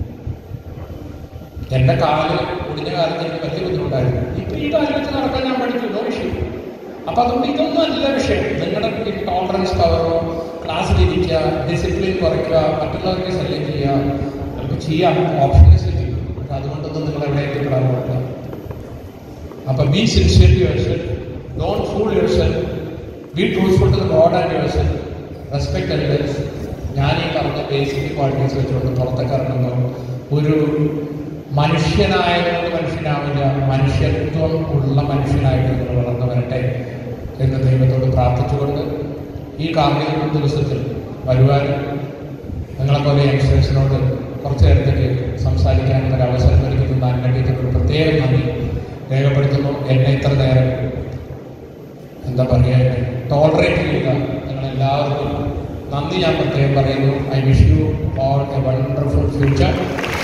എൻ്റെ കാല് ഒടിഞ്ഞ കാലത്ത് എനിക്ക് വലിയ ബുദ്ധിമുട്ടായിരുന്നു ഇപ്പം ഈ കാലം വെച്ച് നടക്കാൻ ഞാൻ പഠിച്ചു നോ വിഷയം അപ്പം അതുകൊണ്ട് ഇതൊന്നും അല്ല വിഷയം നിങ്ങളുടെ ടോളറൻസ് പവറോ ക്ലാസ്സിലിരിക്കുക ഡിസിപ്ലിൻ കുറയ്ക്കുക മറ്റുള്ളവർക്ക് ശല്യം ചെയ്യുക നമുക്ക് ചെയ്യാം ഓപ്ഷൻസ് ചെയ്യും പക്ഷെ അതുകൊണ്ടൊന്നും നിങ്ങൾ എവിടെ എത്തിപ്പെടാൻ പാടില്ല അപ്പൊ be sincere to yourself don't fool yourself be truthful to God and yourself respect elders ഞാൻ ഈ പറഞ്ഞ ബേസിക് ക്വാളിറ്റീസ് വെച്ചുകൊണ്ട് പുറത്തൊക്കെ ഇറങ്ങുമ്പോൾ ഒരു മനുഷ്യനായതുകൊണ്ട് മനുഷ്യനാവില്ല മനുഷ്യത്വം ഉള്ള മനുഷ്യനായിട്ട് നിങ്ങൾ വളർന്നു വരട്ടെ എന്ന് ദൈവത്തോട് പ്രാർത്ഥിച്ചുകൊണ്ട് ഈ കാർമിക ദിവസത്തിൽ വരുവാനും നിങ്ങളെപ്പോലെ യങ്സ്റ്റേഴ്സിനോട് കുറച്ച് നേരത്തേക്ക് സംസാരിക്കാനും ഒരു അവസരം ഒരുക്കി തന്നാൻ വേണ്ടിയിട്ട് ഒരു പ്രത്യേകം നന്ദി രേഖപ്പെടുത്തുന്നു എന്നെ ഇത്ര നേരം എന്താ പറയുക ടോളറേറ്റ് ചെയ്ത നിങ്ങളെല്ലാവർക്കും നന്ദി ഞാൻ പ്രത്യേകം പറയുന്നു I wish you all a wonderful future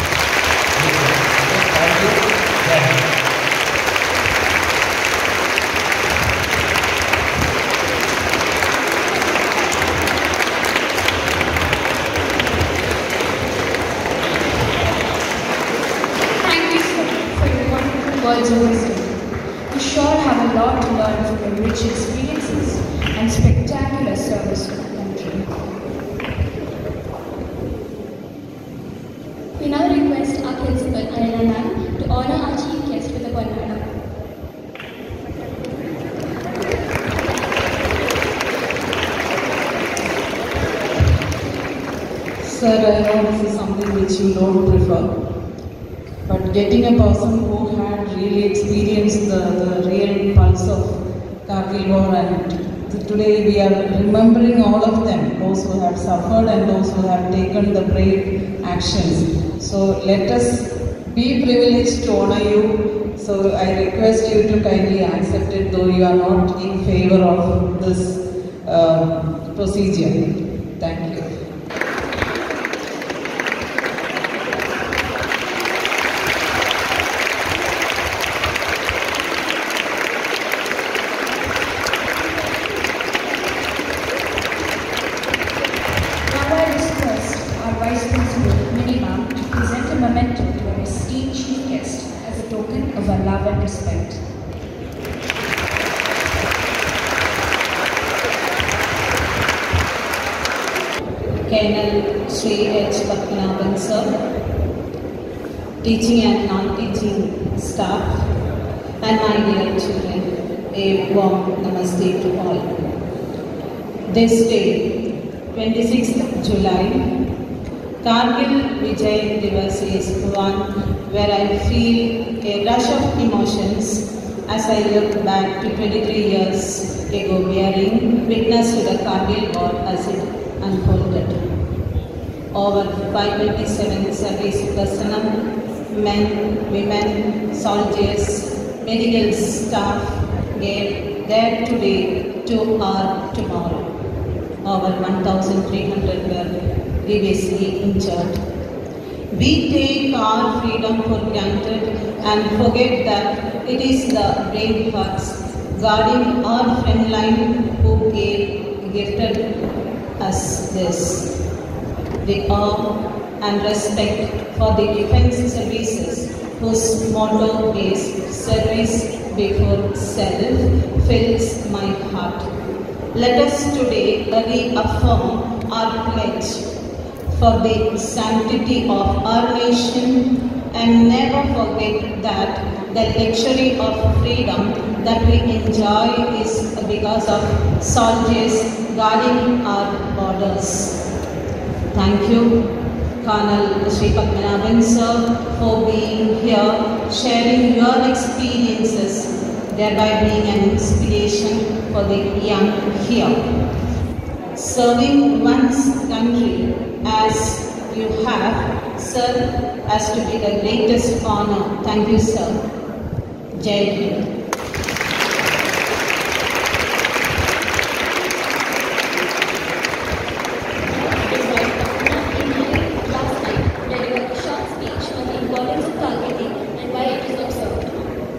thank you Jai Hind. Thank you, sir, for your wonderful words of wisdom. You sure have a lot to learn from your rich experiences and spectacular service to the country. We now request our principal, Anila ma'am, to honor our chief guest with a Bonnada. Sir, I know this is something which you don't prefer, but getting a person who had really experienced the, the real pulse of Kargil war and t- today we are remembering all of them, those who have suffered and those who have taken the brave actions. So let us be privileged to honor you. So I request you to kindly accept it, though you are not in favor of this uh, procedure. Thank you. Now I request our Vice Principal, Minnie Ma'am, to present a memento to our esteemed chief guest as a token of our love and respect. Colonel Sri H. Patmanabhan sir, teaching and non-teaching staff, and my dear children, a warm namaste to all. This day, 26th July, Kargil Vijay Divas is one where I feel a rush of emotions as I look back to 23 years ago bearing witness to the Kargil war as it unfolded. Over 527 service personnel, men, women, soldiers, medical staff gave their today to our tomorrow. Over 1,300 were grievously injured. We take our freedom for granted and forget that it is the brave hearts guarding our front line who gave, gifted us this. The awe and respect for the defense services whose motto is service before self fills my heart. Let us today reaffirm our pledge for the sanctity of our nation and never forget that the luxury of freedom that we enjoy is because of soldiers guarding our borders. Thank you, Colonel Sri Padmanabhan sir, for being here, sharing your experiences, thereby being an inspiration for the young here serving one's country as you have, sir, has to be the greatest honor. Thank you, sir. Jai Hind. His wife, Patna, in my last night, delivered a short speech on the importance of Kargil Day and why it is observed.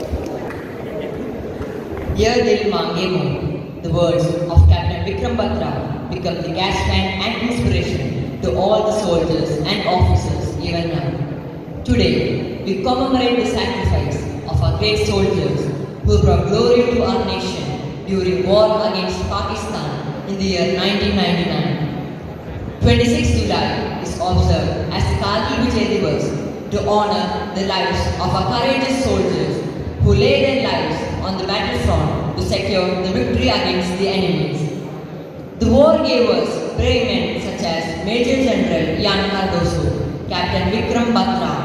Here Dil Mange Mo, the words of Captain Vikram Batra become the gaslight and inspiration to all the soldiers and officers even now. Today, we commemorate the sacrifice of our great soldiers who brought glory to our nation during war against Pakistan in the year 1999. 26 July is observed as Kargil Vijay Divas to honor the lives of our courageous soldiers who laid their lives on the battlefront to secure the victory against the enemies. The war gave us brave men such as Major General Ian Cardoso, Captain Vikram Batra,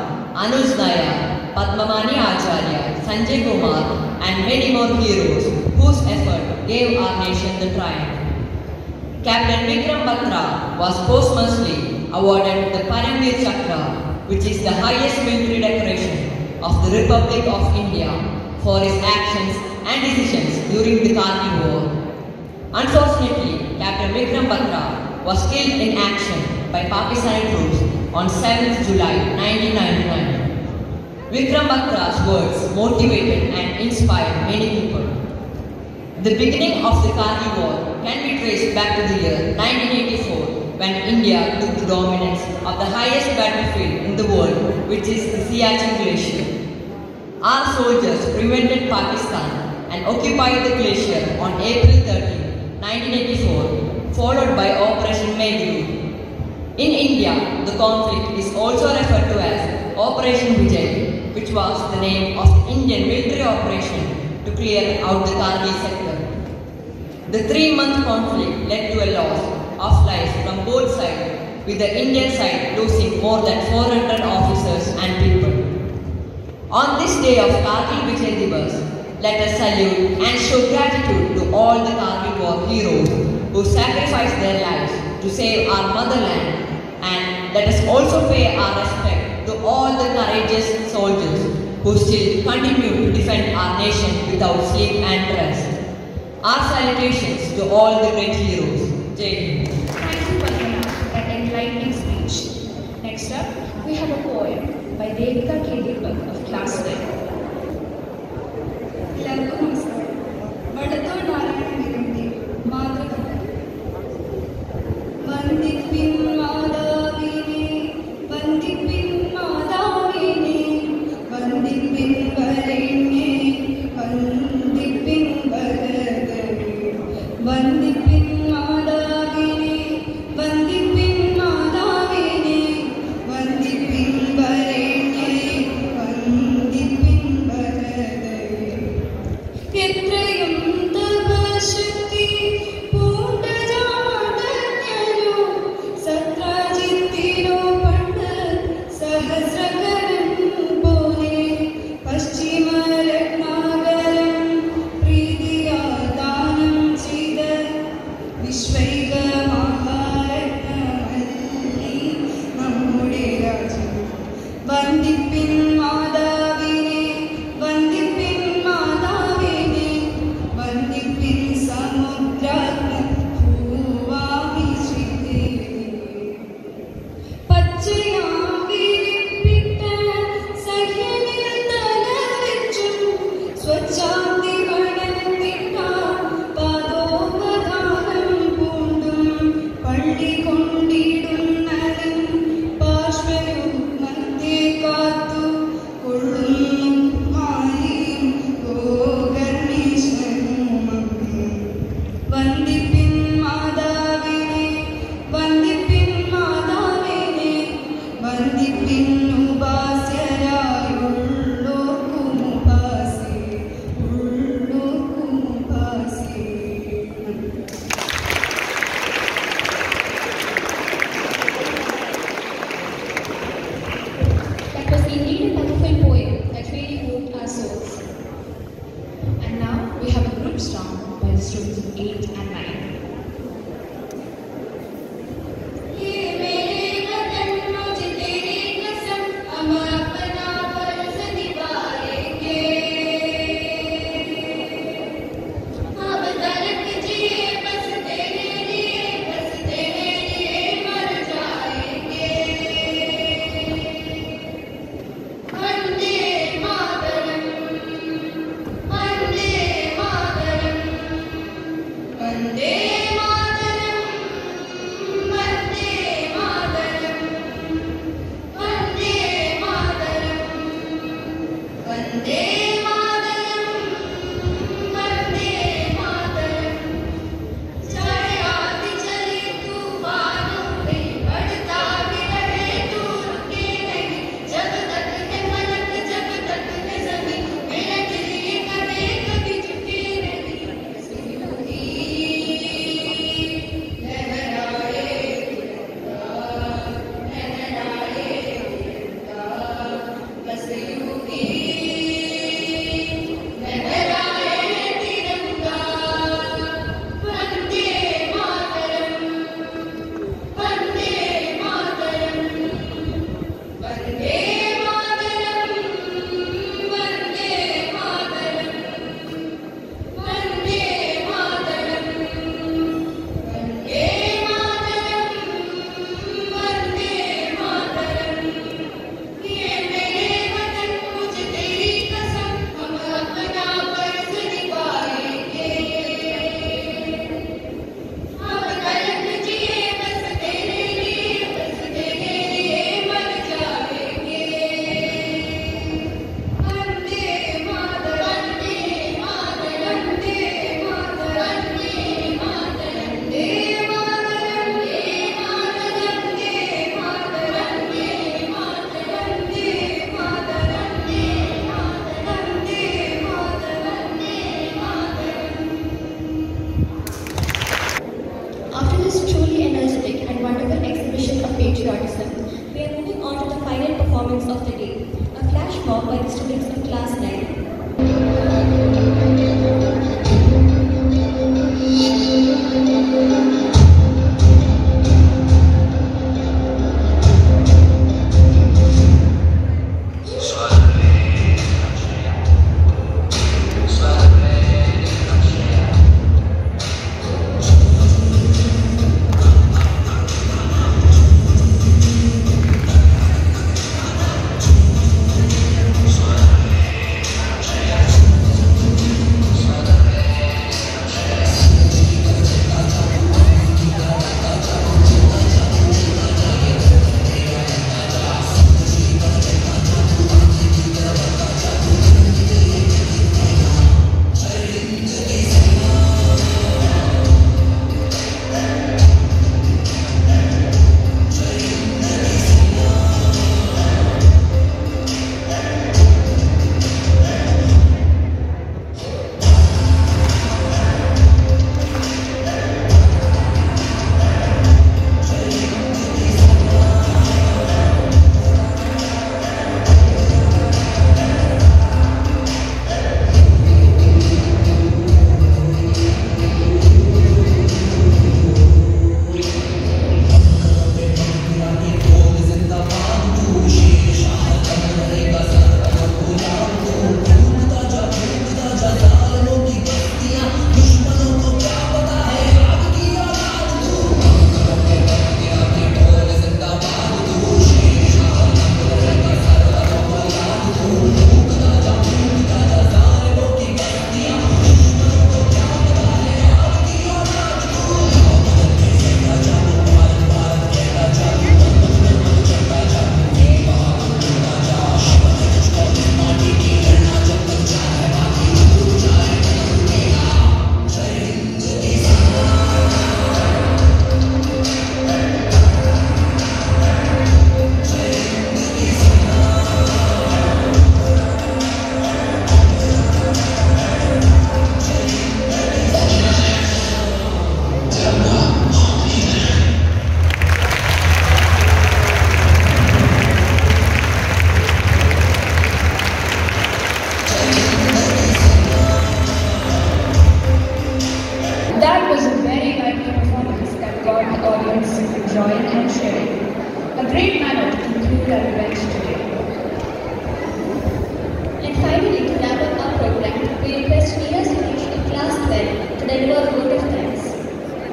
Anuj Nair, Padmamani Acharya, Sanjay Kumar, and many more heroes whose effort gave our nation the triumph. Captain Vikram Batra was posthumously awarded the Paramveer Chakra, which is the highest military decoration of the Republic of India for his actions and decisions during the Kargil War. Unfortunately, Captain Vikram Batra was killed in action by Pakistani troops on 7th July 1999. Vikram Batra's words motivated and inspired many people. The beginning of the Kargil War can be traced back to the year 1984 when India took the dominance of the highest battlefield in the world, which is the Siachen Glacier. Our soldiers prevented Pakistan and occupied the glacier on April 13, 1984, followed by Operation Meghaloo. In India, the conflict is also referred to as Operation Vijay, which was the name of the Indian military operation to clear out the Kargil sector. The three-month conflict led to a loss of lives from both sides, with the Indian side losing more than 400 officers and people. On this day of Kargil Vijay Divas, let us salute and show gratitude to all the Kargil war heroes who sacrificed their lives to save our motherland and let us also pay our respect to all the courageous soldiers who still continue to defend our nation without sleep and rest. Our salutations to all the great heroes. Jai Hind. Thank you, Vandana, for that enlightening speech. Next up, we have a poem by Devika K. Deepak of Class 9. എല്ലാവർക്കും നമസ്കാരം വടത്തോ നാരായണന്റെ മാതൃകഥ വന്ദിപ്പിൻ മാതാവിനെ വന്ദിപ്പിൻ മാതാവിനെ വന്ദിപ്പിൻ വരണ്യെ വന്ദിപ്പിൻ വരദനെ വന്ദിപ്പിൻ മാതാവിനെ വന്ദിപ്പിൻ മാതാവിനെ വന്ദിപ്പിൻ വരണ്യെ വന്ദിപ്പിൻ വരദനെ എത്രയും തപശക്തി പൂണ്ടജാതജ്ഞനോ സത്രാജിത്തിനോ പണ്ട് സഹസ്രകരൻ പോലെ പശ്ചിമരത്നാകരം പ്രീതിയാ ദാനം ചെയ്ത വിശ്വൈക മഹാരത്നമല്ലി നമ്മുടെ രാജ്യം വന്ദിപ്പിൻ മാതാവിനെ വന്ദിപ്പിൻ മാതാവിനെ വന്ദിപ്പിൻ സമുദ്ര ഭൂവാമി ശ്രീദേവി പച്ചയാവിരിപ്പിട്ട സഹ്യനിൽ തല വെച്ചും സ്വച്ഛാന്തി മണത്തിട്ട പാദോപദാനം പൂണ്ടും പള്ളി കൊണ്ടിടുന്നതും പാർശ്വരുമത്തെ കാത്തു കൊള്ളുന്നു മാരിയും ഗോകർണീശ്വരനുമമ്മേ വന്ദിപ്പിൻ മാതാവിനെ വന്ദിപ്പിൻ മാതാവിനെ വന്ദിപ്പിൻ ഉപാസ്യരായുള്ളോർക്കും ഉപാസി ഉള്ളോർക്കും ഉപാസി That was indeed a wonderful poem that really moved our souls. And now we have a group song by the students of 8 and 9. ये मेरे वतन मुझ तेरी कसम हम अपना फर्ज निभाएंगे अब तलक जिए बस तेरे लिए बस तेरे लिए मर जाएंगे वंदे मातरम वंदे मातरम वंदे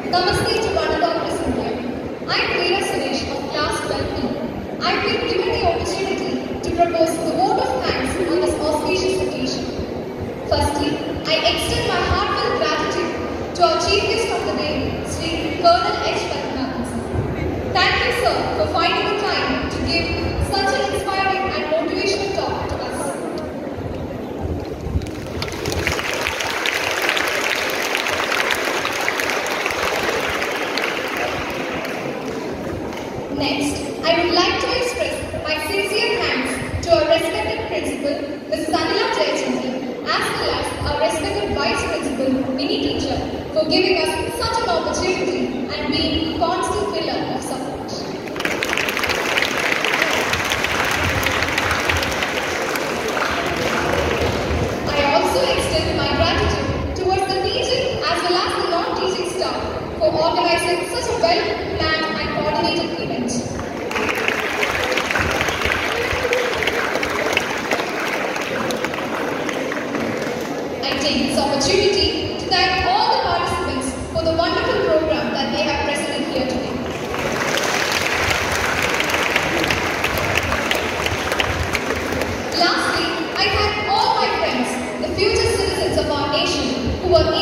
Namaste to Vanadam Assembly. I'm Veera Suresh of Class 12B. I've been given the opportunity to propose the vote of thanks on this auspicious occasion. Firstly, I extend my heartfelt gratitude to our Chief Guest of the day, Sri Colonel H. Padmanabhan. Thank you, sir, for finding the time to give such an inspiring and motivational talk to us. Next, I would like to express my sincere thanks to our respected principal, Mrs. Anila Jayachandran, as well as our respected vice principal, Mini teacher, for giving us such an opportunity and being a constant pillar of support. I also extend my gratitude towards the teaching as well as the non-teaching staff for organizing such a well-planned and coordinated event. I take this opportunity to thank all the participants for the wonderful program that they have presented here today. Lastly, I thank all my friends, the future citizens of our nation, who were